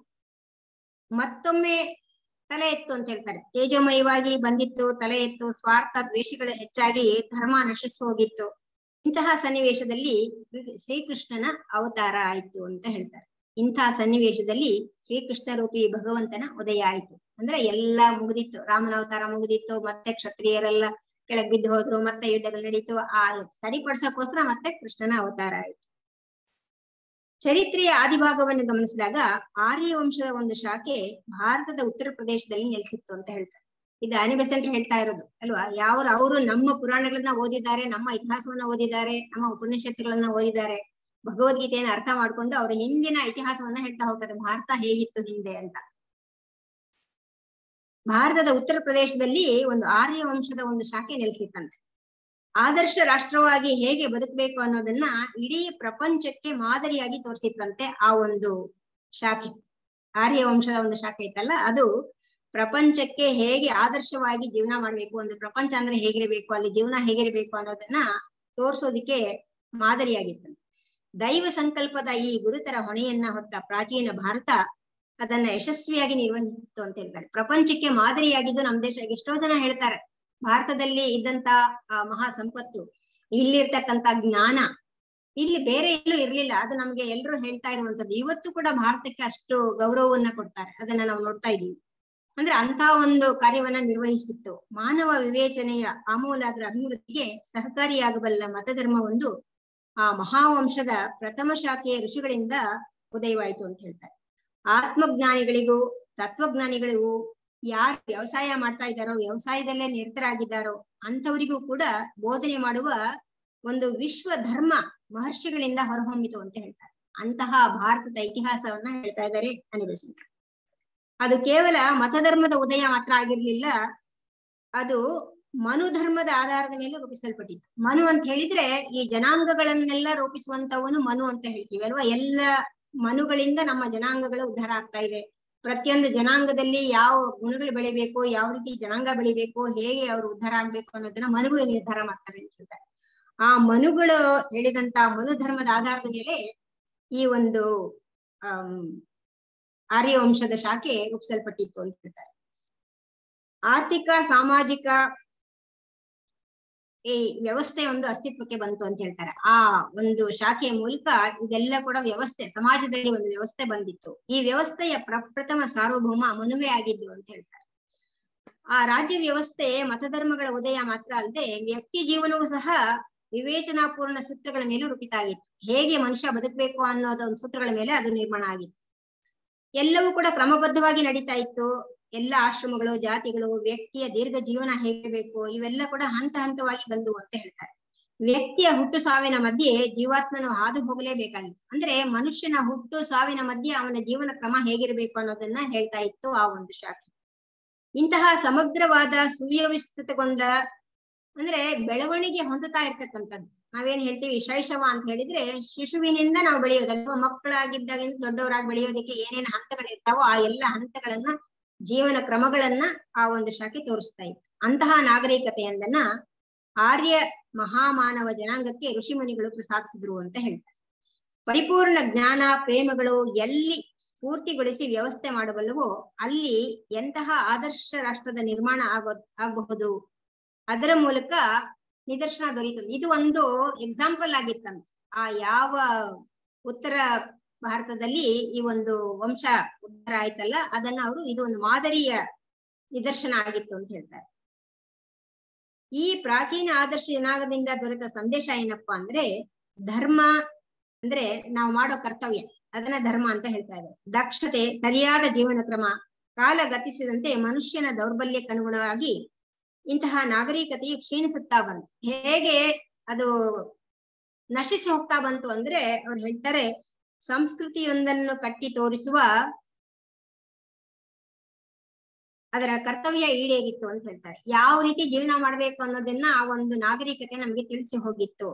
[SPEAKER 2] ಮತ್ತೊಮ್ಮೆ ತಲೆ ಎತ್ತು ಅಂತ ಹೇಳ್ತಾರೆ ತೇಜೋಮಯವಾಗಿ ಬಂದಿತ್ತು ತಲೆ ಎತ್ತು ಸ್ವಾರ್ಥ ದ್ವೇಷಗಳು ಹೆಚ್ಚಾಗಿ ಧರ್ಮ ನಶಿಸಿ ಹೋಗಿತ್ತು ಇಂತಹ ಸನ್ನಿವೇಶದಲ್ಲಿ ಶ್ರೀಕೃಷ್ಣನ ಅವತಾರ ಆಯ್ತು ಅಂತ ಹೇಳ್ತಾರೆ ಇಂತಹ ಸನ್ನಿವೇಶದಲ್ಲಿ ಶ್ರೀಕೃಷ್ಣ ರೂಪಿ ಭಗವಂತನ ಉದಯ ಆಯ್ತು ಅಂದ್ರೆ ಎಲ್ಲ ಮುಗಿದಿತ್ತು ರಾಮನ ಅವತಾರ ಮುಗಿದಿತ್ತು ಮತ್ತೆ ಕ್ಷತ್ರಿಯರೆಲ್ಲ ಕೆಳಗ್ ಬಿದ್ದು ಹೋದ್ರು ಮತ್ತೆ ಯುದ್ಧಗಳು ನಡೀತು ಆ ಸರಿಪಡಿಸೋಕೋಸ್ಕರ ಮತ್ತೆ ಕೃಷ್ಣನ ಅವತಾರ ಆಯ್ತು ಚರಿತ್ರೆಯ ಆದಿಭಾಗವನ್ನು ಗಮನಿಸಿದಾಗ ಆರ್ಯ ವಂಶದ ಒಂದು ಶಾಖೆ ಭಾರತದ ಉತ್ತರ ಪ್ರದೇಶದಲ್ಲಿ ನೆಲೆಸಿತ್ತು ಅಂತ ಹೇಳ್ತಾರೆ ಇದು ಅನಿ ಬೆಸೆಂಟ್ ಹೇಳ್ತಾ ಇರೋದು ಅಲ್ವಾ ಯಾವ ಅವರು ನಮ್ಮ ಪುರಾಣಗಳನ್ನ ಓದಿದ್ದಾರೆ ನಮ್ಮ ಇತಿಹಾಸವನ್ನ ಓದಿದ್ದಾರೆ ನಮ್ಮ ಉಪನಿಷತ್ತುಗಳನ್ನ ಓದಿದ್ದಾರೆ ಭಗವದ್ಗೀತೆಯನ್ನ ಅರ್ಥ ಮಾಡ್ಕೊಂಡು ಅವರ ಹಿಂದಿನ ಇತಿಹಾಸವನ್ನ ಹೇಳ್ತಾ ಹೋಗ್ತಾರೆ ಭಾರತ ಹೇಗಿತ್ತು ಹಿಂದೆ ಅಂತ ಭಾರತದ ಉತ್ತರ ಪ್ರದೇಶದಲ್ಲಿ ಒಂದು ಆರ್ಯ ವಂಶದ ಒಂದು ಶಾಖೆ ನೆಲೆಸಿತ್ತಂತೆ ಆದರ್ಶ ರಾಷ್ಟ್ರವಾಗಿ ಹೇಗೆ ಬದುಕಬೇಕು ಅನ್ನೋದನ್ನ ಇಡೀ ಪ್ರಪಂಚಕ್ಕೆ ಮಾದರಿಯಾಗಿ ತೋರಿಸಿತ್ತಂತೆ ಆ ಒಂದು ಶಾಖೆ ಆರ್ಯ ವಂಶದ ಒಂದು ಶಾಖೆ ಇತ್ತಲ್ಲ ಅದು ಪ್ರಪಂಚಕ್ಕೆ ಹೇಗೆ ಆದರ್ಶವಾಗಿ ಜೀವನ ಮಾಡ್ಬೇಕು ಒಂದು ಪ್ರಪಂಚ ಅಂದ್ರೆ ಹೇಗಿರಬೇಕು ಅಲ್ಲಿ ಜೀವನ ಹೇಗಿರಬೇಕು ಅನ್ನೋದನ್ನ ತೋರ್ಸೋದಿಕ್ಕೆ ಮಾದರಿಯಾಗಿತ್ತಂತೆ ದೈವ ಸಂಕಲ್ಪದ ಈ ಗುರುತರ ಹೊಣೆಯನ್ನ ಹೊತ್ತ ಪ್ರಾಚೀನ ಭಾರತ ಅದನ್ನ ಯಶಸ್ವಿಯಾಗಿ ನಿರ್ವಹಿಸಿತ್ತು ಅಂತ ಹೇಳ್ತಾರೆ ಪ್ರಪಂಚಕ್ಕೆ ಮಾದರಿಯಾಗಿದ್ದು ನಮ್ಮ ದೇಶ ಎಷ್ಟೋ ಜನ ಹೇಳ್ತಾರೆ ಭಾರತದಲ್ಲಿ ಇದ್ದಂತ ಆ ಮಹಾ ಸಂಪತ್ತು ಇಲ್ಲಿರ್ತಕ್ಕಂತ ಜ್ಞಾನ ಇಲ್ಲಿ ಬೇರೆ ಎಲ್ಲೂ ಇರ್ಲಿಲ್ಲ ಅದು ನಮ್ಗೆ ಎಲ್ರು ಹೇಳ್ತಾ ಇರುವಂತದ್ದು ಇವತ್ತು ಕೂಡ ಭಾರತಕ್ಕೆ ಅಷ್ಟು ಗೌರವವನ್ನ ಕೊಡ್ತಾರೆ ಅದನ್ನ ನಾವು ನೋಡ್ತಾ ಇದೀವಿ ಅಂದ್ರೆ ಅಂತ ಒಂದು ಕಾರ್ಯವನ್ನ ನಿರ್ವಹಿಸಿತ್ತು ಮಾನವ ವಿವೇಚನೆಯ ಆಮೂಲಾಗ್ರ ಅಭಿವೃದ್ಧಿಗೆ ಸಹಕಾರಿಯಾಗಬಲ್ಲ ಮತಧರ್ಮ ಒಂದು ಆ ಮಹಾವಂಶದ ಪ್ರಥಮ ಶಾಖೆಯ ಋಷಿಗಳಿಂದ ಉದಯವಾಯಿತು ಅಂತ ಹೇಳ್ತಾರೆ ಆತ್ಮಜ್ಞಾನಿಗಳಿಗೂ ತತ್ವಜ್ಞಾನಿಗಳಿಗೂ ಯಾರು ವ್ಯವಸಾಯ ಮಾಡ್ತಾ ಇದ್ದಾರೋ ವ್ಯವಸಾಯದಲ್ಲೇ ನಿರತರಾಗಿದ್ದಾರೋ ಅಂತವರಿಗೂ ಕೂಡ ಬೋಧನೆ ಮಾಡುವ ಒಂದು ವಿಶ್ವ ಧರ್ಮ ಮಹರ್ಷಿಗಳಿಂದ ಹೊರಹೊಮ್ಮಿತು ಅಂತ ಹೇಳ್ತಾರೆ ಅಂತಹ ಭಾರತದ ಇತಿಹಾಸವನ್ನ ಹೇಳ್ತಾ ಇದ್ದಾರೆ ಅನಿಬೆಸೆಂಟ್ ಅದು ಕೇವಲ ಮತಧರ್ಮದ ಉದಯ ಮಾತ್ರ ಆಗಿರ್ಲಿಲ್ಲ ಅದು ಮನು ಧರ್ಮದ ಆಧಾರದ ಮೇಲೆ ರೂಪಿಸಲ್ಪಟ್ಟಿತ್ತು ಮನು ಅಂತ ಹೇಳಿದ್ರೆ ಈ ಜನಾಂಗಗಳನ್ನೆಲ್ಲ ರೂಪಿಸುವಂತವನು ಮನು ಅಂತ ಹೇಳ್ತೀವಿ ಅಲ್ವಾ ಎಲ್ಲ ಮನುಗಳಿಂದ ನಮ್ಮ ಜನಾಂಗಗಳು ಉದ್ಧಾರ ಆಗ್ತಾ ಇದೆ ಪ್ರತಿಯೊಂದು ಜನಾಂಗದಲ್ಲಿ ಯಾವ ಗುಣಗಳು ಬೆಳಿಬೇಕು ಯಾವ ರೀತಿ ಜನಾಂಗ ಬೆಳಿಬೇಕು ಹೇಗೆ ಅವರು ಉದ್ಧಾರ ಆಗ್ಬೇಕು ಅನ್ನೋದನ್ನ ಮನುಗಳು ನಿರ್ಧಾರ ಮಾಡ್ತಾರೆ ಅಂತ ಹೇಳ್ತಾರೆ ಆ ಮನುಗಳು ಹೇಳಿದಂತ ಮನು ಧರ್ಮದ ಆಧಾರದ ಮೇಲೆ ಈ ಒಂದು ಅಹ್ ಆರ್ಯ ವಂಶದ ಶಾಖೆ ರೂಪಿಸಲ್ಪಟ್ಟಿತ್ತು ಅಂತ ಹೇಳ್ತಾರೆ ಆರ್ಥಿಕ ಸಾಮಾಜಿಕ ಈ ವ್ಯವಸ್ಥೆ ಒಂದು ಅಸ್ತಿತ್ವಕ್ಕೆ ಬಂತು ಅಂತ ಹೇಳ್ತಾರೆ ಆ ಒಂದು ಶಾಖೆಯ ಮೂಲಕ ಇದೆಲ್ಲ ಕೂಡ ವ್ಯವಸ್ಥೆ ಸಮಾಜದಲ್ಲಿ ಒಂದು ವ್ಯವಸ್ಥೆ ಬಂದಿತ್ತು ಈ ವ್ಯವಸ್ಥೆಯ ಪ್ರಪ್ರಥಮ ಸಾರ್ವಭೌಮ ಮನುವೆ ಆಗಿದ್ರು ಅಂತ ಹೇಳ್ತಾರೆ ಆ ರಾಜ್ಯ ವ್ಯವಸ್ಥೆ ಮತಧರ್ಮಗಳ ಉದಯ ಮಾತ್ರ ಅಲ್ಲದೆ ವ್ಯಕ್ತಿ ಜೀವನವೂ ಸಹ ವಿವೇಚನಾಪೂರ್ಣ ಸೂತ್ರಗಳ ಮೇಲೆ ರೂಪಿತ ಆಗಿತ್ತು ಹೇಗೆ ಮನುಷ್ಯ ಬದುಕಬೇಕು ಅನ್ನೋದ ಒಂದು ಸೂತ್ರಗಳ ಮೇಲೆ ಅದು ನಿರ್ಮಾಣ ಆಗಿತ್ತು ಎಲ್ಲವೂ ಕೂಡ ಕ್ರಮಬದ್ಧವಾಗಿ ನಡೀತಾ ಇತ್ತು ಎಲ್ಲ ಆಶ್ರಮಗಳು ಜಾತಿಗಳು ವ್ಯಕ್ತಿಯ ದೀರ್ಘ ಜೀವನ ಹೇಗಿರಬೇಕು ಇವೆಲ್ಲ ಕೂಡ ಹಂತ ಹಂತವಾಗಿ ಬಂದು ಅಂತ ಹೇಳ್ತಾರೆ ವ್ಯಕ್ತಿಯ ಹುಟ್ಟು ಸಾವಿನ ಮಧ್ಯೆ ಜೀವಾತ್ಮನು ಹಾದು ಹೋಗಲೇಬೇಕಾಗಿತ್ತು ಅಂದ್ರೆ ಮನುಷ್ಯನ ಹುಟ್ಟು ಸಾವಿನ ಮಧ್ಯೆ ಅವನ ಜೀವನ ಕ್ರಮ ಹೇಗಿರಬೇಕು ಅನ್ನೋದನ್ನ ಹೇಳ್ತಾ ಇತ್ತು ಆ ಒಂದು ಶಾಖೆ ಇಂತಹ ಸಮಗ್ರವಾದ ಸುವ್ಯವಸ್ಥಿತಗೊಂಡ ಅಂದ್ರೆ ಬೆಳವಣಿಗೆ ಹೊಂದುತ್ತಾ ಇರ್ತಕ್ಕಂಥದ್ದು ನಾವೇನ್ ಹೇಳ್ತೀವಿ ಶೈಶವ ಅಂತ ಹೇಳಿದ್ರೆ ಶಿಶುವಿನಿಂದ ನಾವು ಬೆಳೆಯೋದು ಅಥವಾ ಮಕ್ಕಳಾಗಿದ್ದಾಗಿಂದ ದೊಡ್ಡವರಾಗಿ ಬೆಳೆಯೋದಕ್ಕೆ ಏನೇನು ಹಂತಗಳಿರ್ತಾವೋ ಆ ಎಲ್ಲ ಹಂತಗಳನ್ನ ಜೀವನ ಕ್ರಮಗಳನ್ನ ಆ ಒಂದು ಶಾಖೆ ತೋರಿಸ್ತಾ ಇತ್ತು ಅಂತಹ ನಾಗರಿಕತೆಯೊಂದನ್ನ ಆರ್ಯ ಮಹಾಮಾನವ ಜನಾಂಗಕ್ಕೆ ಋಷಿ ಮುನಿಗಳು ಪ್ರಸಾದಿಸಿದ್ರು ಅಂತ ಹೇಳ್ತಾರೆ ಪರಿಪೂರ್ಣ ಜ್ಞಾನ ಪ್ರೇಮಗಳು ಎಲ್ಲಿ ಸ್ಫೂರ್ತಿಗೊಳಿಸಿ ವ್ಯವಸ್ಥೆ ಮಾಡಬಲ್ಲವೋ ಅಲ್ಲಿ ಎಂತಹ ಆದರ್ಶ ರಾಷ್ಟ್ರದ ನಿರ್ಮಾಣ ಆಗೋ ಆಗಬಹುದು ಅದರ ಮೂಲಕ ನಿದರ್ಶನ ದೊರೀತದೆ ಇದು ಒಂದು ಎಕ್ಸಾಂಪಲ್ ಆಗಿತ್ತಂತ ಆ ಯಾವ ಉತ್ತರ ಭಾರತದಲ್ಲಿ ಈ ಒಂದು ವಂಶ ಉದ್ಧಾರ ಆಯ್ತಲ್ಲ ಅದನ್ನ ಅವರು ಇದು ಒಂದು ಮಾದರಿಯ ನಿದರ್ಶನ ಆಗಿತ್ತು ಅಂತ ಹೇಳ್ತಾರೆ ಈ ಪ್ರಾಚೀನ ಆದರ್ಶ ಜನಾಂಗದಿಂದ ದೊರೆತ ಸಂದೇಶ ಏನಪ್ಪಾ ಅಂದ್ರೆ ಧರ್ಮ ಅಂದ್ರೆ ನಾವು ಮಾಡೋ ಕರ್ತವ್ಯ ಅದನ್ನ ಧರ್ಮ ಅಂತ ಹೇಳ್ತಾ ಇದ್ದಾರೆ ದಕ್ಷತೆ ಸರಿಯಾದ ಜೀವನ ಕ್ರಮ ಕಾಲ ಗತಿಸಿದಂತೆ ಮನುಷ್ಯನ ದೌರ್ಬಲ್ಯಕ್ಕನುಗುಣವಾಗಿ ಇಂತಹ ನಾಗರಿಕತೆಯು ಕ್ಷೀಣಿಸುತ್ತಾ ಬಂತು ಹೇಗೆ ಅದು ನಶಿಸಿ ಹೋಗ್ತಾ ಬಂತು ಅಂದ್ರೆ ಅವ್ರು ಹೇಳ್ತಾರೆ ಸಂಸ್ಕೃತಿಯೊಂದನ್ನು ಕಟ್ಟಿ ತೋರಿಸುವ ಅದರ ಕರ್ತವ್ಯ ಈಡೇರಿತ್ತು ಅಂತ ಹೇಳ್ತಾರೆ ಯಾವ ರೀತಿ ಜೀವನ ಮಾಡ್ಬೇಕು ಅನ್ನೋದನ್ನ ಆ ಒಂದು ನಾಗರಿಕತೆ ನಮ್ಗೆ ತಿಳಿಸಿ ಹೋಗಿತ್ತು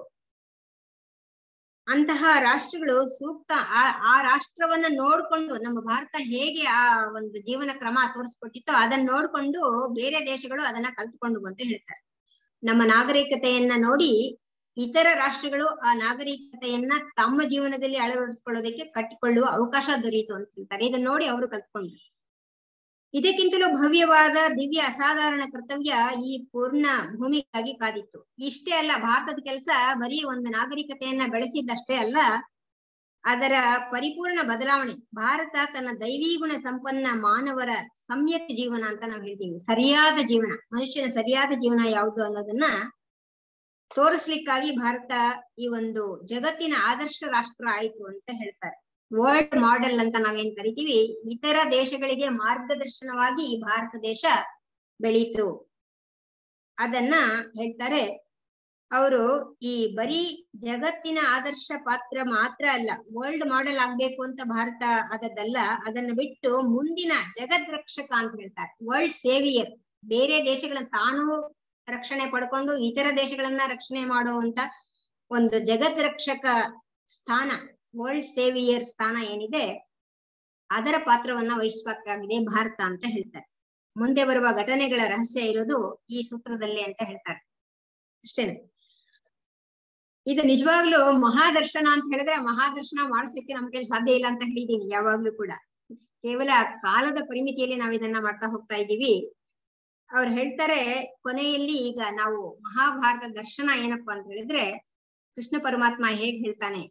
[SPEAKER 2] ಅಂತಹ ರಾಷ್ಟ್ರಗಳು ಸೂಕ್ತ ಆ ಆ ರಾಷ್ಟ್ರವನ್ನ ನೋಡ್ಕೊಂಡು ನಮ್ಮ ಭಾರತ ಹೇಗೆ ಆ ಒಂದು ಜೀವನ ಕ್ರಮ ತೋರಿಸ್ಕೊಟ್ಟಿತ್ತೋ ಅದನ್ನ ನೋಡ್ಕೊಂಡು ಬೇರೆ ದೇಶಗಳು ಅದನ್ನ ಕಲ್ತ್ಕೊಂಡು ಅಂತ ಹೇಳ್ತಾರೆ ನಮ್ಮ ನಾಗರಿಕತೆಯನ್ನ ನೋಡಿ ಇತರ ರಾಷ್ಟ್ರಗಳು ಆ ನಾಗರಿಕತೆಯನ್ನ ತಮ್ಮ ಜೀವನದಲ್ಲಿ ಅಳವಡಿಸ್ಕೊಳ್ಳೋದಕ್ಕೆ ಕಟ್ಟಿಕೊಳ್ಳುವ ಅವಕಾಶ ದೊರೆಯಿತು ಅಂತ ಹೇಳ್ತಾರೆ ಇದನ್ನ ನೋಡಿ ಅವರು ಕಲ್ತ್ಕೊಂಡ್ರು ಇದಕ್ಕಿಂತಲೂ ಭವ್ಯವಾದ ದಿವ್ಯ ಅಸಾಧಾರಣ ಕರ್ತವ್ಯ ಈ ಪೂರ್ಣ ಭೂಮಿಗಾಗಿ ಕಾದಿತ್ತು ಇಷ್ಟೇ ಅಲ್ಲ ಭಾರತದ ಕೆಲಸ ಬರೀ ಒಂದು ನಾಗರಿಕತೆಯನ್ನ ಬೆಳೆಸಿದ್ದಷ್ಟೇ ಅಲ್ಲ ಅದರ ಪರಿಪೂರ್ಣ ಬದಲಾವಣೆ ಭಾರತ ತನ್ನ ದೈವೀ ಗುಣ ಸಂಪನ್ನ ಮಾನವರ ಸಮ್ಯಕ್ ಜೀವನ ಅಂತ ನಾವು ಹೇಳ್ತೀವಿ ಸರಿಯಾದ ಜೀವನ ಮನುಷ್ಯನ ಸರಿಯಾದ ಜೀವನ ಯಾವುದು ಅನ್ನೋದನ್ನ ತೋರಿಸ್ಲಿಕ್ಕಾಗಿ ಭಾರತ ಈ ಒಂದು ಜಗತ್ತಿನ ಆದರ್ಶ ರಾಷ್ಟ್ರ ಆಯ್ತು ಅಂತ ಹೇಳ್ತಾರೆ ವರ್ಲ್ಡ್ ಮಾಡೆಲ್ ಅಂತ ನಾವೇನ್ ಕರಿತೀವಿ ಇತರ ದೇಶಗಳಿಗೆ ಮಾರ್ಗದರ್ಶನವಾಗಿ ಈ ಭಾರತ ದೇಶ ಬೆಳೀತು ಅದನ್ನ ಹೇಳ್ತಾರೆ ಅವರು ಈ ಬರೀ ಜಗತ್ತಿನ ಆದರ್ಶ ಪಾತ್ರ ಮಾತ್ರ ಅಲ್ಲ ವರ್ಲ್ಡ್ ಮಾಡೆಲ್ ಆಗ್ಬೇಕು ಅಂತ ಭಾರತ ಅದದ್ದಲ್ಲ ಅದನ್ನ ಬಿಟ್ಟು ಮುಂದಿನ ಜಗದ್ ರಕ್ಷಕ ಅಂತ ಹೇಳ್ತಾರೆ ವರ್ಲ್ಡ್ ಸೇವಿಯರ್ ಬೇರೆ ದೇಶಗಳನ್ನ ತಾನು ರಕ್ಷಣೆ ಪಡ್ಕೊಂಡು ಇತರ ದೇಶಗಳನ್ನ ರಕ್ಷಣೆ ಮಾಡುವಂತ ಒಂದು ಜಗದ್ ರಕ್ಷಕ ಸ್ಥಾನ ವರ್ಲ್ಡ್ ಸೇವಿಯರ್ ಸ್ಥಾನ ಏನಿದೆ ಅದರ ಪಾತ್ರವನ್ನ ವಹಿಸಬೇಕಾಗಿದೆ ಭಾರತ ಅಂತ ಹೇಳ್ತಾರೆ ಮುಂದೆ ಬರುವ ಘಟನೆಗಳ ರಹಸ್ಯ ಇರೋದು ಈ ಸೂತ್ರದಲ್ಲಿ ಅಂತ ಹೇಳ್ತಾರೆ ಅಷ್ಟೇನೆ ಇದು ನಿಜವಾಗ್ಲೂ ಮಹಾದರ್ಶನ ಅಂತ ಹೇಳಿದ್ರೆ ಮಹಾದರ್ಶನ ಮಾಡಿಸ್ಲಿಕ್ಕೆ ನಮ್ ಕೈಲಿ ಸಾಧ್ಯ ಇಲ್ಲ ಅಂತ ಹೇಳಿದೀನಿ ಯಾವಾಗ್ಲೂ ಕೂಡ ಕೇವಲ ಕಾಲದ ಪರಿಮಿತಿಯಲ್ಲಿ ನಾವ್ ಇದನ್ನ ಮಾಡ್ತಾ ಹೋಗ್ತಾ ಇದ್ದೀವಿ ಅವ್ರು ಹೇಳ್ತಾರೆ ಕೊನೆಯಲ್ಲಿ ಈಗ ನಾವು ಮಹಾಭಾರತ ದರ್ಶನ ಏನಪ್ಪಾ ಅಂತ ಹೇಳಿದ್ರೆ ಕೃಷ್ಣ ಪರಮಾತ್ಮ ಹೇಗ್ ಹೇಳ್ತಾನೆ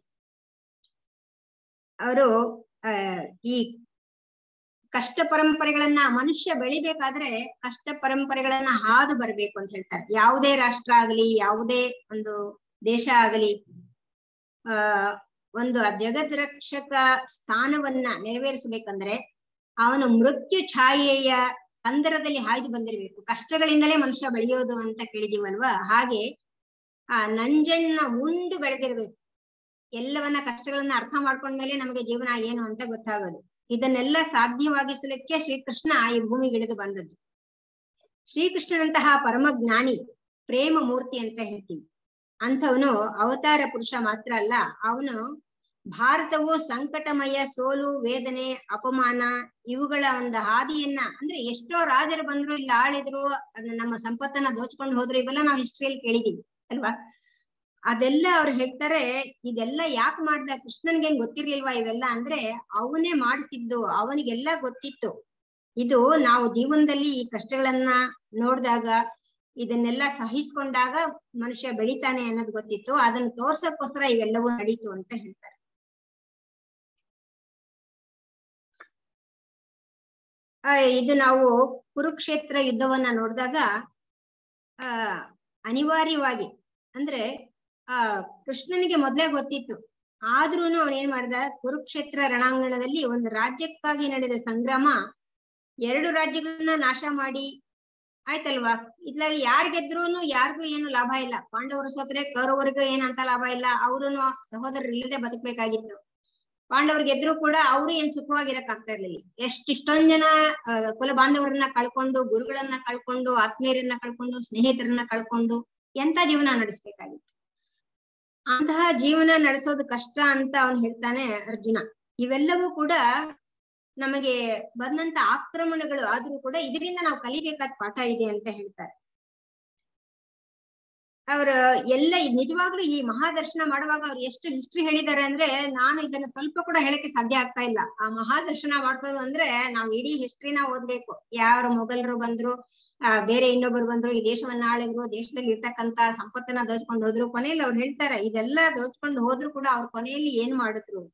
[SPEAKER 2] ಅವರು ಆ ಈ ಕಷ್ಟ ಪರಂಪರೆಗಳನ್ನ ಮನುಷ್ಯ ಬೆಳಿಬೇಕಾದ್ರೆ ಕಷ್ಟ ಪರಂಪರೆಗಳನ್ನ ಹಾದು ಬರ್ಬೇಕು ಅಂತ ಹೇಳ್ತಾರೆ ಯಾವುದೇ ರಾಷ್ಟ್ರ ಆಗಲಿ ಯಾವುದೇ ಒಂದು ದೇಶ ಆಗಲಿ ಆ ಒಂದು ಜಗದ್ ರಕ್ಷಕ ಸ್ಥಾನವನ್ನ ನೆರವೇರಿಸಬೇಕಂದ್ರೆ ಅವನು ಮೃತ್ಯು ಛಾಯೆಯ ಅಂದರದಲ್ಲಿ ಹಾಯ್ದು ಬಂದಿರ್ಬೇಕು ಕಷ್ಟಗಳಿಂದಲೇ ಮನುಷ್ಯ ಬೆಳೆಯೋದು ಅಂತ ಕೇಳಿದೀವಲ್ವಾ ಹಾಗೆ ಆ ನಂಜಣ್ಣ ಉಂಡು ಬೆಳೆದಿರ್ಬೇಕು ಎಲ್ಲವನ್ನ ಕಷ್ಟಗಳನ್ನ ಅರ್ಥ ಮಾಡ್ಕೊಂಡ್ಮೇಲೆ ನಮಗೆ ಜೀವನ ಏನು ಅಂತ ಗೊತ್ತಾಗೋದು ಇದನ್ನೆಲ್ಲ ಸಾಧ್ಯವಾಗಿಸಲಿಕ್ಕೆ ಶ್ರೀಕೃಷ್ಣ ಈ ಭೂಮಿಗೆ ಇಳಿದು ಬಂದದ್ದು ಶ್ರೀಕೃಷ್ಣನಂತಹ ಪರಮ ಜ್ಞಾನಿ ಪ್ರೇಮ ಮೂರ್ತಿ ಅಂತ ಹೇಳ್ತೀವಿ ಅಂಥವನು ಅವತಾರ ಪುರುಷ ಮಾತ್ರ ಅಲ್ಲ ಅವನು ಭಾರತವು ಸಂಕಟಮಯ ಸೋಲು ವೇದನೆ ಅಪಮಾನ ಇವುಗಳ ಒಂದು ಹಾದಿಯನ್ನ ಅಂದ್ರೆ ಎಷ್ಟೋ ರಾಜರು ಬಂದ್ರು ಇಲ್ಲಿ ಆಳಿದ್ರು ಅದನ್ನ ನಮ್ಮ ಸಂಪತ್ತನ್ನ ದೋಚ್ಕೊಂಡು ಹೋದ್ರು ಇವೆಲ್ಲ ನಾವು ಹಿಸ್ಟ್ರಿಯಲ್ಲಿ ಕೇಳಿದೀವಿ ಅಲ್ವಾ ಅದೆಲ್ಲ ಅವ್ರು ಹೇಳ್ತಾರೆ ಇದೆಲ್ಲ ಯಾಕೆ ಮಾಡ್ದ ಕೃಷ್ಣನ್ಗೇನ್ ಗೊತ್ತಿರ್ಲಿಲ್ವಾ ಇವೆಲ್ಲ ಅಂದ್ರೆ ಅವನೇ ಮಾಡಿಸಿದ್ದು ಅವನಿಗೆಲ್ಲ ಗೊತ್ತಿತ್ತು ಇದು ನಾವು ಜೀವನದಲ್ಲಿ ಈ ಕಷ್ಟಗಳನ್ನ ನೋಡಿದಾಗ ಇದನ್ನೆಲ್ಲ ಸಹಿಸ್ಕೊಂಡಾಗ ಮನುಷ್ಯ ಬೆಳಿತಾನೆ ಅನ್ನೋದು ಗೊತ್ತಿತ್ತು ಅದನ್ನ ತೋರ್ಸಕ್ಕೋಸ್ಕರ ಇವೆಲ್ಲವೂ ನಡೀತು ಅಂತ ಹೇಳ್ತಾರೆ ಆ ಇದು ನಾವು ಕುರುಕ್ಷೇತ್ರ ಯುದ್ಧವನ್ನ ನೋಡಿದಾಗ ಆ ಅನಿವಾರ್ಯವಾಗಿ ಅಂದ್ರೆ ಆ ಕೃಷ್ಣನಿಗೆ ಮೊದ್ಲೇ ಗೊತ್ತಿತ್ತು ಆದ್ರೂನು ಅವನ್ ಏನ್ ಮಾಡ್ದ ಕುರುಕ್ಷೇತ್ರ ರಣಾಂಗಣದಲ್ಲಿ ಒಂದು ರಾಜ್ಯಕ್ಕಾಗಿ ನಡೆದ ಸಂಗ್ರಾಮ ಎರಡು ರಾಜ್ಯಗಳನ್ನ ನಾಶ ಮಾಡಿ ಆಯ್ತಲ್ವಾ ಇದ್ಲಾಗಿ ಯಾರ್ ಗೆದ್ರೂನು ಯಾರಿಗೂ ಏನು ಲಾಭ ಇಲ್ಲ ಪಾಂಡವರು ಸೋತ್ರೆ ಕೌರವರಿಗೂ ಏನಂತ ಲಾಭ ಇಲ್ಲ ಅವ್ರುನು ಸಹೋದರರು ಇಲ್ಲದೆ ಬದುಕ್ಬೇಕಾಗಿತ್ತು ಪಾಂಡವರು ಗೆದ್ರು ಕೂಡ ಅವ್ರು ಏನ್ ಸುಖವಾಗಿರಕ್ ಆಗ್ತಾ ಇರ್ಲಿಲ್ಲ ಎಷ್ಟ್ ಇಷ್ಟೊಂದ್ ಜನ ಆ, ಕುಲ ಬಾಂಧವರನ್ನ ಕಳ್ಕೊಂಡು ಗುರುಗಳನ್ನ ಕಳ್ಕೊಂಡು ಆತ್ಮೀಯರನ್ನ ಕಳ್ಕೊಂಡು ಸ್ನೇಹಿತರನ್ನ ಕಳ್ಕೊಂಡು ಎಂತ ಜೀವನ ನಡೆಸ್ಬೇಕಾಗಿತ್ತು ಅಂತಹ ಜೀವನ ನಡೆಸೋದು ಕಷ್ಟ ಅಂತ ಅವನ್ ಹೇಳ್ತಾನೆ ಅರ್ಜುನ ಇವೆಲ್ಲವೂ ಕೂಡ ನಮಗೆ ಬಂದಂತ ಆಕ್ರಮಣಗಳು ಆದ್ರೂ ಕೂಡ ಇದರಿಂದ ನಾವು ಕಲಿಬೇಕಾದ ಪಾಠ ಇದೆ ಅಂತ ಹೇಳ್ತಾರೆ ಅವ್ರ ಎಲ್ಲ ಈ- ನಿಜವಾಗ್ಲೂ ಈ ಮಹಾದರ್ಶನ ಮಾಡುವಾಗ ಅವ್ರು ಎಷ್ಟು ಹಿಸ್ಟ್ರಿ ಹೇಳಿದ್ದಾರೆ ಅಂದ್ರೆ ನಾನು ಇದನ್ನ ಸ್ವಲ್ಪ ಕೂಡ ಹೇಳಕ್ಕೆ ಸಾಧ್ಯ ಆಗ್ತಾ ಇಲ್ಲ ಆ ಮಹಾದರ್ಶನ ಮಾಡ್ಸೋದು ಅಂದ್ರೆ ನಾವು ಇಡೀ ಹಿಸ್ಟ್ರಿನ ಓದ್ಬೇಕು ಯಾರು ಮೊಘಲರು ಬಂದ್ರು ಆ ಬೇರೆ ಇನ್ನೊಬ್ರು ಬಂದ್ರು ಈ ದೇಶವನ್ನ ಆಳಿದ್ರು ದೇಶದಲ್ಲಿ ಇರ್ತಕ್ಕಂತ ಸಂಪತ್ತನ್ನ ದೋಚ್ಕೊಂಡು ಹೋದ್ರು ಕೊನೆಯಲ್ಲಿ ಅವ್ರು ಹೇಳ್ತಾರೆ ಇದೆಲ್ಲ ದೋಚ್ಕೊಂಡು ಹೋದ್ರು ಕೂಡ ಅವ್ರ ಕೊನೆಯಲ್ಲಿ ಏನ್ ಮಾಡಿದ್ರು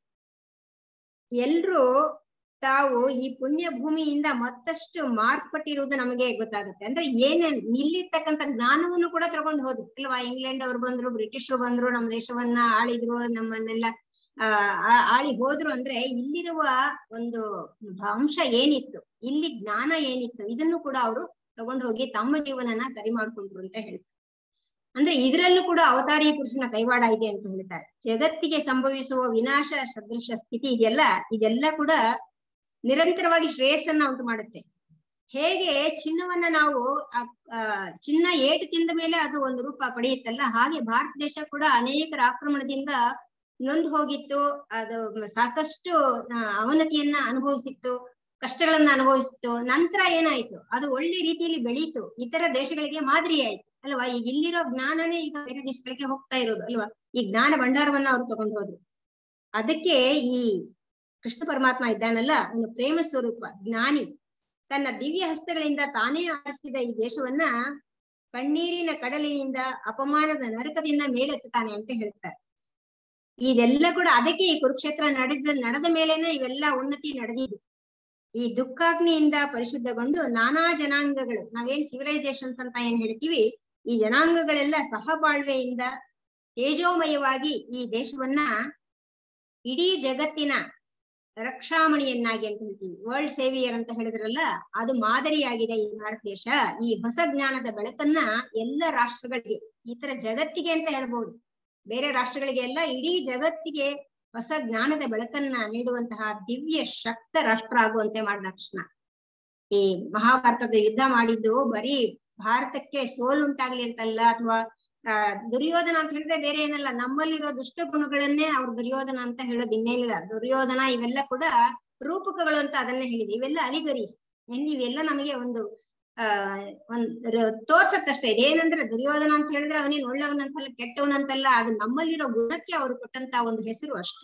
[SPEAKER 2] ಎಲ್ರು ತಾವು ಈ ಪುಣ್ಯ ಭೂಮಿಯಿಂದ ಮತ್ತಷ್ಟು ಮಾರ್ಪಟ್ಟಿರುವುದು ನಮಗೆ ಗೊತ್ತಾಗುತ್ತೆ ಅಂದ್ರೆ ಏನೇನ್ ಇಲ್ಲಿರ್ತಕ್ಕಂಥ ಜ್ಞಾನವನ್ನು ಕೂಡ ತಗೊಂಡು ಹೋದ್ರು ಅಲ್ವಾ ಇಂಗ್ಲೆಂಡ್ ಅವ್ರು ಬಂದ್ರು ಬ್ರಿಟಿಷರು ಬಂದ್ರು ನಮ್ಮ ದೇಶವನ್ನ ಆಳಿದ್ರು ನಮ್ಮನ್ನೆಲ್ಲ ಆ ಆ- ಆಳಿ ಹೋದ್ರು ಅಂದ್ರೆ ಇಲ್ಲಿರುವ ಒಂದು ಅಂಶ ಏನಿತ್ತು ಇಲ್ಲಿ ಜ್ಞಾನ ಏನಿತ್ತು ಇದನ್ನು ಕೂಡ ಅವರು ತಗೊಂಡು ಹೋಗಿ ತಮ್ಮ ಜೀವನನ ಸರಿ ಮಾಡ್ಕೊಂಡ್ರು ಅಂತ ಹೇಳ್ತಾರೆ ಅಂದ್ರೆ ಇದರಲ್ಲೂ ಕೂಡ ಅವತಾರಿ ಪುರುಷನ ಕೈವಾಡ ಇದೆ ಅಂತ ಹೇಳ್ತಾರೆ ಜಗತ್ತಿಗೆ ಸಂಭವಿಸುವ ವಿನಾಶ ಸದೃಶ ಸ್ಥಿತಿ ಇದೆಯಲ್ಲ ಇದೆಲ್ಲ ಕೂಡ ನಿರಂತರವಾಗಿ ಶ್ರೇಯಸ್ಸನ್ನ ಉಂಟು ಮಾಡುತ್ತೆ ಹೇಗೆ ಚಿನ್ನವನ್ನ ನಾವು ಆ, ಆ, ಚಿನ್ನ ಏಟು ತಿಂದ ಮೇಲೆ ಅದು ಒಂದು ರೂಪ ಪಡೆಯುತ್ತಲ್ಲ ಹಾಗೆ ಭಾರತ ದೇಶ ಕೂಡ ಅನೇಕರ ಆಕ್ರಮಣದಿಂದ ನೊಂದು ಹೋಗಿತ್ತು ಅದು ಸಾಕಷ್ಟು ಆ, ಅವನತಿಯನ್ನ ಅನುಭವಿಸಿತ್ತು ಕಷ್ಟಗಳನ್ನ ಅನುಭವಿಸಿತ್ತು ನಂತರ ಏನಾಯ್ತು ಅದು ಒಳ್ಳೆ ರೀತಿಯಲ್ಲಿ ಬೆಳೀತು ಇತರ ದೇಶಗಳಿಗೆ ಮಾದರಿ ಆಯ್ತು ಅಲ್ವಾ ಈಗ ಇಲ್ಲಿರೋ ಜ್ಞಾನನೇ ಈಗ ಬೇರೆ ದೇಶಗಳಿಗೆ ಹೋಗ್ತಾ ಇರೋದು ಅಲ್ವಾ ಈ ಜ್ಞಾನ ಭಂಡಾರವನ್ನ ಅವ್ರು ತಗೊಂಡು ಹೋದ್ರು ಅದಕ್ಕೆ ಈ ಕೃಷ್ಣ ಪರಮಾತ್ಮ ಇದ್ದಾನಲ್ಲ ಅವನು ಪ್ರೇಮ ಸ್ವರೂಪ ಜ್ಞಾನಿ ತನ್ನ ದಿವ್ಯ ಹಸ್ತಗಳಿಂದ ತಾನೇ ಆರಿಸಿದ ಈ ದೇಶವನ್ನ ಕಣ್ಣೀರಿನ ಕಡಲಿನಿಂದ ಅಪಮಾನದ ನರಕದಿಂದ ಮೇಲೆತ್ತುತ್ತಾನೆ ಅಂತ ಹೇಳ್ತಾರೆ ಇದೆಲ್ಲ ಕೂಡ ಅದಕ್ಕೆ ಈ ಕುರುಕ್ಷೇತ್ರ ನಡೆದ ನಡೆದ ಮೇಲೇನೆ ಇವೆಲ್ಲ ಉನ್ನತಿ ನಡೆದಿದ್ದು ಈ ದುಃಖಾಗ್ನಿಯಿಂದ ಪರಿಶುದ್ಧಗೊಂಡು ನಾನಾ ಜನಾಂಗಗಳು ನಾವೇನ್ ಸಿವಿಲೈಸೇಷನ್ಸ್ ಅಂತ ಏನ್ ಹೇಳ್ತೀವಿ ಈ ಜನಾಂಗಗಳೆಲ್ಲ ಸಹಬಾಳ್ವೆಯಿಂದ ತೇಜೋಮಯವಾಗಿ ಈ ದೇಶವನ್ನ ಇಡೀ ಜಗತ್ತಿನ ರಕ್ಷಾಮಣಿಯನ್ನಾಗಿ ಅಂತ ಹೇಳ್ತೀವಿ ವರ್ಲ್ಡ್ ಸೇವಿಯರ್ ಅಂತ ಹೇಳಿದ್ರಲ್ಲ ಅದು ಮಾದರಿಯಾಗಿದೆ ಈ ಭಾರತ ದೇಶ ಈ ಹೊಸ ಜ್ಞಾನದ ಬೆಳಕನ್ನ ಎಲ್ಲ ರಾಷ್ಟ್ರಗಳಿಗೆ ಇತರ ಜಗತ್ತಿಗೆ ಅಂತ ಹೇಳ್ಬೋದು ಬೇರೆ ರಾಷ್ಟ್ರಗಳಿಗೆ ಎಲ್ಲ ಇಡೀ ಜಗತ್ತಿಗೆ ಹೊಸ ಜ್ಞಾನದ ಬೆಳಕನ್ನ ನೀಡುವಂತಹ ದಿವ್ಯ ಶಕ್ತ ರಾಷ್ಟ್ರ ಆಗುವಂತೆ ಮಾಡಿದ ಕೃಷ್ಣ ಈ ಮಹಾಭಾರತದ ಯುದ್ಧ ಮಾಡಿದ್ದು ಬರೀ ಭಾರತಕ್ಕೆ ಸೋಲುಂಟಾಗ್ಲಿ ಅಂತಲ್ಲ ಅಥವಾ ಆ ದುರ್ಯೋಧನ ಅಂತ ಹೇಳಿದ್ರೆ ಬೇರೆ ಏನಲ್ಲ ನಮ್ಮಲ್ಲಿರೋ ದುಷ್ಟ ಗುಣಗಳನ್ನೇ ಅವ್ರು ದುರ್ಯೋಧನ ಅಂತ ಹೇಳೋದು ಇನ್ನೇನಿಲ್ಲ ದುರ್ಯೋಧನ ಇವೆಲ್ಲ ಕೂಡ ರೂಪಕಗಳು ಅಂತ ಅದನ್ನೇ ಹೇಳಿದೆ ಇವೆಲ್ಲ ಅಲಿಗರೀಸ್ ಇವೆಲ್ಲ ನಮಗೆ ಒಂದು ಆ ಒಂದ್ ರ- ತೋರ್ಸತ್ತಷ್ಟೇ ಇದೇನಂದ್ರೆ ದುರ್ಯೋಧನ ಅಂತ ಹೇಳಿದ್ರೆ ಅವನೇನ್ ಒಳ್ಳೆಯವನಂತಲ್ಲ ಕೆಟ್ಟವನಂತಲ್ಲ ಅದು ನಮ್ಮಲ್ಲಿರೋ ಗುಣಕ್ಕೆ ಅವ್ರು ಕೊಟ್ಟಂತ ಒಂದು ಹೆಸರು ಅಷ್ಟೆ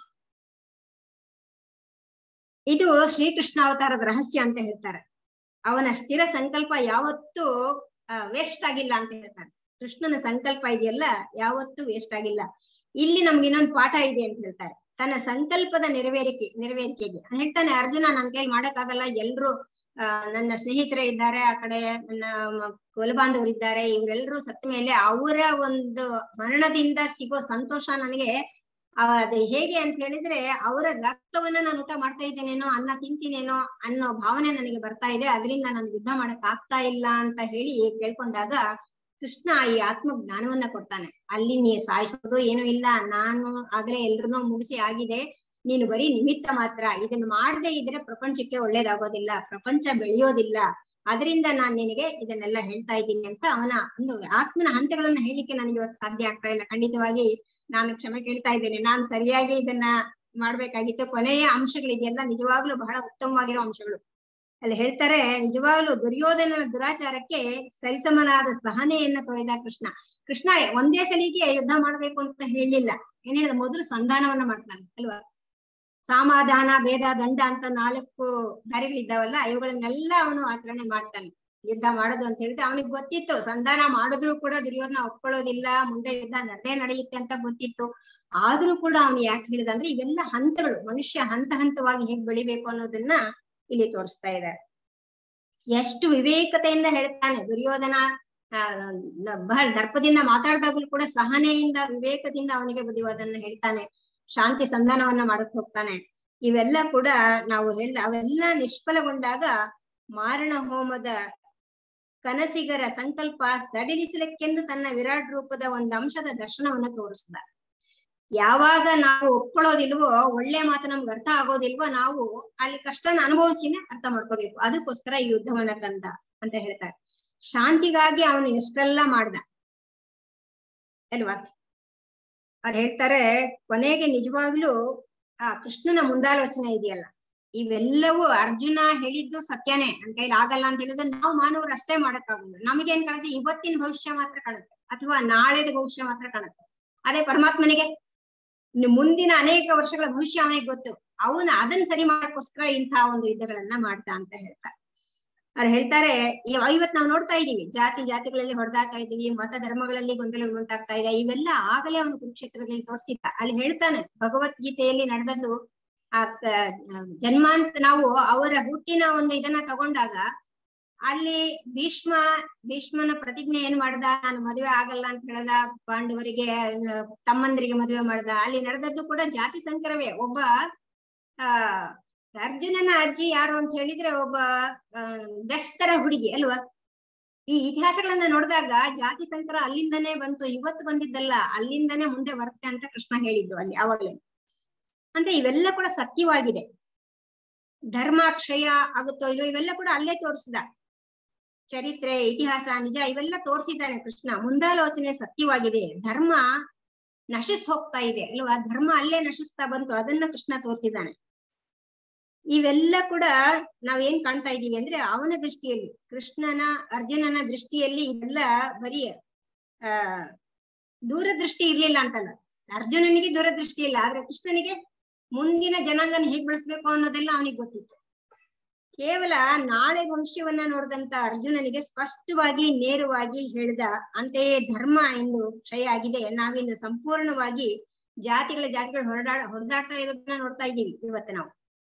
[SPEAKER 2] ಇದು ಶ್ರೀಕೃಷ್ಣ ಅವತಾರದ ರಹಸ್ಯ ಅಂತ ಹೇಳ್ತಾರೆ ಅವನ ಸ್ಥಿರ ಸಂಕಲ್ಪ ಯಾವತ್ತೂ ವೇಸ್ಟ್ ಆಗಿಲ್ಲ ಅಂತ ಹೇಳ್ತಾರೆ ಕೃಷ್ಣನ ಸಂಕಲ್ಪ ಇದೆಯಲ್ಲ ಯಾವತ್ತೂ ವೇಸ್ಟ್ ಆಗಿಲ್ಲ ಇಲ್ಲಿ ನಮ್ಗೆ ಇನ್ನೊಂದು ಪಾಠ ಇದೆ ಅಂತ ಹೇಳ್ತಾರೆ ತನ್ನ ಸಂಕಲ್ಪದ ನೆರವೇರಿಕೆ ನೆರವೇರಿಕೆಗೆ ಅವ್ನ್ ಹೇಳ್ತಾನೆ ಅರ್ಜುನ ನನ್ ಕೈಲಿ ಮಾಡಕ್ಕಾಗಲ್ಲ ಎಲ್ರು ಆ ನನ್ನ ಸ್ನೇಹಿತರೇ ಇದ್ದಾರೆ ಆ ಕಡೆ ನನ್ನ ಮ- ಕುಲಬಾಂಧವರು ಇದ್ದಾರೆ ಇವರೆಲ್ಲರೂ ಸತ್ತ ಮೇಲೆ ಅವರ ಒಂದು ಮರಣದಿಂದ ಸಿಗೋ ಸಂತೋಷ ನನಗೆ ಆ, ಅದು ಹೇಗೆ ಅಂತ ಹೇಳಿದ್ರೆ ಅವರ ರಕ್ತವನ್ನ ನಾನು ಊಟ ಮಾಡ್ತಾ ಇದ್ದೇನೇನೋ ಅನ್ನ ತಿಂತೀನೇನೋ ಅನ್ನೋ ಭಾವನೆ ನನಗೆ ಬರ್ತಾ ಇದೆ ಅದರಿಂದ ನಾನು ಯುದ್ಧ ಮಾಡಕ್ ಆಗ್ತಾ ಇಲ್ಲ ಅಂತ ಹೇಳಿ ಕೇಳ್ಕೊಂಡಾಗ ಕೃಷ್ಣ ಈ ಆತ್ಮ ಜ್ಞಾನವನ್ನ ಕೊಡ್ತಾನೆ ಅಲ್ಲಿ ನೀ ಸಾಯಿಸೋದು ಏನೂ ಇಲ್ಲ ನಾನು ಆಗ್ಲೇ ಎಲ್ರನ್ನೂ ಮುಗಿಸಿ ಆಗಿದೆ ನೀನು ಬರೀ ನಿಮಿತ್ತ ಮಾತ್ರ ಇದನ್ನ ಮಾಡದೇ ಇದ್ರೆ ಪ್ರಪಂಚಕ್ಕೆ ಒಳ್ಳೇದಾಗೋದಿಲ್ಲ ಪ್ರಪಂಚ ಬೆಳೆಯೋದಿಲ್ಲ ಅದರಿಂದ ನಾನ್ ನಿನಗೆ ಇದನ್ನೆಲ್ಲ ಹೇಳ್ತಾ ಇದ್ದೀನಿ ಅಂತ ಅವನ ಒಂದು ಆತ್ಮನ ಹಂತಗಳನ್ನ ಹೇಳಿಕ್ಕೆ ನನಗೆ ಇವತ್ತು ಸಾಧ್ಯ ಆಗ್ತಾ ಇಲ್ಲ ಖಂಡಿತವಾಗಿ ನಾನು ಕ್ಷಮೆ ಕೇಳ್ತಾ ಇದ್ದೇನೆ ನಾನು ಸರಿಯಾಗಿ ಇದನ್ನ ಮಾಡ್ಬೇಕಾಗಿತ್ತು ಕೊನೆಯ ಅಂಶಗಳಿದೆಯಲ್ಲ ನಿಜವಾಗ್ಲೂ ಬಹಳ ಉತ್ತಮವಾಗಿರೋ ಅಂಶಗಳು ಅಲ್ಲಿ ಹೇಳ್ತಾರೆ ನಿಜವಾಗ್ಲೂ ದುರ್ಯೋಧನನ ದುರಾಚಾರಕ್ಕೆ ಸರಿಸಮನಾದ ಸಹನೆಯನ್ನ ತೋರಿದ ಕೃಷ್ಣ ಕೃಷ್ಣ ಒಂದೇ ಸಲಿಗೆ ಯುದ್ಧ ಮಾಡ್ಬೇಕು ಅಂತ ಹೇಳಿಲ್ಲ ಏನ್ ಹೇಳಿದ ಮೊದಲು ಸಂಧಾನವನ್ನ ಮಾಡ್ತಾನೆ ಅಲ್ವಾ ಸಮಾಧಾನ ಭೇದ ದಂಡ ಅಂತ ನಾಲ್ಕು ದಾರಿಗಳಿದ್ದಾವಲ್ಲ ಇವುಗಳನ್ನೆಲ್ಲ ಅವನು ಆಚರಣೆ ಮಾಡ್ತಾನೆ ಯುದ್ಧ ಮಾಡೋದು ಅಂತ ಹೇಳಿದ್ರೆ ಅವನಿಗೆ ಗೊತ್ತಿತ್ತು ಸಂಧಾನ ಮಾಡಿದ್ರು ಕೂಡ ದುರ್ಯೋಧನ ಒಪ್ಕೊಳ್ಳೋದಿಲ್ಲ ಮುಂದೆ ಯುದ್ಧ ನಡೆದೇ ನಡೆಯುತ್ತೆ ಅಂತ ಗೊತ್ತಿತ್ತು ಆದ್ರೂ ಕೂಡ ಅವನು ಯಾಕೆ ಹೇಳಿದ ಅಂದ್ರೆ ಇವೆಲ್ಲ ಹಂತಗಳು ಮನುಷ್ಯ ಹಂತ ಹಂತವಾಗಿ ಹೇಗ್ ಬೆಳಿಬೇಕು ಅನ್ನೋದನ್ನ ಇಲ್ಲಿ ತೋರಿಸ್ತಾ ಇದ್ದಾರೆ ಎಷ್ಟು ವಿವೇಕತೆಯಿಂದ ಹೇಳ್ತಾನೆ ದುರ್ಯೋಧನ ಆ, ನ- ಬಹಳ ದರ್ಪದಿಂದ ಮಾತಾಡಿದಾಗಲೂ ಕೂಡ ಸಹನೆಯಿಂದ ವಿವೇಕದಿಂದ ಅವನಿಗೆ ಬುದ್ಧಿವಾದನ್ನ ಹೇಳ್ತಾನೆ ಶಾಂತಿ ಸಂಧಾನವನ್ನ ಮಾಡಕ್ ಹೋಗ್ತಾನೆ ಇವೆಲ್ಲ ಕೂಡ ನಾವು ಹೇಳ್ದ ಅವೆಲ್ಲ ನಿಷ್ಫಲಗೊಂಡಾಗ ಮಾರಣ ಹೋಮದ ಕನಸಿಗರ ಸಂಕಲ್ಪ ಸಡಿಲಿಸಲಿಕ್ಕೆಂದು ತನ್ನ ವಿರಾಟ್ ರೂಪದ ಒಂದು ಅಂಶದ ದರ್ಶನವನ್ನ ತೋರಿಸ್ದ ಯಾವಾಗ ನಾವು ಒಪ್ಕೊಳ್ಳೋದಿಲ್ವೋ ಒಳ್ಳೆ ಮಾತು ನಮ್ಗೆ ಅರ್ಥ ಆಗೋದಿಲ್ವೋ ನಾವು ಅಲ್ಲಿ ಕಷ್ಟನ ಅನುಭವಿಸಿನೇ ಅರ್ಥ ಮಾಡ್ಕೋಬೇಕು ಅದಕ್ಕೋಸ್ಕರ ಈ ಯುದ್ಧವನ್ನ ತಂದ ಅಂತ ಹೇಳ್ತಾರೆ ಶಾಂತಿಗಾಗಿ ಅವನು ಎಷ್ಟೆಲ್ಲ ಮಾಡ್ದ ಅಲ್ವಾ ಅವ್ರು ಹೇಳ್ತಾರೆ ಕೊನೆಗೆ ನಿಜವಾಗ್ಲೂ ಆ ಕೃಷ್ಣನ ಮುಂದಾಲೋಚನೆ ಇದೆಯಲ್ಲ ಇವೆಲ್ಲವೂ ಅರ್ಜುನ ಹೇಳಿದ್ದು ಸತ್ಯನೇ ನನ್ ಕೈಲಿ ಆಗಲ್ಲ ಅಂತ ಹೇಳಿದ್ರೆ ನಾವು ಮಾನವರು ಅಷ್ಟೇ ಮಾಡಕ್ಕಾಗಲ್ಲ ನಮಗೇನ್ ಕಾಣುತ್ತೆ ಇವತ್ತಿನ ಭವಿಷ್ಯ ಮಾತ್ರ ಕಾಣುತ್ತೆ ಅಥವಾ ನಾಳೆದ ಭವಿಷ್ಯ ಮಾತ್ರ ಕಾಣುತ್ತೆ ಅದೇ ಪರಮಾತ್ಮನಿಗೆ ಇನ್ನು ಮುಂದಿನ ಅನೇಕ ವರ್ಷಗಳ ಭವಿಷ್ಯ ಅವನಿಗೆ ಗೊತ್ತು ಅವನು ಅದನ್ನ ಸರಿ ಮಾಡಕ್ಕೋಸ್ಕರ ಇಂತಹ ಒಂದು ಯುದ್ಧಗಳನ್ನ ಮಾಡ್ತಾ ಅಂತ ಹೇಳ್ತಾರೆ ಅವ್ರು ಹೇಳ್ತಾರೆ ಇವ- ಇವತ್ ನಾವು ನೋಡ್ತಾ ಇದೀವಿ ಜಾತಿ ಜಾತಿಗಳಲ್ಲಿ ಹೊಡೆದಾಡ್ತಾ ಇದೀವಿ ಮತ ಧರ್ಮಗಳಲ್ಲಿ ಗೊಂದಲಗಳು ಉಂಟಾಗ್ತಾ ಇದೆ ಇವೆಲ್ಲ ಆಗಲೇ ಅವನು ಕುರುಕ್ಷೇತ್ರದಲ್ಲಿ ತೋರಿಸಿದ್ದ ಅಲ್ಲಿ ಹೇಳ್ತಾನೆ ಭಗವದ್ಗೀತೆಯಲ್ಲಿ ನಡೆದದ್ದು ಆ ಕ- ಜನ್ಮಾಂತ ನಾವು ಅವರ ಹುಟ್ಟಿನ ಒಂದು ಇದನ್ನ ತಗೊಂಡಾಗ ಅಲ್ಲಿ ಭೀಷ್ಮ ಭೀಷ್ಮನ ಪ್ರತಿಜ್ಞೆ ಏನ್ ಮಾಡ್ದ ನಾನು ಮದುವೆ ಆಗಲ್ಲ ಅಂತ ಹೇಳ್ದ ಪಾಂಡವರಿಗೆ ಆ, ತಮ್ಮಂದ್ರಿಗೆ ಮದುವೆ ಮಾಡ್ದ ಅಲ್ಲಿ ನಡೆದದ್ದು ಕೂಡ ಜಾತಿ ಸಂಕರವೇ ಒಬ್ಬ ಆ ಅರ್ಜುನನ ಅಜ್ಜಿ ಯಾರು ಅಂತ ಹೇಳಿದ್ರೆ ಒಬ್ಬ ಆ, ಬೆಸ್ತರ ಹುಡುಗಿ ಅಲ್ವಾ ಈ ಇತಿಹಾಸಗಳನ್ನ ನೋಡಿದಾಗ ಜಾತಿ ಸಂಕರ ಅಲ್ಲಿಂದನೇ ಬಂತು ಇವತ್ತು ಬಂದಿದ್ದಲ್ಲ ಅಲ್ಲಿಂದನೇ ಮುಂದೆ ಬರುತ್ತೆ ಅಂತ ಕೃಷ್ಣ ಹೇಳಿದ್ದು ಅಲ್ಲಿ ಅವಾಗ್ಲೇ ಅಂದ್ರೆ ಇವೆಲ್ಲ ಕೂಡ ಸತ್ಯವಾಗಿದೆ ಧರ್ಮ ಕ್ಷಯ ಆಗುತ್ತೋ ಇಲ್ವೋ ಇವೆಲ್ಲ ಕೂಡ ಅಲ್ಲೇ ತೋರಿಸಿದ ಚರಿತ್ರೆ ಇತಿಹಾಸ ನಿಜ ಇವೆಲ್ಲ ತೋರಿಸಿದ್ದಾನೆ ಕೃಷ್ಣ ಮುಂದಾಲೋಚನೆ ಸತ್ಯವಾಗಿದೆ ಧರ್ಮ ನಶಿಸ್ ಹೋಗ್ತಾ ಇದೆ ಅಲ್ವಾ ಧರ್ಮ ಅಲ್ಲೇ ನಶಿಸ್ತಾ ಬಂತು ಅದನ್ನ ಕೃಷ್ಣ ತೋರಿಸಿದ್ದಾನೆ ಇವೆಲ್ಲ ಕೂಡ ನಾವೇನ್ ಕಾಣ್ತಾ ಇದೀವಿ ಅಂದ್ರೆ ಅವನ ದೃಷ್ಟಿಯಲ್ಲಿ ಕೃಷ್ಣನ ಅರ್ಜುನನ ದೃಷ್ಟಿಯಲ್ಲಿ ಇದೆಲ್ಲ ಬರೀ ಆ ದೂರದೃಷ್ಟಿ ಇರ್ಲಿಲ್ಲ ಅಂತಲ್ಲ ಅರ್ಜುನನಿಗೆ ದೂರದೃಷ್ಟಿ ಇಲ್ಲ ಆದ್ರೆ ಕೃಷ್ಣನಿಗೆ ಮುಂದಿನ ಜನಾಂಗನ ಹೇಗ್ ಬೆಳೆಸ್ಬೇಕು ಅನ್ನೋದೆಲ್ಲ ಅವನಿಗೆ ಗೊತ್ತಿತ್ತು ಕೇವಲ ನಾಳೆ ಭವಿಷ್ಯವನ್ನ ನೋಡಿದಂತ ಅರ್ಜುನನಿಗೆ ಸ್ಪಷ್ಟವಾಗಿ ನೇರವಾಗಿ ಹೇಳಿದ ಅಂತೆಯೇ ಧರ್ಮ ಎಂದು ಕ್ಷಯ ಆಗಿದೆ ನಾವಿನ್ನು ಸಂಪೂರ್ಣವಾಗಿ ಜಾತಿಗಳ ಜಾತಿಗಳ ಹೊರಡಾ ಹೊಡೆದಾಡ್ತಾ ಇರೋದನ್ನ ನೋಡ್ತಾ ಇದ್ದೀವಿ ಇವತ್ತು ನಾವು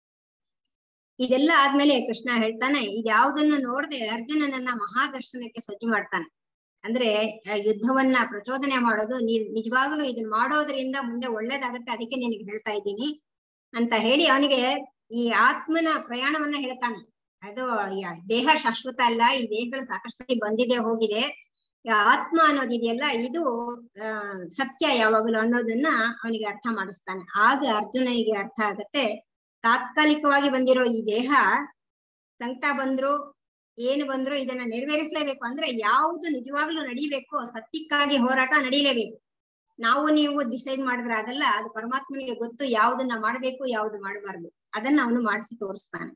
[SPEAKER 2] ಇದೆಲ್ಲ ಆದ್ಮೇಲೆ ಕೃಷ್ಣ ಹೇಳ್ತಾನೆ ಇದ್ಯಾವುದನ್ನು ನೋಡದೆ ಅರ್ಜುನನನ್ನ ಮಹಾದರ್ಶನಕ್ಕೆ ಸಜ್ಜು ಮಾಡ್ತಾನೆ ಅಂದ್ರೆ ಆ ಯುದ್ಧವನ್ನ ಪ್ರಚೋದನೆ ಮಾಡೋದು ನೀ ನಿಜವಾಗ್ಲೂ ಇದನ್ನ ಮಾಡೋದ್ರಿಂದ ಮುಂದೆ ಒಳ್ಳೇದಾಗತ್ತೆ ಅದಕ್ಕೆ ನಿನಗೆ ಹೇಳ್ತಾ ಇದ್ದೀನಿ ಅಂತ ಹೇಳಿ ಅವನಿಗೆ ಈ ಆತ್ಮನ ಪ್ರಯಾಣವನ್ನ ಹೇಳ್ತಾನೆ ಅದು ಯಾ- ದೇಹ ಶಾಶ್ವತ ಅಲ್ಲ ಈ ದೇಹಗಳು ಸಾಕಷ್ಟು ಸತಿ ಬಂದಿದೆ ಹೋಗಿದೆ ಈ ಆತ್ಮ ಅನ್ನೋದಿದೆಯಲ್ಲ ಇದು ಆ ಸತ್ಯ ಯಾವಾಗಲೂ ಅನ್ನೋದನ್ನ ಅವನಿಗೆ ಅರ್ಥ ಮಾಡಿಸ್ತಾನೆ ಆಗ ಅರ್ಜುನನಿಗೆ ಅರ್ಥ ಆಗತ್ತೆ ತಾತ್ಕಾಲಿಕವಾಗಿ ಬಂದಿರೋ ಈ ದೇಹ ಸಂಕಟ ಬಂದ್ರು ಏನು ಬಂದ್ರು ಇದನ್ನ ನೆರವೇರಿಸಲೇಬೇಕು ಅಂದ್ರೆ ಯಾವುದು ನಿಜವಾಗ್ಲೂ ನಡಿಬೇಕು ಸತ್ಯಕ್ಕಾಗಿ ಹೋರಾಟ ನಡೀಲೇಬೇಕು ನಾವು ನೀವು ಡಿಸೈಡ್ ಮಾಡಿದ್ರೆ ಆಗಲ್ಲ ಅದು ಪರಮಾತ್ಮನಿಗೆ ಗೊತ್ತು ಯಾವ್ದನ್ನ ಮಾಡ್ಬೇಕು ಯಾವ್ದು ಮಾಡಬಾರ್ದು ಅದನ್ನ ಅವನು ಮಾಡಿಸಿ ತೋರಿಸ್ತಾನೆ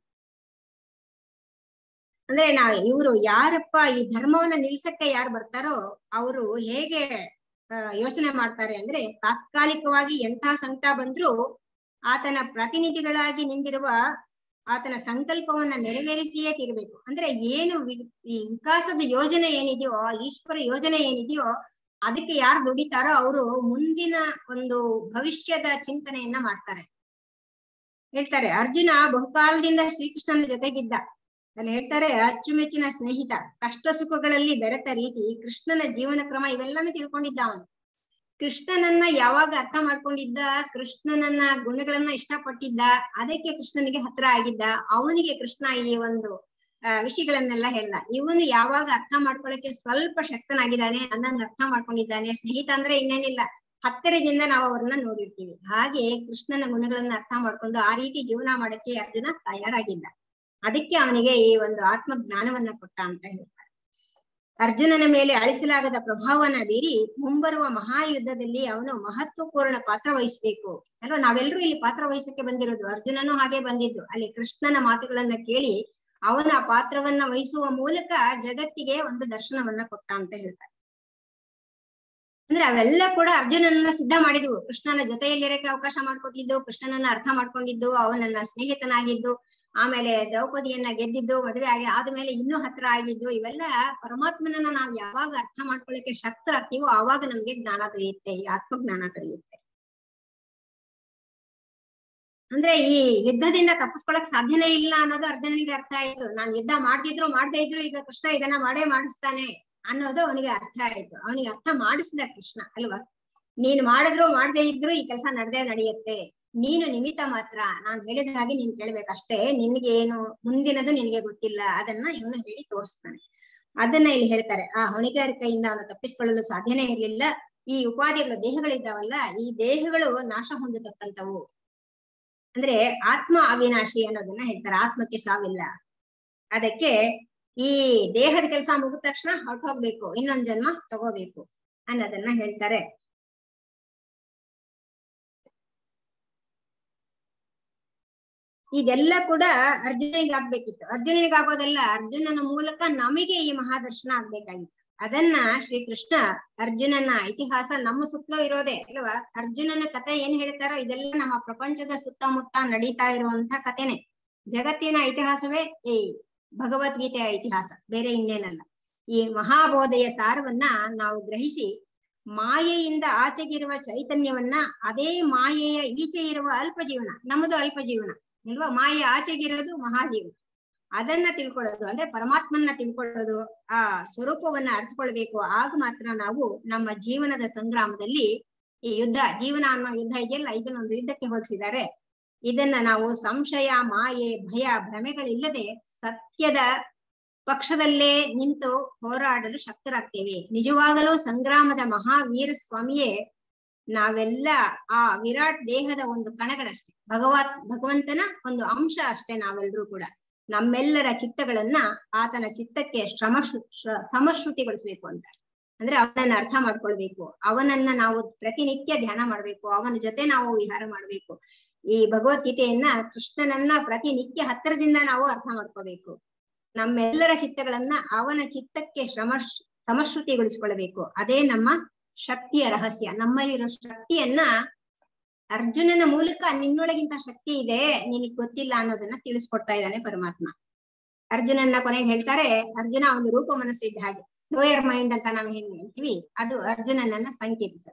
[SPEAKER 2] ಅಂದ್ರೆ ನಾ ಇವರು ಯಾರಪ್ಪ ಈ ಧರ್ಮವನ್ನ ನಿಲ್ಸಕ್ಕೆ ಯಾರು ಬರ್ತಾರೋ ಅವರು ಹೇಗೆ ಆ, ಯೋಚನೆ ಮಾಡ್ತಾರೆ ಅಂದ್ರೆ ತಾತ್ಕಾಲಿಕವಾಗಿ ಎಂಥ ಸಂಕಟ ಬಂದ್ರೂ ಆತನ ಪ್ರತಿನಿಧಿಗಳಾಗಿ ನಿಂತಿರುವ ಆತನ ಸಂಕಲ್ಪವನ್ನ ನೆರವೇರಿಸಿಯೇ ತೀರ್ಬೇಕು ಅಂದ್ರೆ ಏನು ವಿ- ಈ ವಿಕಾಸದ ಯೋಜನೆ ಏನಿದೆಯೋ ಆ ಈಶ್ವರ ಯೋಜನೆ ಏನಿದೆಯೋ ಅದಕ್ಕೆ ಯಾರು ದುಡಿತಾರೋ ಅವರು ಮುಂದಿನ ಒಂದು ಭವಿಷ್ಯದ ಚಿಂತನೆಯನ್ನ ಮಾಡ್ತಾರೆ ಹೇಳ್ತಾರೆ ಅರ್ಜುನ ಬಹುಕಾಲದಿಂದ ಶ್ರೀಕೃಷ್ಣನ ಜೊತೆಗಿದ್ದ ಅಲ್ಲಿ ಹೇಳ್ತಾರೆ ಅಚ್ಚುಮೆಚ್ಚಿನ ಸ್ನೇಹಿತ ಕಷ್ಟ ಸುಖಗಳಲ್ಲಿ ಬೆರೆತ ರೀತಿ ಕೃಷ್ಣನ ಜೀವನ ಕ್ರಮ ಇವೆಲ್ಲಾನು ತಿಳ್ಕೊಂಡಿದ್ದ ಅವನು ಕೃಷ್ಣನನ್ನ ಯಾವಾಗ ಅರ್ಥ ಮಾಡ್ಕೊಂಡಿದ್ದ ಕೃಷ್ಣನನ್ನ ಗುಣಗಳನ್ನ ಇಷ್ಟಪಟ್ಟಿದ್ದ ಅದಕ್ಕೆ ಕೃಷ್ಣನಿಗೆ ಹತ್ರ ಆಗಿದ್ದ ಅವನಿಗೆ ಕೃಷ್ಣ ಈ ಒಂದು ಆ, ವಿಷಯಗಳನ್ನೆಲ್ಲ ಹೇಳ್ದ ಇವನು ಯಾವಾಗ ಅರ್ಥ ಮಾಡ್ಕೊಳಕ್ಕೆ ಸ್ವಲ್ಪ ಶಕ್ತನಾಗಿದ್ದಾನೆ ನನ್ನನ್ನು ಅರ್ಥ ಮಾಡ್ಕೊಂಡಿದ್ದಾನೆ ಸ್ನೇಹಿತ ಅಂದ್ರೆ ಇನ್ನೇನಿಲ್ಲ ಹತ್ತಿರದಿಂದ ನಾವು ಅವ್ರನ್ನ ನೋಡಿರ್ತೀವಿ ಹಾಗೆ ಕೃಷ್ಣನ ಗುಣಗಳನ್ನ ಅರ್ಥ ಮಾಡ್ಕೊಂಡು ಆ ರೀತಿ ಜೀವನ ಮಾಡಕ್ಕೆ ಅರ್ಜುನ ತಯಾರಾಗಿದ್ದ ಅದಕ್ಕೆ ಅವನಿಗೆ ಈ ಒಂದು ಆತ್ಮ ಜ್ಞಾನವನ್ನ ಕೊಟ್ಟ ಅಂತ ಹೇಳ್ತಾರೆ ಅರ್ಜುನನ ಮೇಲೆ ಅಳಿಸಲಾಗದ ಪ್ರಭಾವನ ಬೀರಿ ಮುಂಬರುವ ಮಹಾಯುದ್ಧದಲ್ಲಿ ಅವನು ಮಹತ್ವಪೂರ್ಣ ಪಾತ್ರ ವಹಿಸ್ಬೇಕು ಅಲ್ವಾ ನಾವೆಲ್ಲರೂ ಇಲ್ಲಿ ಪಾತ್ರ ವಹಿಸಕ್ಕೆ ಬಂದಿರೋದು ಅರ್ಜುನನು ಹಾಗೆ ಬಂದಿದ್ದು ಅಲ್ಲಿ ಕೃಷ್ಣನ ಮಾತುಗಳನ್ನ ಕೇಳಿ ಅವನ ಆ ಪಾತ್ರವನ್ನ ವಹಿಸುವ ಮೂಲಕ ಜಗತ್ತಿಗೆ ಒಂದು ದರ್ಶನವನ್ನ ಕೊಟ್ಟ ಅಂತ ಹೇಳ್ತಾರೆ ಅಂದ್ರೆ ಅವೆಲ್ಲ ಕೂಡ ಅರ್ಜುನನನ್ನ ಸಿದ್ಧ ಮಾಡಿದ್ವು ಕೃಷ್ಣನ ಜೊತೆಯಲ್ಲಿರಕ್ಕೆ ಅವಕಾಶ ಮಾಡ್ಕೊಟ್ಟಿದ್ದು ಕೃಷ್ಣನನ್ನ ಅರ್ಥ ಮಾಡ್ಕೊಂಡಿದ್ದು ಅವನನ್ನ ಸ್ನೇಹಿತನಾಗಿದ್ದು ಆಮೇಲೆ ದ್ರೌಪದಿಯನ್ನ ಗೆದ್ದಿದ್ದು ಮದುವೆ ಆಗಿ ಆದ್ಮೇಲೆ ಇನ್ನೂ ಹತ್ರ ಆಗಿದ್ದು ಇವೆಲ್ಲ ಪರಮಾತ್ಮನನ್ನ ನಾವು ಯಾವಾಗ ಅರ್ಥ ಮಾಡ್ಕೊಳ್ಳಿಕ್ಕೆ ಶಕ್ತರಾಗ್ತೀವೋ ಆವಾಗ ನಮ್ಗೆ ಜ್ಞಾನ ದೊರೆಯುತ್ತೆ ಈ ಆತ್ಮಜ್ಞಾನ ದೊರೆಯುತ್ತೆ ಅಂದ್ರೆ ಈ ಯುದ್ಧದಿಂದ ತಪ್ಪಿಸ್ಕೊಳಕ್ ಸಾಧ್ಯನೇ ಇಲ್ಲ ಅನ್ನೋದು ಅರ್ಜುನನಿಗೆ ಅರ್ಥ ಆಯ್ತು ನಾನ್ ಯುದ್ಧ ಮಾಡ್ತಿದ್ರು ಮಾಡದೇ ಇದ್ರು ಈಗ ಕೃಷ್ಣ ಇದನ್ನ ಮಾಡೇ ಮಾಡಿಸ್ತಾನೆ ಅನ್ನೋದು ಅವನಿಗೆ ಅರ್ಥ ಆಯ್ತು ಅವನಿಗೆ ಅರ್ಥ ಮಾಡಿಸಿದ ಕೃಷ್ಣ ಅಲ್ವಾ ನೀನ್ ಮಾಡಿದ್ರು ಮಾಡದೇ ಇದ್ರು ಈ ಕೆಲಸ ನಡೆದೇ ನಡೆಯುತ್ತೆ ನೀನು ನಿಮಿತ್ತ ಮಾತ್ರ ನಾನ್ ಹೇಳಿದ ಹಾಗೆ ನೀನ್ ಕೇಳ್ಬೇಕಷ್ಟೇ ನಿನ್ಗೆ ಏನು ಮುಂದಿನದು ನಿನಗೆ ಗೊತ್ತಿಲ್ಲ ಅದನ್ನ ಇವನು ಹೇಳಿ ತೋರಿಸ್ತಾನೆ ಅದನ್ನ ಇಲ್ಲಿ ಹೇಳ್ತಾರೆ ಆ ಹೊಣೆಗಾರಿಕೆಯಿಂದ ಅವನು ತಪ್ಪಿಸಿಕೊಳ್ಳಲು ಸಾಧ್ಯನೇ ಇರಲಿಲ್ಲ ಈ ಉಪಾಧಿಗಳು ದೇಹಗಳಿದ್ದಾವಲ್ಲ ಈ ದೇಹಗಳು ನಾಶ ಹೊಂದತಕ್ಕಂಥವು ಅಂದ್ರೆ ಆತ್ಮ ಅವಿನಾಶಿ ಅನ್ನೋದನ್ನ ಹೇಳ್ತಾರೆ ಆತ್ಮಕ್ಕೆ ಸಾವಿಲ್ಲ ಅದಕ್ಕೆ ಈ ದೇಹದ ಕೆಲಸ ಮುಗಿದ ತಕ್ಷಣ ಹೊರಟು ಹೋಗ್ಬೇಕು ಇನ್ನೊಂದ್ ಜನ್ಮ ತಗೋಬೇಕು ಅನ್ನೋದನ್ನ ಹೇಳ್ತಾರೆ ಇದೆಲ್ಲ ಕೂಡ ಅರ್ಜುನಿಗೆ ಆಗ್ಬೇಕಿತ್ತು ಅರ್ಜುನನಿಗೆ ಆಗೋದಲ್ಲ ಅರ್ಜುನನ ಮೂಲಕ ನಮಗೆ ಈ ಮಹಾದರ್ಶನ ಆಗ್ಬೇಕಾಗಿತ್ತು ಅದನ್ನ ಶ್ರೀಕೃಷ್ಣ ಅರ್ಜುನನ ಇತಿಹಾಸ ನಮ್ಮ ಸುತ್ತಲೂ ಇರೋದೇ ಅಲ್ವಾ ಅರ್ಜುನನ ಕಥೆ ಏನ್ ಹೇಳ್ತಾರೋ ಇದೆಲ್ಲ ನಮ್ಮ ಪ್ರಪಂಚದ ಸುತ್ತಮುತ್ತ ನಡೀತಾ ಇರುವಂತ ಕಥೆನೆ ಜಗತ್ತಿನ ಇತಿಹಾಸವೇ ಈ ಭಗವದ್ಗೀತೆಯ ಇತಿಹಾಸ ಬೇರೆ ಇನ್ನೇನಲ್ಲ ಈ ಮಹಾಬೋಧೆಯ ಸಾರವನ್ನ ನಾವು ಗ್ರಹಿಸಿ ಮಾಯೆಯಿಂದ ಆಚೆಗಿರುವ ಚೈತನ್ಯವನ್ನ ಅದೇ ಮಾಯೆಯ ಈಚೆ ಇರುವ ಅಲ್ಪ ಜೀವನ ನಮ್ಮದು ಅಲ್ಪ ಜೀವನ ಇಲ್ವಾ ಮಾಯೆ ಆಚೆಗಿರೋದು ಮಹಾಜೀವನ ಅದನ್ನ ತಿಳ್ಕೊಳ್ಳೋದು ಅಂದ್ರೆ ಪರಮಾತ್ಮನ್ನ ತಿಳ್ಕೊಳ್ಳೋದು ಆ ಸ್ವರೂಪವನ್ನ ಅರ್ಥಕೊಳ್ಬೇಕು ಆಗ ಮಾತ್ರ ನಾವು ನಮ್ಮ ಜೀವನದ ಸಂಗ್ರಾಮದಲ್ಲಿ ಈ ಯುದ್ಧ ಜೀವನ ಅನ್ನೋ ಯುದ್ಧ ಇದೆಯಲ್ಲ ಇದನ್ನೊಂದು ಯುದ್ಧಕ್ಕೆ ಹೋಲಿಸಿದ್ದಾರೆ ಇದನ್ನ ನಾವು ಸಂಶಯ ಮಾಯೆ ಭಯ ಭ್ರಮೆಗಳಿಲ್ಲದೆ ಸತ್ಯದ ಪಕ್ಷದಲ್ಲೇ ನಿಂತು ಹೋರಾಡಲು ಶಕ್ತರಾಗ್ತೇವೆ ನಿಜವಾಗಲೂ ಸಂಗ್ರಾಮದ ಮಹಾವೀರ ಸ್ವಾಮಿಯೇ ನಾವೆಲ್ಲ ಆ ವಿರಾಟ್ ದೇಹದ ಒಂದು ಕಣಗಳಷ್ಟೇ ಭಗವತ್ ಭಗವಂತನ ಒಂದು ಅಂಶ ಅಷ್ಟೇ ನಾವೆಲ್ಲರೂ ಕೂಡ ನಮ್ಮೆಲ್ಲರ ಚಿತ್ತಗಳನ್ನ ಆತನ ಚಿತ್ತಕ್ಕೆ ಶ್ರಮ ಸಮಶ್ರುತಿಗೊಳಿಸ್ಬೇಕು ಅಂತ ಅಂದ್ರೆ ಅವನನ್ನ ಅರ್ಥ ಮಾಡ್ಕೊಳ್ಬೇಕು ಅವನನ್ನ ನಾವು ಪ್ರತಿನಿತ್ಯ ಧ್ಯಾನ ಮಾಡ್ಬೇಕು ಅವನ ಜೊತೆ ನಾವು ವಿಹಾರ ಮಾಡ್ಬೇಕು ಈ ಭಗವದ್ಗೀತೆಯನ್ನ ಕೃಷ್ಣನನ್ನ ಪ್ರತಿನಿತ್ಯ ಹತ್ತಿರದಿಂದ ನಾವು ಅರ್ಥ ಮಾಡ್ಕೋಬೇಕು ನಮ್ಮೆಲ್ಲರ ಚಿತ್ತಗಳನ್ನ ಅವನ ಚಿತ್ತಕ್ಕೆ ಶ್ರಮ ಸಮಶ್ರುತಿಗೊಳಿಸ್ಕೊಳ್ಬೇಕು ಅದೇ ನಮ್ಮ ಶಕ್ತಿಯ ರಹಸ್ಯ ನಮ್ಮಲ್ಲಿರೋ ಶಕ್ತಿಯನ್ನ ಅರ್ಜುನನ ಮೂಲಕ ನಿನ್ನೊಳಗಿಂತ ಶಕ್ತಿ ಇದೆ ನಿನಗ್ ಗೊತ್ತಿಲ್ಲ ಅನ್ನೋದನ್ನ ತಿಳಿಸ್ಕೊಡ್ತಾ ಇದ್ದಾನೆ ಪರಮಾತ್ಮ ಅರ್ಜುನನ್ನ ಕೊನೆಗೆ ಹೇಳ್ತಾರೆ ಅರ್ಜುನ ಒಂದು ರೂಪ ಮನಸ್ಸು ಇದ್ದ ಹಾಗೆ ಲೋಯರ್ ಮೈಂಡ್ ಅಂತ ನಾವು ಏನ್ ಹೇಳ್ತೀವಿ ಅದು ಅರ್ಜುನನನ್ನ ಸಂಕೇತಿಸ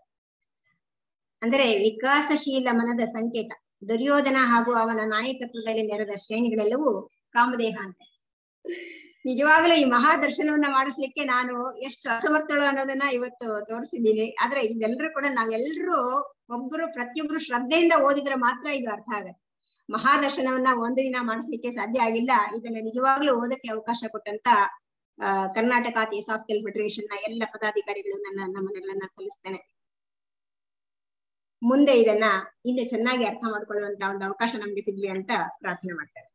[SPEAKER 2] ಅಂದ್ರೆ ವಿಕಾಸಶೀಲ ಮನದ ಸಂಕೇತ ದುರ್ಯೋಧನ ಹಾಗೂ ಅವನ ನಾಯಕತ್ವದಲ್ಲಿ ನೆರೆದ ಶ್ರೇಣಿಗಳೆಲ್ಲವೂ ಕಾಮದೇಹ ಅಂತ ನಿಜವಾಗ್ಲೂ ಈ ಮಹಾದರ್ಶನವನ್ನ ಮಾಡಿಸ್ಲಿಕ್ಕೆ ನಾನು ಎಷ್ಟು ಅಸಮರ್ಥಳು ಅನ್ನೋದನ್ನ ಇವತ್ತು ತೋರಿಸಿದ್ದೀನಿ ಆದ್ರೆ ಇದೆಲ್ಲರೂ ಕೂಡ ನಾವೆಲ್ಲರೂ ಒಬ್ರು ಪ್ರತಿಯೊಬ್ರು ಶ್ರದ್ಧೆಯಿಂದ ಓದಿದ್ರೆ ಮಾತ್ರ ಇದು ಅರ್ಥ ಆಗತ್ತೆ ಮಹಾದರ್ಶನವನ್ನ ಒಂದು ದಿನ ಮಾಡಿಸ್ಲಿಕ್ಕೆ ಸಾಧ್ಯ ಆಗಿಲ್ಲ ಇದನ್ನ ನಿಜವಾಗ್ಲೂ ಓದಕ್ಕೆ ಅವಕಾಶ ಕೊಟ್ಟಂತ ಆ ಕರ್ನಾಟಕ ಸಾಫ್ಟ್ವೇರ್ ಫೆಡರೇಷನ್ ನ ಎಲ್ಲ ಪದಾಧಿಕಾರಿಗಳು ನನ್ನ ನಮ್ಮನ್ನೆಲ್ಲನ್ನ ಕಲಿಸ್ತೇನೆ ಮುಂದೆ ಇದನ್ನ ಇನ್ನು ಚೆನ್ನಾಗಿ ಅರ್ಥ ಮಾಡ್ಕೊಳ್ಳುವಂತ ಒಂದು ಅವಕಾಶ ನಮ್ಗೆ ಸಿಗ್ಲಿ ಅಂತ ಪ್ರಾರ್ಥನೆ ಮಾಡ್ತೇನೆ